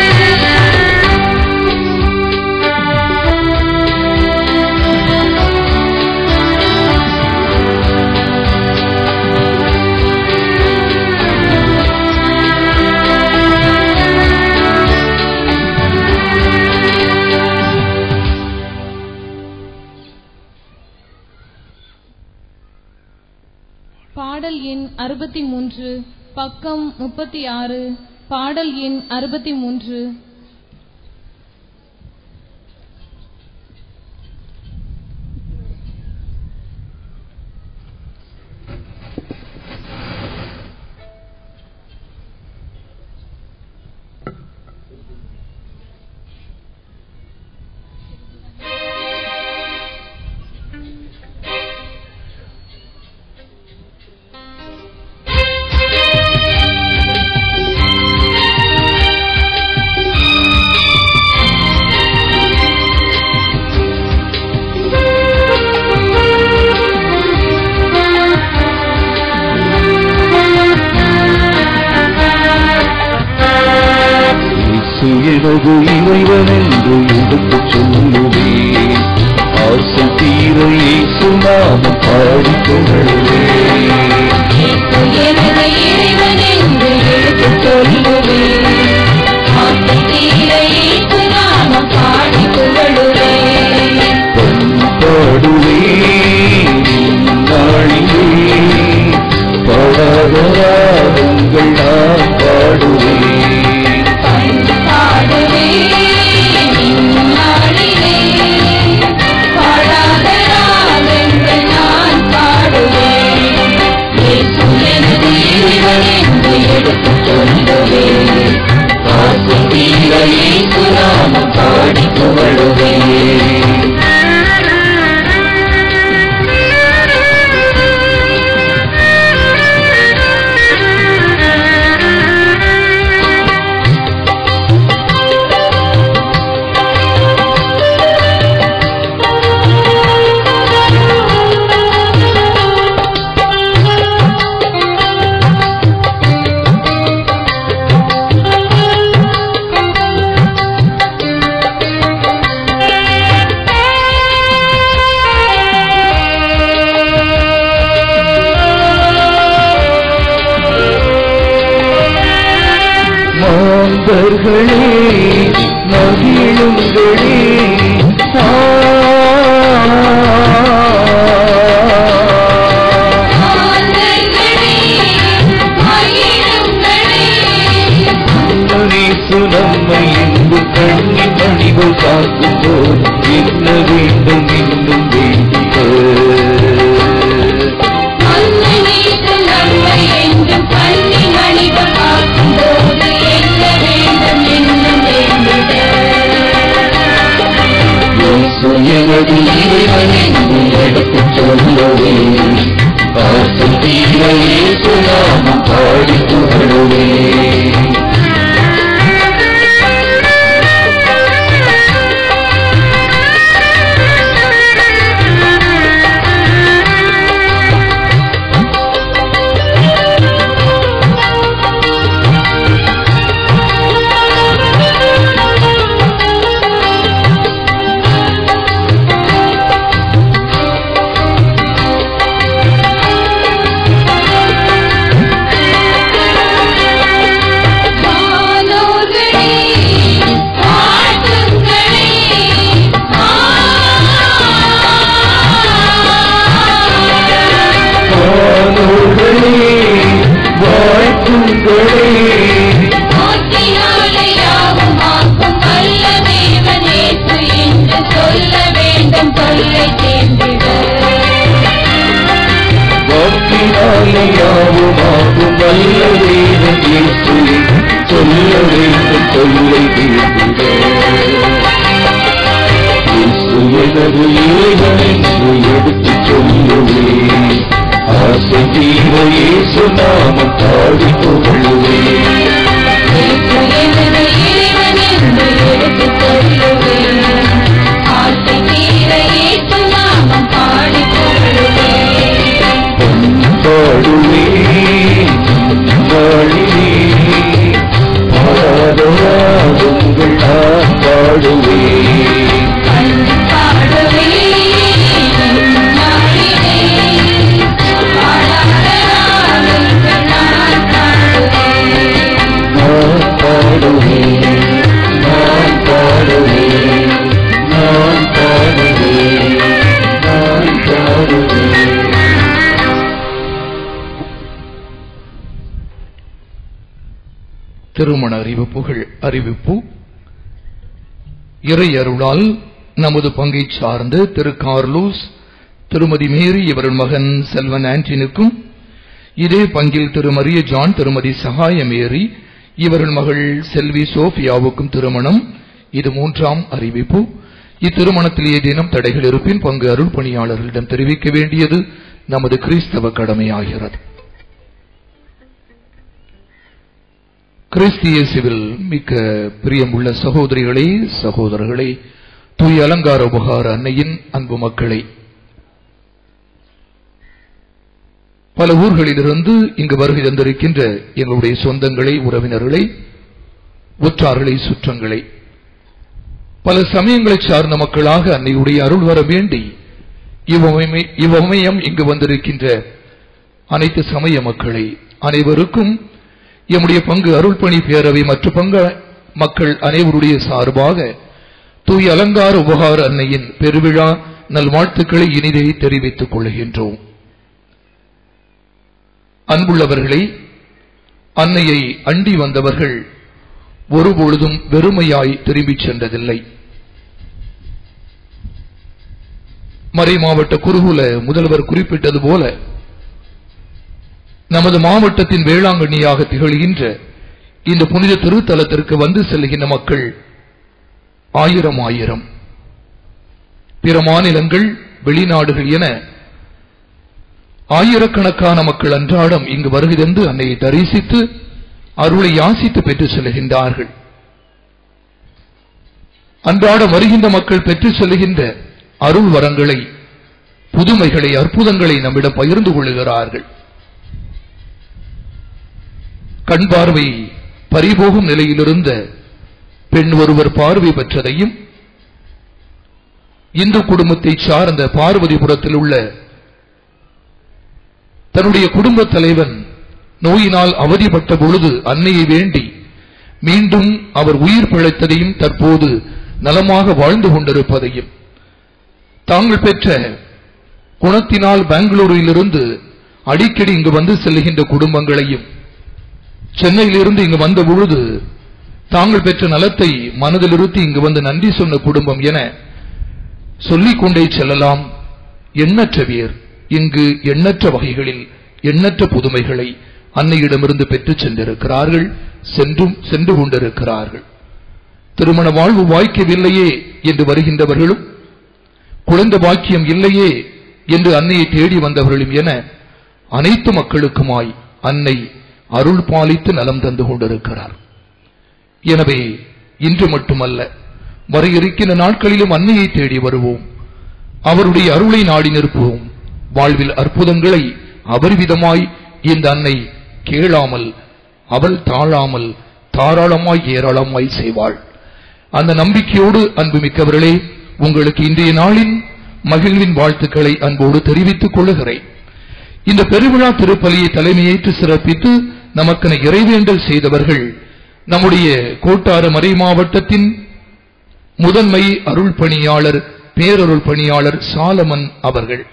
பாடல் எண் அறுபத்தி மூன்று பக்கம் முப்பத்தி ஆறு பாடல் எண் அறுபத்தி மூன்று இயேசு எனது இறைவன் என்று எடுத்துச் சொல்லுவேன் ஆசை தீர இயேசு நாமம் பாடிக் கொள்ளுவேன் எனது இறைவன் என்று எடுத்துச் சொல்லுவேன் ஆசை தீர இயேசு நாமம் பாடிக் புகழுவேன் பாடுவேன் நாளிலே பாடாத ராகங்கள் நான் பாடுவேன் பாடுவேன் இந்நாளிலே பாடாத ராகங்கள் நான் பாடுவேன் மாந்தர்களே மகிழுங்களே நம்மை இன்று கண்ணின் மணிகள் காக்கும்போது என்ன வேண்டும் இன்னும் வேண்டிய எனது இறைவன் என்று எடுத்துச் சொல்லவே ஆசை தீரையே சுனாமம் பாடி புகழுவே வானோர்களே வாழ்த்துங்களே சொல்ல வேண்டும் தொல்லை சேர்ந்திட வாக்கினாலே யாவுமாகும் வல்ல தேவன் இயேசுவே சொல்ல வேண்டும் சொல்லை தீர்ந்திட இயேசு எனது இறைவன் என்று எடுத்துச் சொல்லுவே ஆசை தீர இயேசு நாமம் பாடி புகழுவே எனது இறைவன் என்று எடுத்துச் சொல்லுவேன் ஆசை தீர இயேசு நாமம் பாடி புகழுவேன் பாடுவே பாடிவே பாடாதவா உங்கள் நான் பாடுவே பாடுவே நாளிலே பாடாத நாளுங்கள் நான் பாடுவேன் நான் பாடுவே நான் பாடுவே நான் பாடுவே நான் பாடுவே திருமண அறிவிப்புகள் அறிவிப்பு இறை அருளால் நமது பங்கை சார்ந்த திரு கார்லூஸ் திருமதி மேரி இவரின் மகன் செல்வன் ஆன்டினுக்கும் இதே பங்கில் திரு மரிய ஜான் திருமதி சகாய மேரி இவரின் மகள் செல்வி சோபியாவுக்கும் திருமணம் இது மூன்றாம் அறிவிப்பு இத்திருமணத்தில் ஏதேனும் தடைகள் இருப்பின் பங்கு அருள் பணியாளர்களிடம் தெரிவிக்க வேண்டியது நமது கிறிஸ்தவ கடமையாகிறது கிறிஸ்தியேசுவில் மிக்க பிரியமுள்ள சகோதரிகளே சகோதரர்களே தூய அலங்கார உபகார அன்னையின் அன்பு மக்களே பல ஊர்களிலிருந்து இங்கு வருகை தந்திருக்கின்ற எங்களுடைய சொந்தங்களை உறவினர்களை உற்றார்களை சுற்றங்களை பல சமயங்களை சார்ந்த மக்களாக அன்னையுடைய அருள் வர வேண்டி இவ்வமய- இவ்வமயம் இங்கு வந்திருக்கின்ற அனைத்து சமய மக்களை அனைவருக்கும் எம்முடைய பங்கு அருள் பணி பேரவை மற்ற பங்கு மக்கள் அனைவருடைய சார்பாக தூய அலங்கார உபகார அன்னையின் பெருவிழா நல்வாழ்த்துக்களை இனிதே தெரிவித்துக் கொள்கின்றோம் அன்புள்ளவர்களை அன்னையை அண்டி வந்தவர்கள் ஒருபொழுதும் வெறுமையாய் திரும்பிச் சென்றதில்லை மறை மாவட்ட குருகுல முதல்வர் குறிப்பிட்டது போல நமது மாவட்டத்தின் வேளாங்கண்ணியாக திகழ்கின்ற இந்த புனித திருத்தலத்திற்கு வந்து செல்கின்ற மக்கள் ஆயிரம் ஆயிரம் பிற மாநிலங்கள் வெளிநாடுகள் என ஆயிரக்கணக்கான மக்கள் அன்றாடம் இங்கு வருகை தந்து அன்னையை தரிசித்து அருளை யாசித்து பெற்று செல்கின்றார்கள் அன்றாடம் வருகின்ற மக்கள் பெற்று செல்கின்ற அருள் வரங்களை புதுமைகளை அற்புதங்களை நம்மிடம் பகிர்ந்து கொள்ளுகிறார்கள் கண் பார்வை பறிபோகும் நிலையிலிருந்த பெண் ஒருவர் பார்வை பெற்றதையும் இந்து குடும்பத்தை சார்ந்த பார்வதிபுரத்தில் உள்ள தன்னுடைய குடும்ப தலைவன் நோயினால் அவதிப்பட்ட பொழுது அன்னையை வேண்டி மீண்டும் அவர் உயிர் பிழைத்ததையும் தற்போது நலமாக வாழ்ந்து கொண்டிருப்பதையும் தாங்கள் பெற்ற குணத்தினால் பெங்களூரிலிருந்து அடிக்கடி இங்கு வந்து செல்லுகின்ற குடும்பங்களையும் சென்னையிலிருந்து இங்கு வந்த பொழுது தாங்கள் பெற்ற நலத்தை மனதில் இருத்தி இங்கு வந்து நன்றி சொன்ன குடும்பம் என சொல்லிக் கொண்டே செல்லலாம் எண்ணற்ற பேர் இங்கு எண்ணற்ற வகைகளில் எண்ணற்ற புதுமைகளை அன்னையிடமிருந்து பெற்றுச் சென்றிருக்கிறார்கள் சென்றும் சென்று கொண்டிருக்கிறார்கள் திருமண வாழ்வு வாய்க்கவில்லையே என்று வருகின்றவர்களும் குழந்தை பாக்கியம் இல்லையே என்று அன்னையை தேடி வந்தவர்களும் என அனைத்து மக்களுக்குமாய் அன்னை அருள் பாலித்து நலம் தந்து கொண்டிருக்கிறார் எனவே இன்று மட்டுமல்ல வர இருக்கின்ற நாட்களிலும் அன்னையை தேடி வருவோம் அவருடைய அருளை நாடி நிற்போம் வாழ்வில் அற்புதங்களை அபரிவிதமாய் இந்த அன்னை கேளாமல் அவள் தாழாமல் தாராளமாய் ஏராளமாய் செய்வாள் அந்த நம்பிக்கையோடு அன்புமிக்கவர்களே உங்களுக்கு இன்றைய நாளின் மகிழ்வின் வாழ்த்துக்களை அன்போடு தெரிவித்துக் கொள்ளுகிறேன் இந்த பெருவிழா திருப்பலியை தலைமையேற்று சிறப்பித்து நமக்கென இறைவேண்டல் செய்தவர்கள் நம்முடைய கோட்டாறு மறை மாவட்டத்தின் முதன்மை அருள் பணியாளர் பேரருள் பணியாளர் சாலமன் அவர்கள்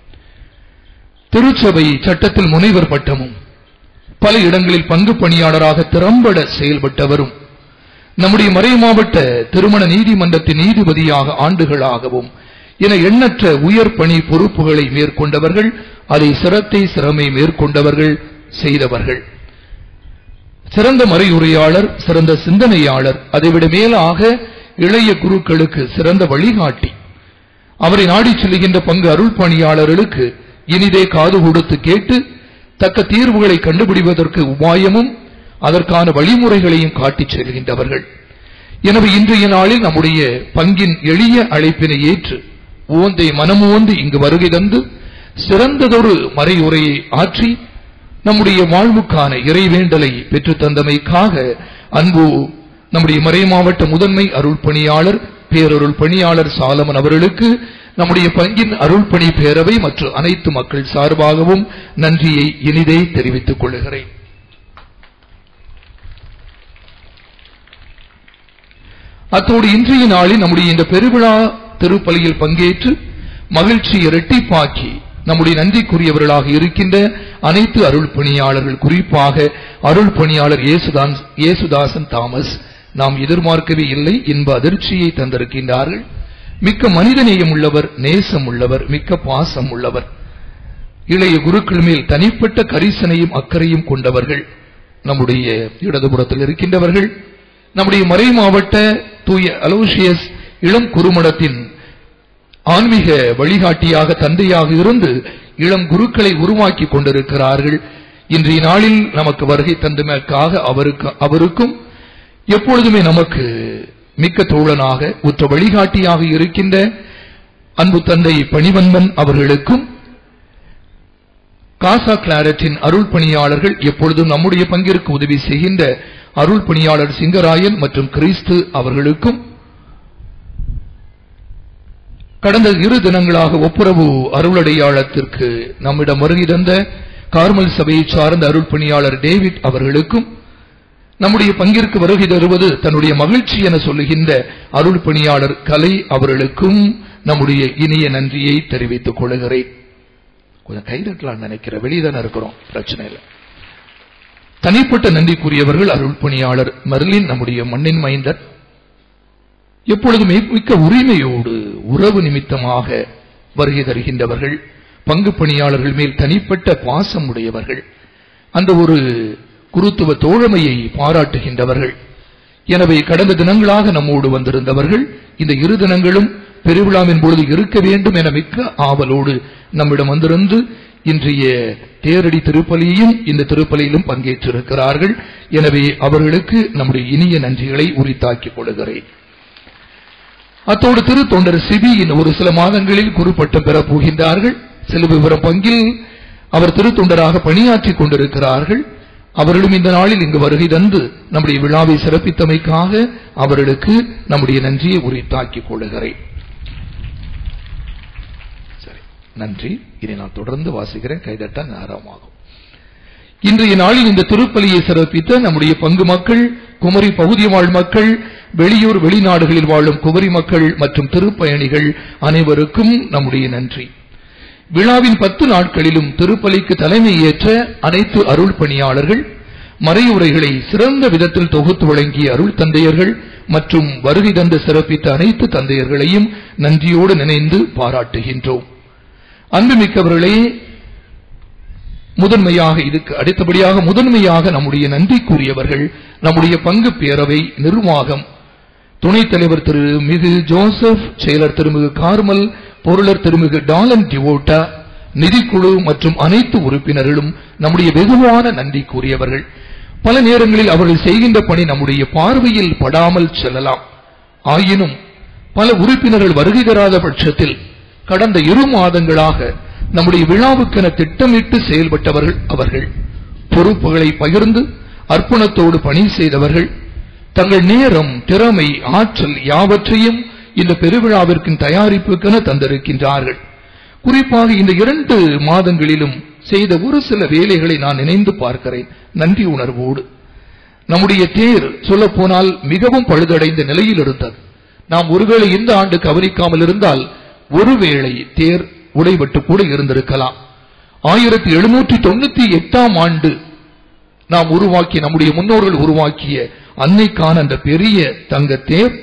திருச்சபை சட்டத்தில் முனைவர் பட்டமும் பல இடங்களில் பங்கு பணியாளராக திறம்பட செயல்பட்டவரும் நம்முடைய மறை மாவட்ட திருமண நீதிமன்றத்தின் நீதிபதியாக ஆண்டுகளாகவும் என எண்ணற்ற உயர் பணி பொறுப்புகளை மேற்கொண்டவர்கள் அதை சிரத்தை சிரமை மேற்கொண்டவர்கள் செய்தவர்கள் சிறந்த மறையுரையாளர் சிறந்த சிந்தனையாளர் அதைவிட மேலாக இளைய குருக்களுக்கு சிறந்த வழிகாட்டி அவரை நாடிச் செல்கின்ற பங்கு அருள் பணியாளர்களுக்கு இனிதே காது கொடுத்து கேட்டு தக்க தீர்வுகளை கண்டுபிடிப்பதற்கு உபாயமும் அதற்கான வழிமுறைகளையும் காட்டிச் செல்கின்றவர்கள் எனவே இன்றைய நாளில் நம்முடைய பங்கின் எளிய அழைப்பினை ஏற்று ஓந்தை மனமோந்து இங்கு வருகை தந்து சிறந்ததொரு மறையுரையை ஆற்றி நம்முடைய வாழ்வுக்கான இறைவேண்டலை பெற்றுத் தந்தமைக்காக அன்பு நம்முடைய மறை மாவட்ட முதன்மை அருள் பணியாளர் பேரருள் பணியாளர் சாலமன் அவர்களுக்கு நம்முடைய பங்கின் அருள் பணி பேரவை மற்றும் அனைத்து மக்கள் சார்பாகவும் நன்றியை இனிதே தெரிவித்துக் கொள்கிறேன் அத்தோடு இன்றைய நாளில் நம்முடைய இந்த பெருவிழா திருப்பலியில் பங்கேற்று மகிழ்ச்சி இரட்டிப்பாக்கி நம்முடைய நன்றிக்குரியவர்களாக இருக்கின்ற அனைத்து அருள் பணியாளர்கள் குறிப்பாக அருள் பணியாளர் இயேசுதான் இயேசுதாசன் தாமஸ் நாம் எதிர்பார்க்கவே இல்லை இன்ப அதிர்ச்சியை தந்திருக்கின்றார்கள் மிக்க மனிதநேயம் உள்ளவர் நேசம் உள்ளவர் மிக்க பாசம் உள்ளவர் இளைய குருக்கள் மேல் தனிப்பட்ட கரிசனையும் அக்கறையும் கொண்டவர்கள் நம்முடைய இடதுபுறத்தில் இருக்கின்றவர்கள் நம்முடைய மறை மாவட்ட தூய அலோசியஸ் இளம் குறுமடத்தின் ஆன்மீக வழிகாட்டியாக தந்தையாக இருந்து இளம் குருக்களை உருவாக்கி கொண்டிருக்கிறார்கள் இன்றைய நாளில் நமக்கு வருகை தந்தமைக்காக அவருக்கு அவருக்கும் எப்பொழுதுமே நமக்கு மிக்க தோழனாக உற்ற வழிகாட்டியாக இருக்கின்ற அன்பு தந்தை பணிவன்பன் அவர்களுக்கும் காசா கிளாரட்டின் அருள் பணியாளர்கள் எப்பொழுதும் நம்முடைய பங்கிற்கு உதவி செய்கின்ற அருள் பணியாளர் சிங்கராயன் மற்றும் கிறிஸ்து அவர்களுக்கும் கடந்த இரு தினங்களாக ஒப்புரவு அருளடையாளத்திற்கு நம்மிடம் வருகை தந்த கார்மல் சபையை சார்ந்த அருள் பணியாளர் டேவிட் அவர்களுக்கும் நம்முடைய பங்கிற்கு வருகை தருவது தன்னுடைய மகிழ்ச்சி என சொல்லுகின்ற அருள் பணியாளர் கலை அவர்களுக்கும் நம்முடைய இனிய நன்றியை தெரிவித்துக் கொள்கிறேன் கொஞ்சம் கைதட்டலாம் நினைக்கிற வெளியே இருக்கிறோம் பிரச்சனை இல்லை தனிப்பட்ட நன்றிக்குரியவர்கள் அருள் பணியாளர் மர்லின் நம்முடைய மண்ணின் மைந்தர் எப்பொழுதும் மிக்க உரிமையோடு உறவு நிமித்தமாக வருகை தருகின்றவர்கள் பங்கு பணியாளர்கள் மேல் தனிப்பட்ட பாசம் உடையவர்கள் அந்த ஒரு குருத்துவ தோழமையை பாராட்டுகின்றவர்கள் எனவே கடந்த தினங்களாக நம்மோடு வந்திருந்தவர்கள் இந்த இரு தினங்களும் பெருவிழாவின் பொழுது இருக்க வேண்டும் என மிக்க ஆவலோடு நம்மிடம் வந்திருந்து இன்றைய தேரடி திருப்பலியையும் இந்த திருப்பலியிலும் பங்கேற்றிருக்கிறார்கள் எனவே அவர்களுக்கு நம்முடைய இனிய நன்றிகளை உரித்தாக்கிக் கொள்கிறேன் அத்தோடு திருத்தொண்டர் சிபி இன்னும் ஒரு சில மாதங்களில் குறுப்பட்டம் பெறப் போகின்றார்கள் சில விவரம் பங்கில் அவர் திருத்தொண்டராக பணியாற்றிக் கொண்டிருக்கிறார்கள் அவர்களும் இந்த நாளில் இங்கு வருகை தந்து நம்முடைய விழாவை சிறப்பித்தமைக்காக அவர்களுக்கு நம்முடைய நன்றியை உரித்தாக்கிக் கொள்கிறேன் சரி நன்றி இனி நான் தொடர்ந்து வாசிக்கிறேன் கைதட்ட நேரமாகும் இன்றைய நாளில் இந்த திருப்பலியை சிறப்பித்த நம்முடைய பங்கு மக்கள் குமரி பகுதி வாழ் மக்கள் வெளியூர் வெளிநாடுகளில் வாழும் குமரி மக்கள் மற்றும் திருப்பயணிகள் அனைவருக்கும் நம்முடைய நன்றி விழாவின் பத்து நாட்களிலும் திருப்பலிக்கு தலைமை ஏற்ற அனைத்து அருள் பணியாளர்கள் மறையுரைகளை சிறந்த விதத்தில் தொகுத்து வழங்கிய அருள் தந்தையர்கள் மற்றும் வருகை தந்து சிறப்பித்த அனைத்து தந்தையர்களையும் நன்றியோடு நினைந்து பாராட்டுகின்றோம் அன்புமிக்கவர்களே முதன்மையாக இதுக்கு அடுத்தபடியாக முதன்மையாக நம்முடைய நன்றிக்குரியவர்கள் நம்முடைய பங்கு பேரவை நிர்வாகம் துணைத் தலைவர் திரு மிகு ஜோசப் செயலர் திருமிகு கார்மல் பொருளர் திருமிகு டாலன் டிவோட்டா நிதிக்குழு மற்றும் அனைத்து உறுப்பினர்களும் நம்முடைய வெகுவான நன்றிக்குரியவர்கள் பல நேரங்களில் அவர்கள் செய்கின்ற பணி நம்முடைய பார்வையில் படாமல் செல்லலாம் ஆயினும் பல உறுப்பினர்கள் வருகை தராத பட்சத்தில் கடந்த இரு மாதங்களாக நம்முடைய விழாவுக்கென திட்டமிட்டு செயல்பட்டவர்கள் அவர்கள் பொறுப்புகளை பகிர்ந்து அர்ப்பணத்தோடு பணி செய்தவர்கள் தங்கள் நேரம் திறமை ஆற்றல் யாவற்றையும் இந்த பெருவிழாவிற்கின் தயாரிப்புக்கென தந்திருக்கின்றார்கள் குறிப்பாக இந்த இரண்டு மாதங்களிலும் செய்த ஒரு சில வேலைகளை நான் நினைந்து பார்க்கிறேன் நன்றி உணர்வோடு நம்முடைய தேர் சொல்ல போனால் மிகவும் பழுதடைந்த நிலையில் இருந்தது நாம் ஒருவேளை இந்த ஆண்டு கவனிக்காமல் இருந்தால் ஒருவேளை தேர் உடைபட்டு கூட இருந்திருக்கலாம் ஆயிரத்தி எழுநூற்றி தொண்ணூத்தி எட்டாம் ஆண்டு நாம் உருவாக்கிய நம்முடைய முன்னோர்கள் உருவாக்கிய அன்னைக்கான அந்த பெரிய தங்க தேர்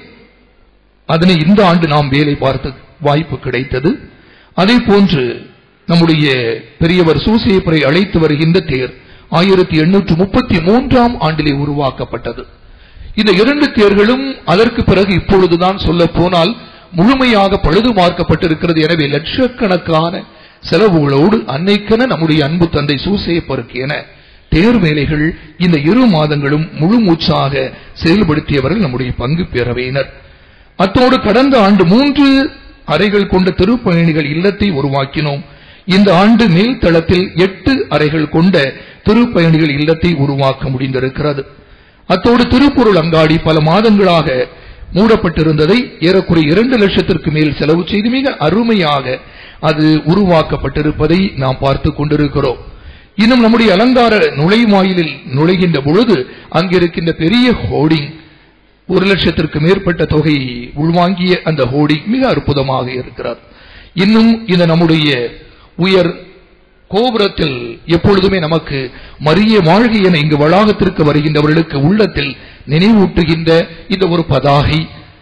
அதனை இந்த ஆண்டு நாம் வேலை பார்த்த வாய்ப்பு கிடைத்தது அதே போன்று நம்முடைய பெரியவர் சூசேப்பரை அழைத்து வருகின்ற தேர் ஆயிரத்தி எண்ணூற்று முப்பத்தி மூன்றாம் ஆண்டிலே உருவாக்கப்பட்டது இந்த இரண்டு தேர்களும் அதற்கு பிறகு இப்பொழுதுதான் சொல்ல போனால் முழுமையாக பழுது பார்க்கப்பட்டிருக்கிறது எனவே லட்சக்கணக்கான செலவுகளோடு அன்னைக்கென நம்முடைய அன்பு தந்தை சூசேப்பருக்கு என தேர் வேலைகள் இந்த இரு மாதங்களும் முழு மூச்சாக செயல்படுத்தியவர்கள் நம்முடைய பங்கு பேரவையினர் அத்தோடு கடந்த ஆண்டு மூன்று அறைகள் கொண்ட திருப்பயணிகள் இல்லத்தை உருவாக்கினோம் இந்த ஆண்டு மேல்தளத்தில் எட்டு அறைகள் கொண்ட திருப்பயணிகள் இல்லத்தை உருவாக்க முடிந்திருக்கிறது அத்தோடு திருப்பொருள் அங்காடி பல மாதங்களாக மூடப்பட்டிருந்ததை ஏறக்குறைய இரண்டு லட்சத்திற்கு மேல் செலவு செய்து மிக அருமையாக அது உருவாக்கப்பட்டிருப்பதை நாம் பார்த்துக் கொண்டிருக்கிறோம் இன்னும் நம்முடைய அலங்கார நுழைவாயிலில் நுழைகின்ற பொழுது அங்கிருக்கின்ற பெரிய ஹோர்டிங் ஒரு லட்சத்திற்கு மேற்பட்ட தொகையை உள்வாங்கிய அந்த ஹோர்டிங் மிக அற்புதமாக இருக்கிறார் இன்னும் இந்த நம்முடைய உயர் கோபுரத்தில் எப்பொழுதுமே நமக்கு மரிய வாழ்கை என இங்கு வளாகத்திற்கு வருகின்றவர்களுக்கு உள்ளத்தில் நினைவூட்டுகின்ற இந்த ஒரு பதாகை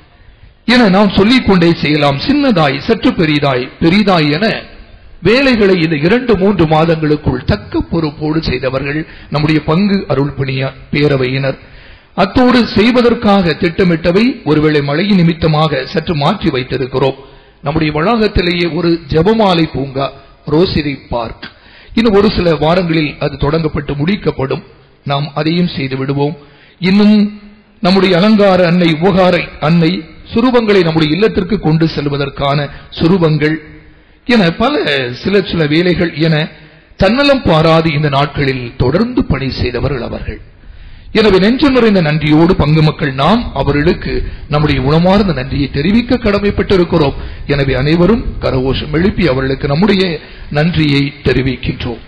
என நாம் சொல்லிக் கொண்டே செய்யலாம் சின்னதாய் சற்று பெரிதாய் பெரிதாய் என வேலைகளை இந்த இரண்டு மூன்று மாதங்களுக்குள் தக்க பொறுப்போடு செய்தவர்கள் நம்முடைய பங்கு அருள் பணிய பேரவையினர் அத்தோடு செய்வதற்காக திட்டமிட்டவை ஒருவேளை மழை நிமித்தமாக சற்று மாற்றி வைத்திருக்கிறோம் நம்முடைய வளாகத்திலேயே ஒரு ஜெபமாலை பூங்கா ரோசிரி பார்க் இன்னும் ஒரு சில வாரங்களில் அது தொடங்கப்பட்டு முடிக்கப்படும் நாம் அதையும் செய்து விடுவோம் இன்னும் நம்முடைய அலங்கார அன்னை உபகார அன்னை சுரூபங்களை நம்முடைய இல்லத்திற்கு கொண்டு செல்வதற்கான சுரூபங்கள் என பல சில சில வேலைகள் என தன்னலம் பாராது இந்த நாட்களில் தொடர்ந்து பணி செய்தவர்கள் அவர்கள் எனவே நெஞ்சம் நிறைந்த நன்றியோடு பங்கு மக்கள் நாம் அவர்களுக்கு நம்முடைய உணமார்ந்த நன்றியை தெரிவிக்க கடமைப்பட்டிருக்கிறோம் எனவே அனைவரும் கரகோஷம் எழுப்பி அவர்களுக்கு நம்முடைய நன்றியை தெரிவிக்கின்றோம்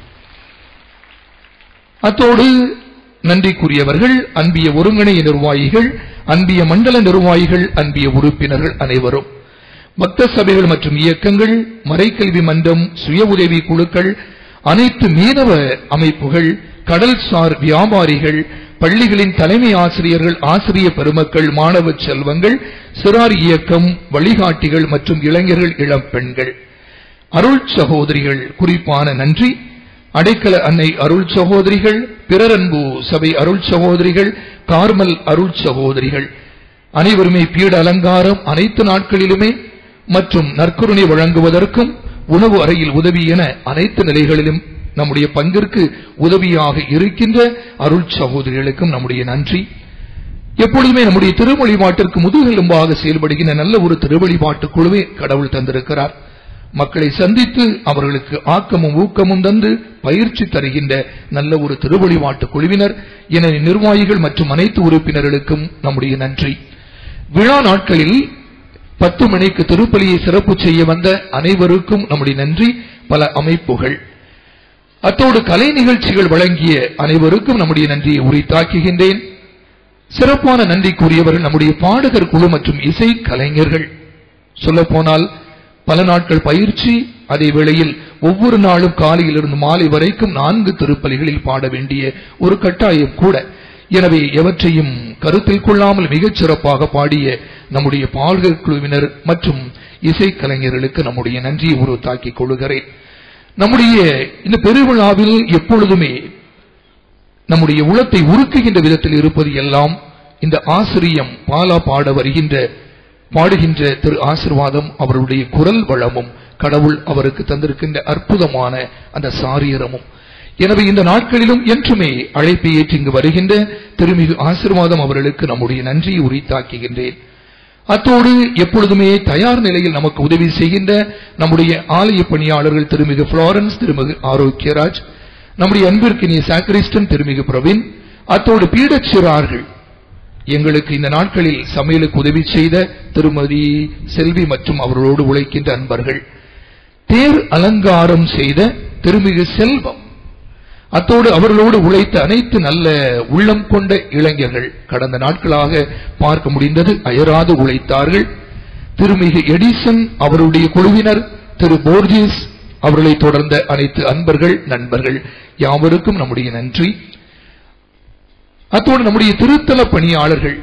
அத்தோடு நன்றிக்குரியவர்கள் அன்பிய ஒருங்கிணைய நிர்வாகிகள் அன்பிய மண்டல நிர்வாகிகள் அன்பிய உறுப்பினர்கள் அனைவரும் பக்த சபைகள் மற்றும் இயக்கங்கள் மறைக்கல்வி மன்றம் சுய உதவி குழுக்கள் அனைத்து மீனவ அமைப்புகள் கடல்சார் வியாபாரிகள் பள்ளிகளின் தலைமை ஆசிரியர்கள் ஆசிரிய பெருமக்கள் மாணவ செல்வங்கள் சிறார் இயக்கம் வழிகாட்டிகள் மற்றும் இளைஞர்கள் இளம் பெண்கள் அருள் சகோதரிகள் குறிப்பான நன்றி அடைக்கல அன்னை அருள் சகோதரிகள் பிறரன்பு சபை அருள் சகோதரிகள் கார்மல் அருள் சகோதரிகள் அனைவருமே பீட அலங்காரம் அனைத்து நாட்களிலுமே மற்றும் நற்கருணை வழங்குவதற்கும் உணவு அறையில் உதவி என அனைத்து நிலைகளிலும் நம்முடைய பங்கிற்கு உதவியாக இருக்கின்ற அருள் சகோதரிகளுக்கும் நம்முடைய நன்றி எப்பொழுதுமே நம்முடைய திருவழிபாட்டிற்கு முதுகெலும்பாக செயல்படுகின்ற நல்ல ஒரு திருவழிபாட்டு குழுவை கடவுள் தந்திருக்கிறார் மக்களை சந்தித்து அவர்களுக்கு ஆக்கமும் ஊக்கமும் தந்து பயிற்சி தருகின்ற நல்ல ஒரு திருவழிபாட்டு குழுவினர் என நிர்வாகிகள் மற்றும் அனைத்து உறுப்பினர்களுக்கும் நம்முடைய நன்றி விழா நாட்களில் பத்து மணிக்கு திருப்பலியை சிறப்பு செய்ய வந்த அனைவருக்கும் நம்முடைய நன்றி பல அமைப்புகள் அத்தோடு கலை நிகழ்ச்சிகள் வழங்கிய அனைவருக்கும் நம்முடைய நன்றியை உரித்தாக்குகின்றேன் சிறப்பான நன்றிக்குரியவர்கள் நம்முடைய பாடகர் குழு மற்றும் இசை கலைஞர்கள் சொல்லப்போனால் பல நாட்கள் பயிற்சி அதே வேளையில் ஒவ்வொரு நாளும் காலையிலிருந்து மாலை வரைக்கும் நான்கு திருப்பலிகளில் பாட வேண்டிய ஒரு கட்டாயம் கூட எனவே எவற்றையும் கருத்தில் கொள்ளாமல் மிகச் சிறப்பாக பாடிய நம்முடைய பாடகர் குழுவினர் மற்றும் இசை கலைஞர்களுக்கு நம்முடைய நன்றியை உருத்தாக்கிக் கொள்கிறேன் நம்முடைய இந்த பெருவிழாவில் எப்பொழுதுமே நம்முடைய உளத்தை உருக்குகின்ற விதத்தில் இருப்பது எல்லாம் இந்த ஆசிரியம் பாலா பாட வருகின்ற பாடுகின்ற திரு ஆசிர்வாதம் அவருடைய குரல் வளமும் கடவுள் அவருக்கு தந்திருக்கின்ற அற்புதமான அந்த சாரீரமும் எனவே இந்த நாட்களிலும் என்றுமே அழைப்பை ஏற்றி இங்கு வருகின்ற திருமிகு ஆசிர்வாதம் அவர்களுக்கு நம்முடைய நன்றியை உரித்தாக்குகின்றேன் அத்தோடு எப்பொழுதுமே தயார் நிலையில் நமக்கு உதவி செய்கின்ற நம்முடைய ஆலய பணியாளர்கள் திருமிகு புளோரன்ஸ் திருமிகு ஆரோக்கியராஜ் நம்முடைய அன்பிற்கினிய சாக்ரிஸ்டன் திருமிகு பிரவீன் அத்தோடு பீடச்சிறார்கள் எங்களுக்கு இந்த நாட்களில் சமையலுக்கு உதவி செய்த திருமதி செல்வி மற்றும் அவர்களோடு உழைக்கின்ற அன்பர்கள் தேர் அலங்காரம் செய்த திருமிகு செல்வம் அத்தோடு அவர்களோடு உழைத்த அனைத்து நல்ல உள்ளம் கொண்ட இளைஞர்கள் கடந்த நாட்களாக பார்க்க முடிந்தது அயராது உழைத்தார்கள் திருமிகு எடிசன் அவருடைய குழுவினர் திரு போர்ஜிஸ் அவர்களை தொடர்ந்த அனைத்து அன்பர்கள் நண்பர்கள் யாவருக்கும் நம்முடைய நன்றி அத்தோடு நம்முடைய திருத்தல பணியாளர்கள்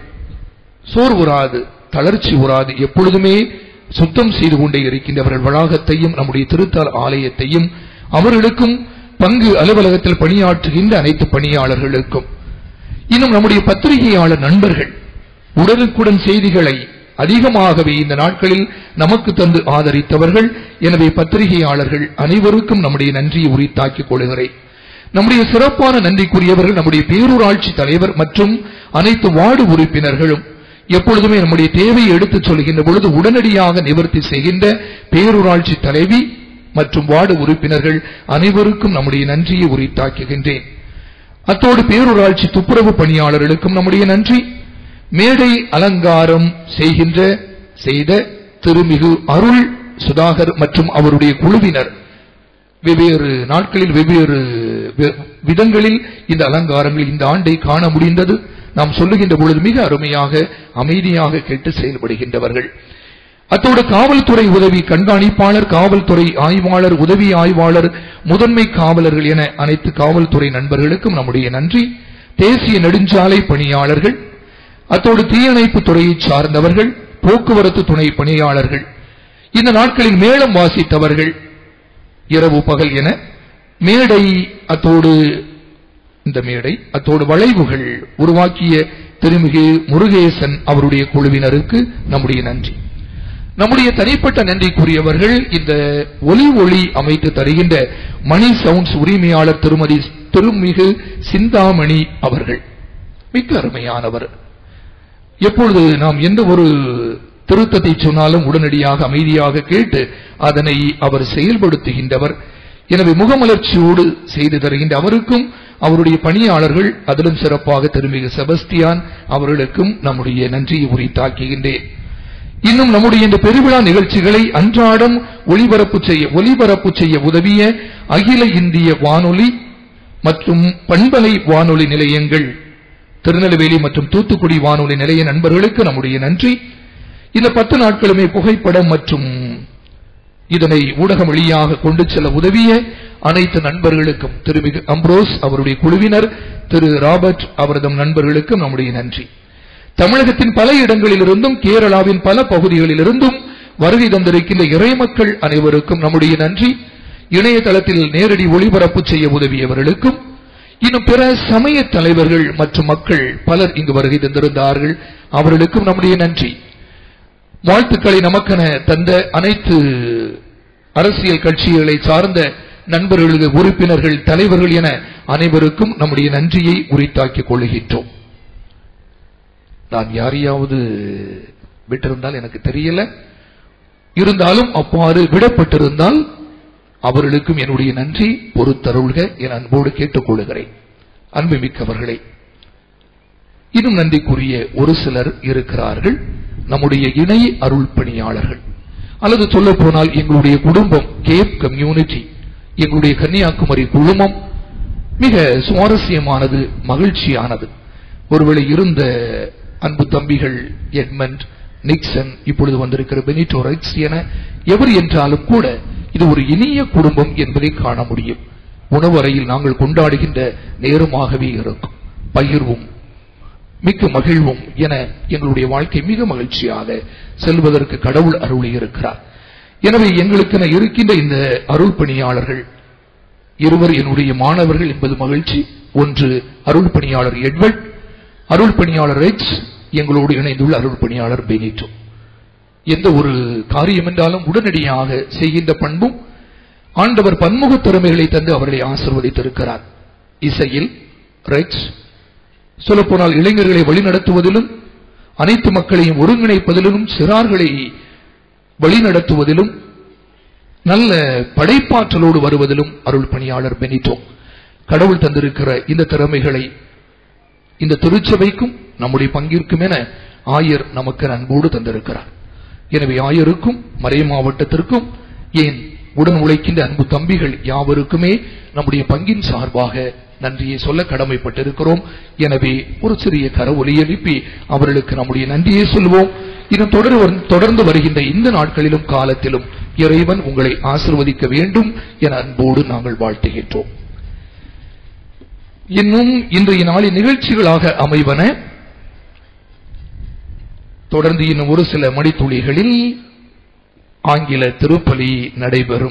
சோர்வுறாது தளர்ச்சி உறாது எப்பொழுதுமே சுத்தம் செய்து கொண்டே இருக்கின்றவர்கள் வளாகத்தையும் நம்முடைய திருத்தல ஆலயத்தையும் அவர்களுக்கும் பங்கு அலுவலகத்தில் பணியாற்றுகின்ற அனைத்து பணியாளர்களுக்கும் இன்னும் நம்முடைய பத்திரிகையாளர் நண்பர்கள் உடனுக்குடன் செய்திகளை அதிகமாகவே இந்த நாட்களில் நமக்கு தந்து ஆதரித்தவர்கள் எனவே பத்திரிகையாளர்கள் அனைவருக்கும் நம்முடைய நன்றியை உரித்தாக்கிக் கொள்கிறேன் நம்முடைய சிறப்பான நன்றிக்குரியவர்கள் நம்முடைய பேரூராட்சி தலைவர் மற்றும் அனைத்து வார்டு உறுப்பினர்களும் எப்பொழுதுமே நம்முடைய தேவையை எடுத்துச் சொல்கின்ற பொழுது உடனடியாக நிவர்த்தி செய்கின்ற பேரூராட்சி தலைவி மற்றும் வார்டு உறுப்பினர்கள் அனைவருக்கும் நம்முடைய நன்றியை உரித்தாக்குகின்றேன் அத்தோடு பேரூராட்சி துப்புரவு பணியாளர்களுக்கும் நம்முடைய நன்றி மேடை அலங்காரம் செய்கின்ற செய்த திருமிகு அருள் சுதாகர் மற்றும் அவருடைய குழுவினர் வெவ்வேறு நாட்களில் வெவ்வேறு வி- விதங்களில் இந்த அலங்காரங்கள் இந்த ஆண்டை காண முடிந்தது நாம் சொல்லுகின்ற பொழுது மிக அருமையாக அமைதியாக கேட்டு செயல்படுகின்றவர்கள் அத்தோடு காவல்துறை உதவி கண்காணிப்பாளர் காவல்துறை ஆய்வாளர் உதவி ஆய்வாளர் முதன்மை காவலர்கள் என அனைத்து காவல்துறை நண்பர்களுக்கும் நம்முடைய நன்றி தேசிய நெடுஞ்சாலை பணியாளர்கள் அத்தோடு தீயணைப்பு துறையை சார்ந்தவர்கள் போக்குவரத்து துணை பணியாளர்கள் இந்த நாட்களில் மேளம் வாசித்தவர்கள் இரவு பகல் என மேடை அத்தோடு இந்த மேடை அத்தோடு வளைவுகள் உருவாக்கிய திருமிகு முருகேசன் அவருடைய குழுவினருக்கு நம்முடைய நன்றி நம்முடைய தனிப்பட்ட நன்றிக்குரியவர்கள் இந்த ஒலி ஒளி அமைத்து தருகின்ற மணி சவுண்ட்ஸ் உரிமையாளர் திருமதி திருமிகு சிந்தாமணி அவர்கள் மிக்க அருமையானவர் எப்பொழுது நாம் எந்த ஒரு திருத்தத்தை சொன்னாலும் உடனடியாக அமைதியாக கேட்டு அதனை அவர் செயல்படுத்துகின்றவர் எனவே முகமலர்ச்சியோடு செய்து தருகின்ற அவருக்கும் அவருடைய பணியாளர்கள் அதிலும் சிறப்பாக திருமிகு செபஸ்தியான் அவர்களுக்கும் நம்முடைய நன்றியை உரித்தாக்குகின்றேன் இன்னும் நம்முடைய இந்த பெருவிழா நிகழ்ச்சிகளை அன்றாடம் ஒளிபரப்பு செய்ய ஒலிபரப்பு செய்ய உதவிய அகில இந்திய வானொலி மற்றும் பண்பலை வானொலி நிலையங்கள் திருநெல்வேலி மற்றும் தூத்துக்குடி வானொலி நிலைய நண்பர்களுக்கு நம்முடைய நன்றி இந்த பத்து நாட்களுமே புகைப்படம் மற்றும் இதனை ஊடகம் வழியாக கொண்டு செல்ல உதவிய அனைத்து நண்பர்களுக்கும் திருமிகு அம்ப்ரோஸ் அவருடைய குழுவினர் திரு ராபர்ட் அவரது நண்பர்களுக்கும் நம்முடைய நன்றி தமிழகத்தின் பல இடங்களிலிருந்தும் கேரளாவின் பல பகுதிகளிலிருந்தும் வருகை தந்திருக்கின்ற இறைமக்கள் அனைவருக்கும் நம்முடைய நன்றி இணையதளத்தில் நேரடி ஒளிபரப்பு செய்ய உதவியவர்களுக்கும் இன்னும் பிற சமய தலைவர்கள் மற்றும் மக்கள் பலர் இங்கு வருகை தந்திருந்தார்கள் அவர்களுக்கும் நம்முடைய நன்றி வாழ்த்துக்களை நமக்கென தந்த அனைத்து அரசியல் கட்சிகளை சார்ந்த நண்பர்களுக்கு உறுப்பினர்கள் தலைவர்கள் என அனைவருக்கும் நம்முடைய நன்றியை உரித்தாக்கிக் கொள்கின்றோம் நான் யாரையாவது விட்டிருந்தால் எனக்கு தெரியல இருந்தாலும் அவ்வாறு விடப்பட்டிருந்தால் அவர்களுக்கும் என்னுடைய நன்றி பொறுத்தருள்க என் அன்போடு கேட்டுக்கொள்கிறேன் அன்புமிக்கவர்களே இன்னும் நன்றிக்குரிய ஒரு சிலர் இருக்கிறார்கள் நம்முடைய இணை அருள் பணியாளர்கள் அல்லது சொல்ல போனால் எங்களுடைய குடும்பம் கேப் கம்யூனிட்டி எங்களுடைய கன்னியாகுமரி குழுமம் மிக சுவாரஸ்யமானது மகிழ்ச்சியானது ஒருவேளை இருந்த அன்பு தம்பிகள் எட்மண்ட் நிக்சன் இப்பொழுது வந்திருக்கிற பெனிட்டோ ரெக்ஸ் என எவர் என்றாலும் கூட இது ஒரு இனிய குடும்பம் என்பதை காண முடியும் உணவறையில் நாங்கள் கொண்டாடுகின்ற நேரமாகவே இருக்கும் பகிர்வும் மிக்க மகிழ்வும் என எங்களுடைய வாழ்க்கை மிக மகிழ்ச்சியாக செல்வதற்கு கடவுள் அருளி இருக்கிறார் எனவே எங்களுக்கென இருக்கின்ற இந்த அருள் பணியாளர்கள் இருவர் என்னுடைய மாணவர்கள் என்பது மகிழ்ச்சி ஒன்று அருள் பணியாளர் எட்வர்ட் அருள் பணியாளர் எக்ஸ் எங்களோடு இணைந்துள்ள அருள் பணியாளர் பெனிட்டோ எந்த ஒரு காரியம் என்றாலும் உடனடியாக செய்கின்ற பண்பும் ஆண்டவர் பன்முக திறமைகளை தந்து அவர்களை ஆசிர்வதித்திருக்கிறார் இசையில் ரெக்ஸ் சொல்லப்போனால் இளைஞர்களை வழிநடத்துவதிலும் அனைத்து மக்களையும் ஒருங்கிணைப்பதிலும் சிறார்களை வழிநடத்துவதிலும் நல்ல படைப்பாற்றலோடு வருவதிலும் அருள் பணியாளர் பெனிட்டோ கடவுள் தந்திருக்கிற இந்த திறமைகளை இந்த திருச்சபைக்கும் நம்முடைய பங்கிற்கும் என ஆயர் நமக்கு அன்போடு தந்திருக்கிறார் எனவே ஆயருக்கும் மறை மாவட்டத்திற்கும் ஏன் உடன் உழைக்கின்ற அன்பு தம்பிகள் யாவருக்குமே நம்முடைய பங்கின் சார்பாக நன்றியை சொல்ல கடமைப்பட்டிருக்கிறோம் எனவே ஒரு சிறிய கர ஒலி எழுப்பி அவர்களுக்கு நம்முடைய நன்றியை சொல்வோம் இன்னும் தொடர் தொடர்ந்து வருகின்ற இந்த நாட்களிலும் காலத்திலும் இறைவன் உங்களை ஆசிர்வதிக்க வேண்டும் என அன்போடு நாங்கள் வாழ்த்துகின்றோம் இன்னும் இன்றைய நாளின் நிகழ்ச்சிகளாக அமைவன தொடர்ந்து இன்னும் ஒரு சில மணித்துளிகளில் ஆங்கில திருப்பலி நடைபெறும்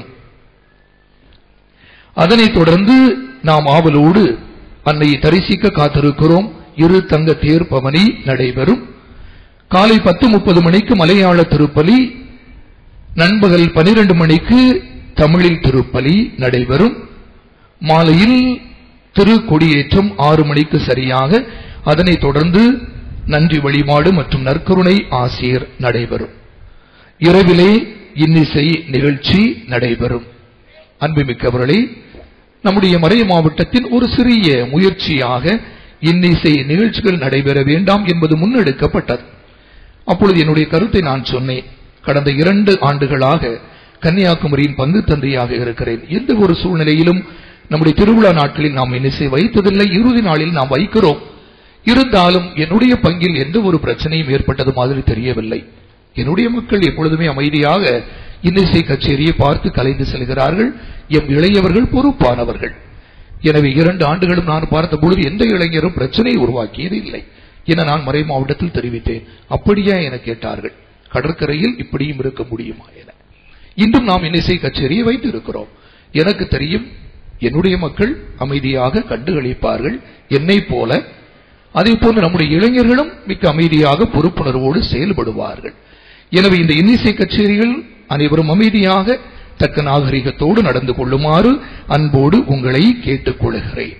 அதனைத் தொடர்ந்து நாம் ஆவலோடு அன்னையை தரிசிக்க காத்திருக்கிறோம் இரு தங்க தேர் பவனி நடைபெறும் காலை பத்து முப்பது மணிக்கு மலையாள திருப்பலி நண்பகல் பனிரெண்டு மணிக்கு தமிழில் திருப்பலி நடைபெறும் மாலையில் திரு கொடியேற்றம் ஆறு மணிக்கு சரியாக அதனைத் தொடர்ந்து நன்றி வழிபாடு மற்றும் நற்கருணை ஆசிரியர் நடைபெறும் இரவிலே இன்னிசை நிகழ்ச்சி நடைபெறும் அன்புமிக்கவர்களே நம்முடைய மறை மாவட்டத்தின் ஒரு சிறிய முயற்சியாக இன்னிசை நிகழ்ச்சிகள் நடைபெற வேண்டாம் என்பது முன்னெடுக்கப்பட்டது அப்பொழுது என்னுடைய கருத்தை நான் சொன்னேன் கடந்த இரண்டு ஆண்டுகளாக கன்னியாகுமரியின் பங்கு தந்தையாக இருக்கிறேன் எந்த ஒரு சூழ்நிலையிலும் நம்முடைய திருவிழா நாட்களில் நாம் இன்னிசை வைத்ததில்லை இறுதி நாளில் நாம் வைக்கிறோம் இருந்தாலும் என்னுடைய பங்கில் எந்த ஒரு பிரச்சனையும் ஏற்பட்டது மாதிரி தெரியவில்லை என்னுடைய மக்கள் எப்பொழுதுமே அமைதியாக இன்னிசை கச்சேரியை பார்த்து கலைந்து செல்கிறார்கள் எம் இளையவர்கள் பொறுப்பானவர்கள் எனவே இரண்டு ஆண்டுகளும் நான் பார்த்த பொழுது எந்த இளைஞரும் பிரச்சனையை உருவாக்கியது இல்லை என நான் மறை மாவட்டத்தில் தெரிவித்தேன் அப்படியா என கேட்டார்கள் கடற்கரையில் இப்படியும் இருக்க முடியுமா என இன்றும் நாம் இன்னிசை கச்சேரியை வைத்து இருக்கிறோம் எனக்கு தெரியும் என்னுடைய மக்கள் அமைதியாக கண்டுகளிப்பார்கள் என்னை போல அதே போன்று நம்முடைய இளைஞர்களும் மிக்க அமைதியாக பொறுப்புணர்வோடு செயல்படுவார்கள் எனவே இந்த இன்னிசை கச்சேரிகள் அனைவரும் அமைதியாக தக்க நாகரிகத்தோடு நடந்து கொள்ளுமாறு அன்போடு உங்களை கேட்டுக் கொள்கிறேன்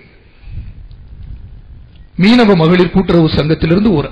மீனவ மகளிர் கூட்டுறவு சங்கத்திலிருந்து ஒரு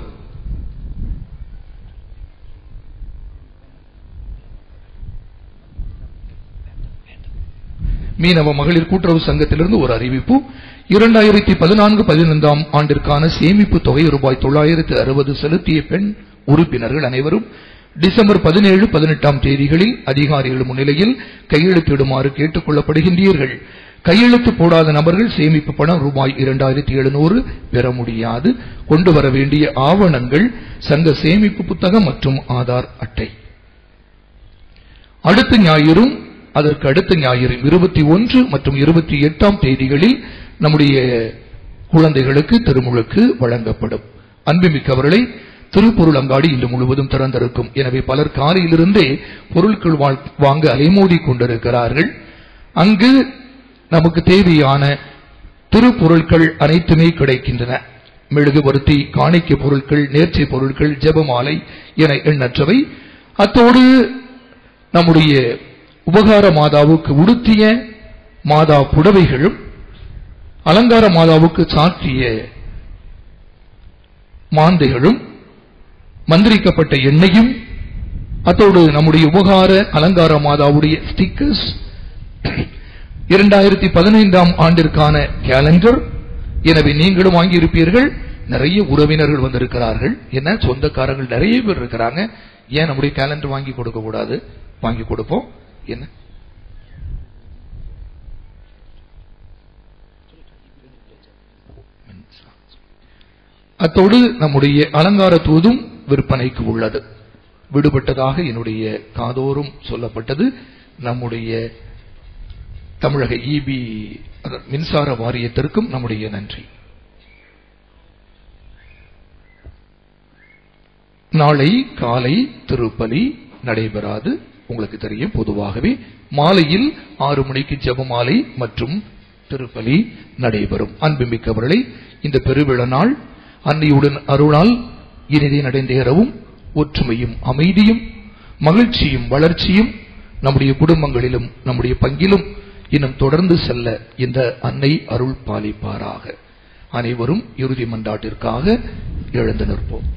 மீனவ மகளிர் கூட்டுறவு சங்கத்திலிருந்து ஒரு அறிவிப்பு இரண்டாயிரத்தி பதினான்கு பதினைந்தாம் ஆண்டிற்கான சேமிப்பு தொகை ரூபாய் தொள்ளாயிரத்து அறுபது செலுத்திய பெண் உறுப்பினர்கள் அனைவரும் டிசம்பர் பதினேழு பதினெட்டாம் தேதிகளில் அதிகாரிகள் முன்னிலையில் கையெழுத்திடுமாறு கேட்டுக் கொள்ளப்படுகின்றீர்கள் கையெழுத்து போடாத நபர்கள் சேமிப்பு பணம் ரூபாய் இரண்டாயிரத்தி எழுநூறு பெற முடியாது கொண்டு வர வேண்டிய ஆவணங்கள் சங்க சேமிப்பு புத்தகம் மற்றும் ஆதார் அட்டை அடுத்த ஞாயிறும் அதற்கு அடுத்த ஞாயிறு இருபத்தி ஒன்று மற்றும் இருபத்தி எட்டாம் தேதிகளில் நம்முடைய குழந்தைகளுக்கு திருமுழுக்கு வழங்கப்படும் அன்புமிக்கவர்களை திருப்பொருள் அங்காடி இன்று முழுவதும் திறந்திருக்கும் எனவே பலர் காலையிலிருந்தே பொருட்கள் வாங்க அலைமோதி கொண்டிருக்கிறார்கள் அங்கு நமக்கு தேவையான திருப்பொருட்கள் அனைத்துமே கிடைக்கின்றன மெழுகுபருத்தி காணிக்கை பொருட்கள் நேர்ச்சை பொருட்கள் ஜெபமாலை என எண்ணற்றவை அத்தோடு நம்முடைய உபகார மாதாவுக்கு உடுத்திய மாதா புடவைகளும் அலங்கார மாதாவுக்கு சாற்றிய மாந்தைகளும் மந்திரிக்கப்பட்ட எண்ணெயும் அத்தோடு நம்முடைய உபகார அலங்கார மாதாவுடைய ஸ்டிக்கர்ஸ் இரண்டாயிரத்தி பதினைந்தாம் ஆண்டிற்கான கேலண்டர் எனவே நீங்களும் வாங்கியிருப்பீர்கள் நிறைய உறவினர்கள் வந்திருக்கிறார்கள் என்ன சொந்தக்காரர்கள் நிறைய பேர் இருக்கிறாங்க ஏன் நம்முடைய கேலண்டர் வாங்கி கொடுக்க கூடாது வாங்கி கொடுப்போம் என்ன அத்தோடு நம்முடைய அலங்கார தூதும் விற்பனைக்கு உள்ளது விடுபட்டதாக என்னுடைய காதோறும் சொல்லப்பட்டது நம்முடைய தமிழக இபி மின்சார வாரியத்திற்கும் நம்முடைய நன்றி நாளை காலை திருப்பலி நடைபெறாது உங்களுக்கு தெரியும் பொதுவாகவே மாலையில் ஆறு மணிக்கு ஜெபமாலை மற்றும் திருப்பலி நடைபெறும் அன்புமிக்கவர்களை இந்த பெருவிழா நாள் அன்னையுடன் அருளால் இனிதை நடைந்தேறவும் ஒற்றுமையும் அமைதியும் மகிழ்ச்சியும் வளர்ச்சியும் நம்முடைய குடும்பங்களிலும் நம்முடைய பங்கிலும் இன்னும் தொடர்ந்து செல்ல இந்த அன்னை அருள் பாலிப்பாராக அனைவரும் இறுதி மன்றாட்டிற்காக எழுந்து நிற்போம்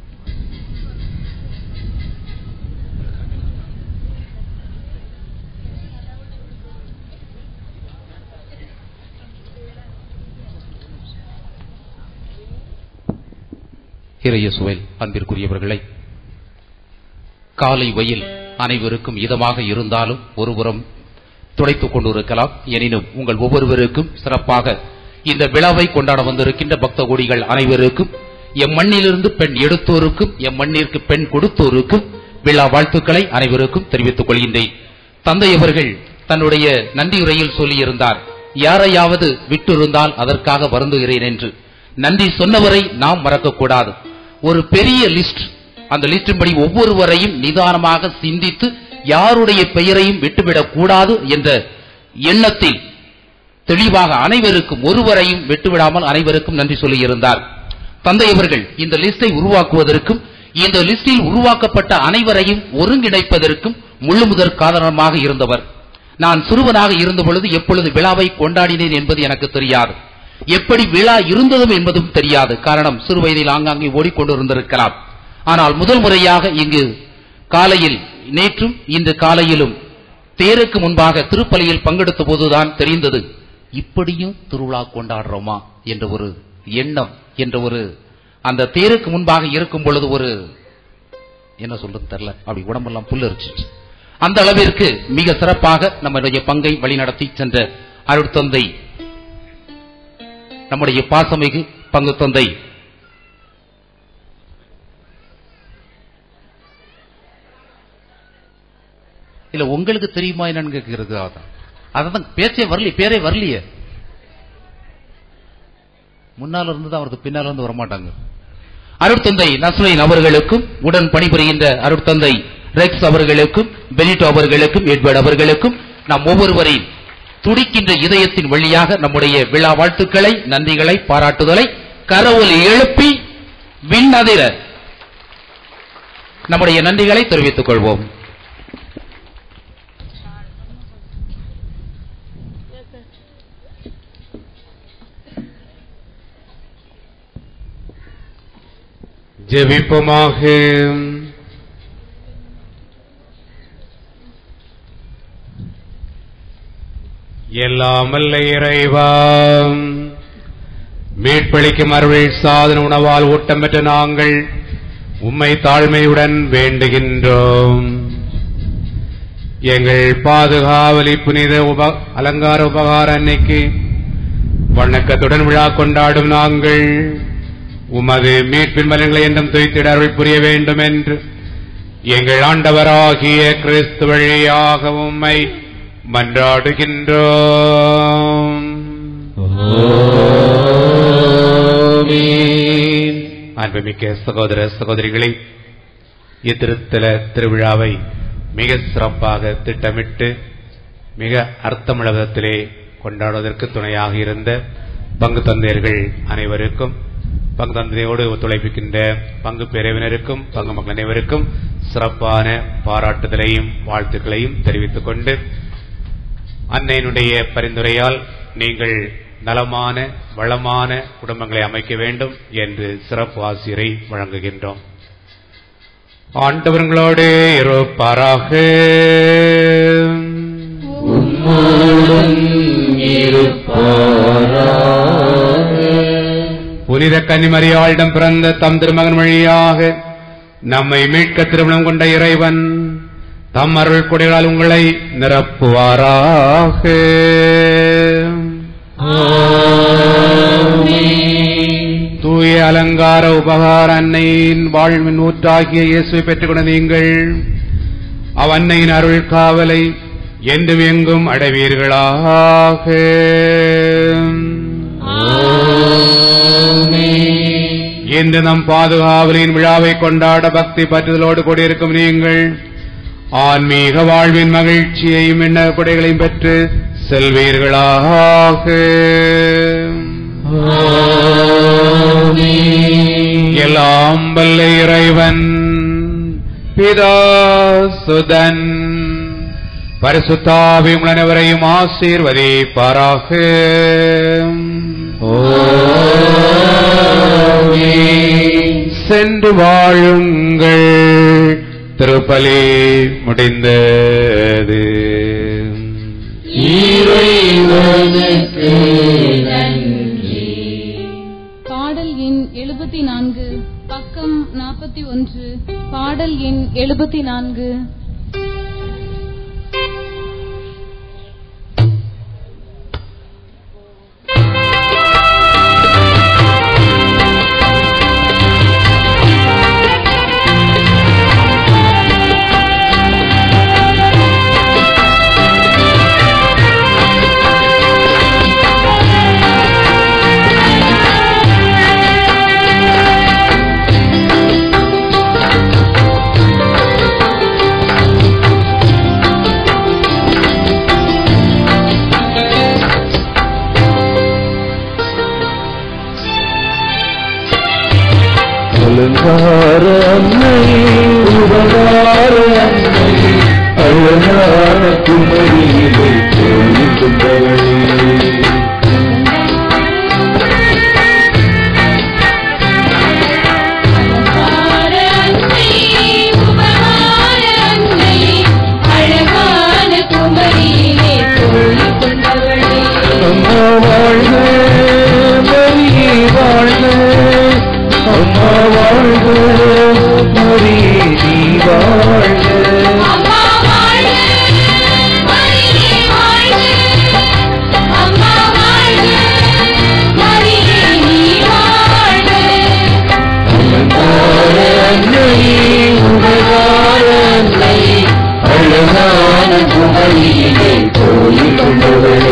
இறையசுவில் அன்பிற்குரியவர்களை காலை வெயில் அனைவருக்கும் இதமாக இருந்தாலும் ஒருபுறம் துடைத்துக் கொண்டிருக்கலாம் எனினும் உங்கள் ஒவ்வொருவருக்கும் சிறப்பாக இந்த விழாவை கொண்டாட வந்திருக்கின்ற பக்த கோடிகள் அனைவருக்கும் எம் மண்ணிலிருந்து பெண் எடுத்தோருக்கும் எம் மண்ணிற்கு பெண் கொடுத்தோருக்கும் விழா வாழ்த்துக்களை அனைவருக்கும் தெரிவித்துக் கொள்கின்றேன் தந்தை அவர்கள் தன்னுடைய நன்றியுரையில் சொல்லியிருந்தார் யாரையாவது விட்டிருந்தால் அதற்காக வருந்துகிறேன் என்று நன்றி சொன்னவரை நாம் மறக்கக்கூடாது ஒரு பெரிய லிஸ்ட் அந்த லிஸ்டின்படி ஒவ்வொருவரையும் நிதானமாக சிந்தித்து யாருடைய பெயரையும் விட்டுவிடக் கூடாது என்ற எண்ணத்தில் தெளிவாக அனைவருக்கும் ஒருவரையும் விட்டுவிடாமல் அனைவருக்கும் நன்றி சொல்லியிருந்தார் தந்தை அவர்கள் இந்த லிஸ்டை உருவாக்குவதற்கும் இந்த லிஸ்டில் உருவாக்கப்பட்ட அனைவரையும் ஒருங்கிணைப்பதற்கும் முள்ளுமுதற் காரணமாக இருந்தவர் நான் சிறுவனாக இருந்த பொழுது எப்பொழுது விழாவை கொண்டாடினேன் என்பது எனக்கு தெரியாது எப்படி விழா இருந்ததும் என்பதும் தெரியாது காரணம் சிறு வயதில் ஆங்காங்கே ஓடிக்கொண்டிருந்திருக்கலாம் ஆனால் முதல் முறையாக இங்கு காலையில் நேற்றும் இன்று காலையிலும் தேருக்கு முன்பாக திருப்பலியில் பங்கெடுத்த போதுதான் தெரிந்தது இப்படியும் திருவிழா கொண்டாடுறோமா என்ற ஒரு எண்ணம் என்ற ஒரு அந்த தேருக்கு முன்பாக இருக்கும் பொழுது ஒரு என்ன சொல்றது தெரியல அப்படி உடம்பெல்லாம் புல்லரிச்சிச்சு அந்த அளவிற்கு மிக சிறப்பாக நம்முடைய பங்கை வழிநடத்தி சென்ற அருட்தந்தை நம்முடைய பாசமிகு பங்கு தந்தை இல்ல உங்களுக்கு தெரியுமா என்னன்னு கேட்கிறது அதான் அதான் பேச்சே வரலையே பேரே வரலையே முன்னால இருந்து தான் அவருக்கு பின்னால இருந்து வரமாட்டாங்க அருட்தந்தை நஸ்ரைன் அவர்களுக்கும் உடன் பணிபுரிகின்ற அருட்தந்தை ரெக்ஸ் அவர்களுக்கும் பெனிட்டோ அவர்களுக்கும் எட்வர்ட் அவர்களுக்கும் நாம் ஒவ்வொருவரையும் துடிக்கின்ற இதயத்தின் வழியாக நம்முடைய விழா வாழ்த்துக்களை நன்றிகளை பாராட்டுதலை கரவொலி எழுப்பி விண்ணதிர நம்முடைய நன்றிகளை தெரிவித்துக் கொள்வோம் ஜெபிப்போமாக எல்லாம் வல்ல இறைவா மீட்பளிக்கும் அருள் சாதன உணவால் ஊட்டம் பெற்ற நாங்கள் உம்மை தாழ்மையுடன் வேண்டுகின்றோம் எங்கள் பாதுகாவலி புனித உப அலங்கார உபகார அன்னைக்கு வணக்கத்துடன் விழா கொண்டாடும் நாங்கள் உமது மீட்பின் பலன்களை என்றும் துய்த்திட அருள் புரிய வேண்டும் என்று எங்கள் ஆண்டவராகிய கிறிஸ்து வழியாக உம்மை மன்றாடுகின்றோம் அன்புமிக்க சகோதர சகோதரிகளை இத்திருத்தல திருவிழாவை மிக சிறப்பாக திட்டமிட்டு மிக அர்த்தமுள்ள விதத்திலே கொண்டாடுவதற்கு துணையாக இருந்த பங்கு தந்தையர்கள் அனைவருக்கும் பங்கு தந்தையோடு ஒத்துழைப்பிக்கின்ற பங்கு பிரிவினருக்கும் பங்கு மக்கள் அனைவருக்கும் சிறப்பான பாராட்டுதலையும் வாழ்த்துக்களையும் தெரிவித்துக் கொண்டு அன்னையினுடைய பரிந்துரையால் நீங்கள் நலமான வளமான குடும்பங்களை அமைக்க வேண்டும் என்று சிறப்பு ஆசிரியரை வழங்குகின்றோம் ஆண்டவர்களோடு இருப்பாராக புனித கன்னிமரியாளிடம் பிறந்த தம் திருமகன் வழியாக நம்மை மீட்க திருமணம் கொண்ட இறைவன் தம் அருள் கொடைகளால் உங்களை நிரப்புவாராக தூய அலங்கார உபகார அன்னையின் வாழ்வின் ஊற்றாகிய இயேசுவை பெற்றுக்கொண்ட நீங்கள் அவ்வன்னையின் அருள் காவலை என்றும் எங்கும் அடைவீர்களாக இன்று நம் பாதுகாவலின் விழாவை கொண்டாட பக்தி பற்றுதலோடு கூடியிருக்கும் நீங்கள் ஆன்மீக வாழ்வின் மகிழ்ச்சியையும் எண்ண கொடைகளையும் பெற்று செல்வீர்களாக எல்லாம் வல்ல இறைவன் பிதா சுதன் பரிசுத்தாவி அனைவரையும் ஆசீர்வதிப்பாராக சென்று வாழுங்கள் திருப்பலி முடிந்தது பாடல் எண் எழுபத்தி நான்கு பக்கம் நாற்பத்தி ஒன்று பாடல் எண் எழுபத்தி நான்கு அலங்கார அன்னையே உபகார அன்னையே அழகான குமரியிலே தோழி கொண்டவளே அழகான குமரியிலே தோழி கொண்டவளே அம்மா வாழ்க மரியே வாழ்க அம்மா வாழ்க மரியே நீ வாழ்க அம்மா வாழ்க மரியே வாழ்க அம்மா வாழ்க மரியே நீ வாழ்க அலங்கார அன்னையே உபகார அன்னையே அழகான குமரியிலே தோழி கொண்டவளே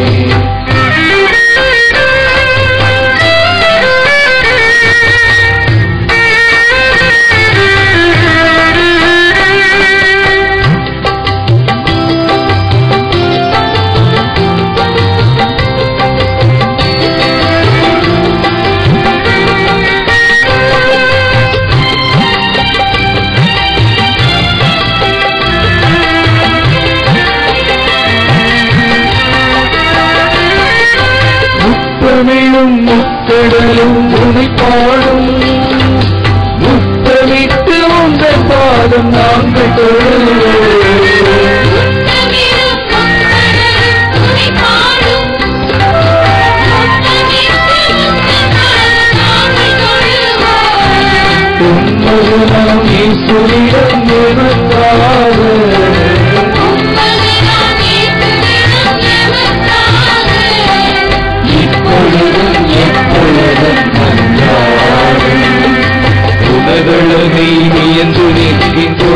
முத்தமிழும் முத்தடலும் உனை பாடும் முத்தமிட்டு உங்கள் பாதம் நாங்கள் தொழுவோம் உன்மகனாம் இயேசுவிடம் எமக்காக இப்பொழுதும் எப்பொழுதும் நன்றாடும் உலகளவை வியந்து நிற்கின்றோ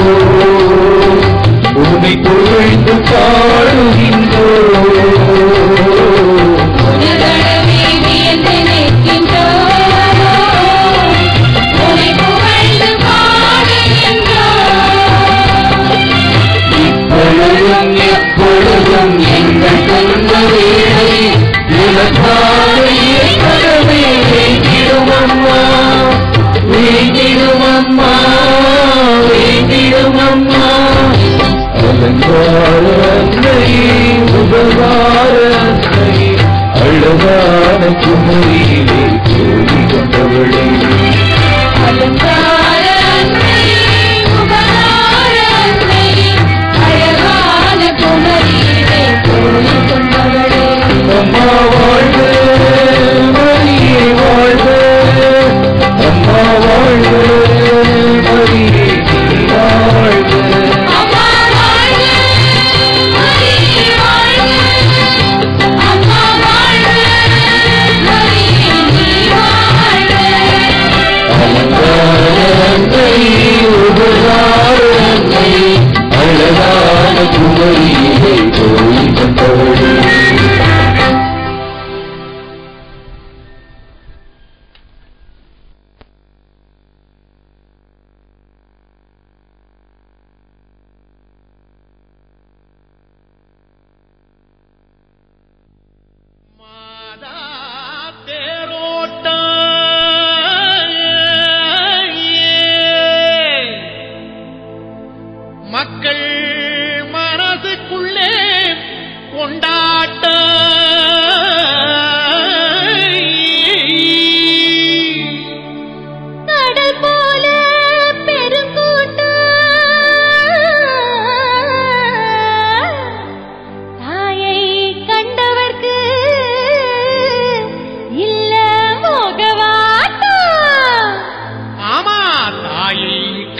உன்னை புகழ்ந்து பாடுகின்றோ உலகளவே வியந்து நிற்கின்றோம். உம்மை புகழ்ந்து பாடுகின்றோம். இப்பொழுதும் எப்பொழுதும் எங்கள் சொந்த வேலை உனக்காக கடமை வேண்டிடுமம்மா வேண்டிடுமம்மா வேண்டிடுமம்மா அலங்கார அன்னையே உபகார அன்னையே அழகான குமரியிலே தோழி கொண்டவளே அலங்கார அன்னையே, உபகார அன்னையே, அழகான குமரியிலே தோழி கொண்டவளே அம்மா வாழ்க மரியே வாழ்க அம்மா வாழ்க மரியே நீ வாழ்க அம்மா வாழ்க மரியே வாழ்க அம்மா வாழ்க மரியே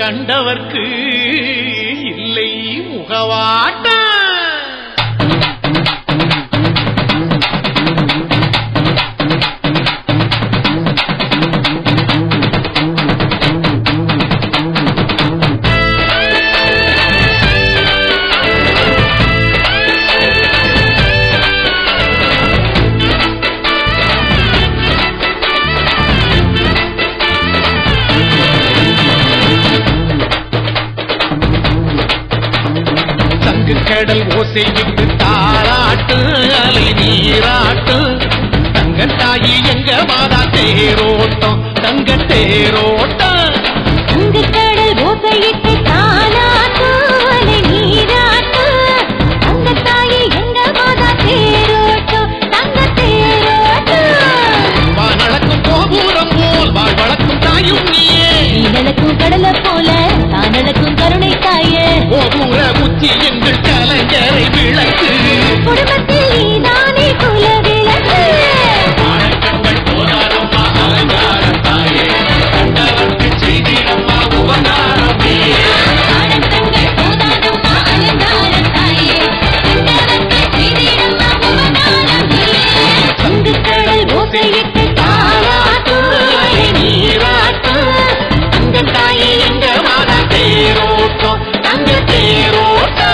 கண்டவர்க்கு இல்லை முகவாட்ட சங்கு கடல் ஓசை விட்டு தாளாட்டு அலை நீராட்டு தங்கத்தாயி எங்க மாதா தேரோட்டம் தங்க தேரோட்டம் கடல் ஓசையிட்டு தாலாட்டும் அலை நீராட்டும் தங்கத்தாயே எங்க மாதா தேரோட்டம் தங்க தேரோட்டம் வானளக்கும் கோபுரம் போல் வாழ் வளர்க்கும் தாயும் நீயே நீனக்கும் கடலை போல தானளக்கும் கருணை தாயே கோபுர உச்சி எங்கள் கலைஞரை விளக்கு குடும்பத்தில் நீதானே குல விளக்கு கண்கள் போராடம்மா அலங்காரம் தாயே கண்டவர்க்கு செய்திடம்மா உபகாரம் நீயே ஆனந்தங்கள் போதாதம்மா அலங்காரம் தாயே கண்டவர்க்கு செய்திடம்மா உபகாரம் நீயே சங்கு கடல் ஓசையிட்டு தாலாட்டும் அலை நீராட்டும் தங்க தாயே எங்க மாதா தேரோட்டம் தங்க தேரோட்டம்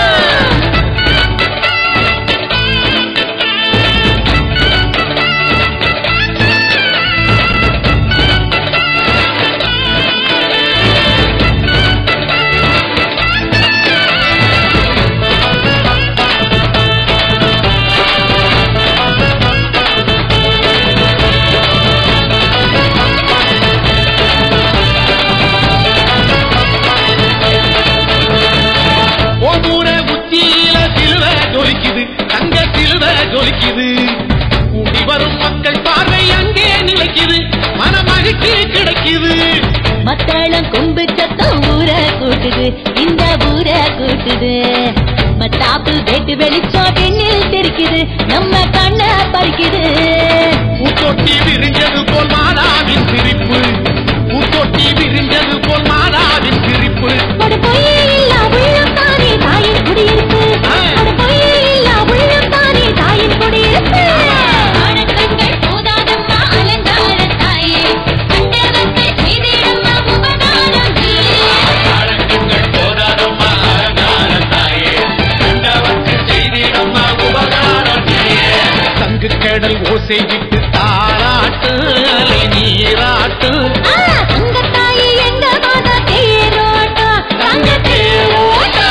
கோபுர உச்சியில சிலுவ ஜொலிக்குது தங்க சிலுவ ஜொலிக்குது கூடி வரும் மக்கள் பார்வை அங்கே நிலைக்குது மனமகிழ்ச்சி கிடைக்குது மத்தளம் கொம்பு சத்தம் ஊர கூட்டுது இந்த ஊர கூட்டுது மத்தாப்பு வெட்டு வெளிச்சம் வெண்ணில் தெரிக்குது நம்ம கண்ண பறிக்குது பூத்தொட்டி விரிஞ்சது போல் மாதாவின் சிரிப்பு பூத்தொட்டி விரிஞ்சது போல் மாதாவின் சிரிப்பு ஒரு பொய்யே இல்லா உள்ளம் தானே தாயின் குடியிருப்பு ஒரு பொய்யே இல்லா உள்ளம் தானே தாயின் குடியிருப்பு ஆனந்தங்கள் போதாதம்மா அலங்கார தாயே கண்டவர்க்கு செய்திடம்மா உபகாரம் நீயே கண்கள் போதாதம்மா அலங்கார தாயே கண்டவர்க்கு செய்திடம்மா உபகாரம் நீயே தங்கு கடல் ஓசை விட்டு தாளாட்டு அலை நீராட்டு தங்கத்தாயே எங்க மாதா தேரோட்டம் தங்க தேரோட்டம்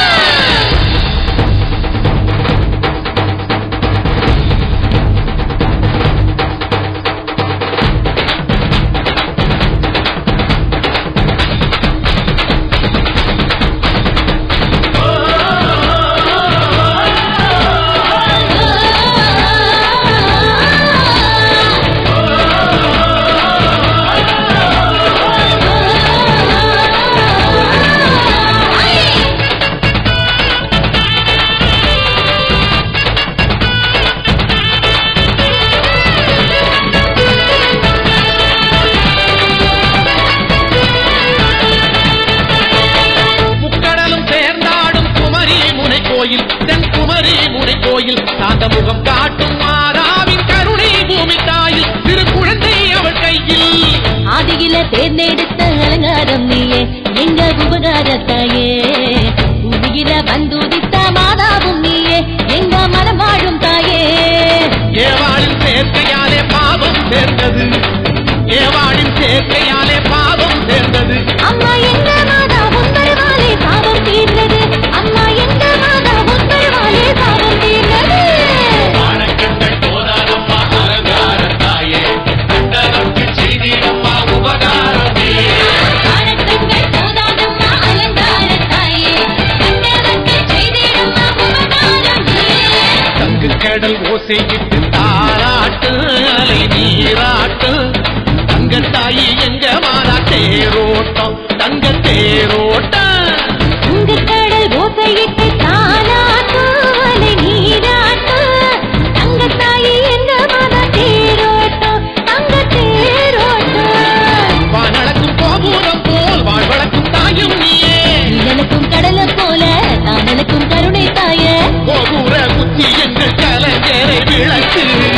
முக்கடலும் சேர்ந்தாடும் குமரி முனை கோயில் தென் குமரி முனை கோயில் சாந்த முகம் காட்டும் மாதாவின் கருணை பூமி தாயில் திரு குழந்தை அவள் கையில் ஆதியில தேர்ந்தெடுத்த அலங்காரம் நீயே எங்க உபகாரத்தாயே பூமியில வந்துதித்த மாதாவும் நீயே எங்க மனம் வாழும் தாயே ஏவாளின் சேர்க்கையாலே பாவம் சேர்ந்தது ஏவாளின் சேர்க்கையாலே பாவம் சேர்ந்தது அம்மா எங்க மாதா உன்பருவாலே பாவம் தீர்ந்தது அம்மா எங்க மாதா உன்பருவாலே பாவம் தீர்ந்தது ஆனக்கண்கள் போதாதம்மா அலங்கார தாயே கண்டதற்கு செய்திடம்மா உபகாரம் நீயே ஆனந்தங்கள் போதாதம்மா அலங்கார தாயே கண்டவர்க்கு செய்திடம்மா உபகாரம் நீயே தங்கு கடல் ஓசை விட்டு தாளாட்டு அலை நீராட்டு தங்க தாயி எங்க மாதா தேரோட்டம் தங்க தேரோட்டம் உங்க கடல் ஓசையிட்டு தாலாட்டும் அலை நீராட்டும் தங்கத்தாயி எங்க மாதா தேரோட்டம் தங்க தேரோட்டம் வானளக்கும் கோபுரம் போல் வாழ்வளக்கும் தாயும் நீயே விளக்கு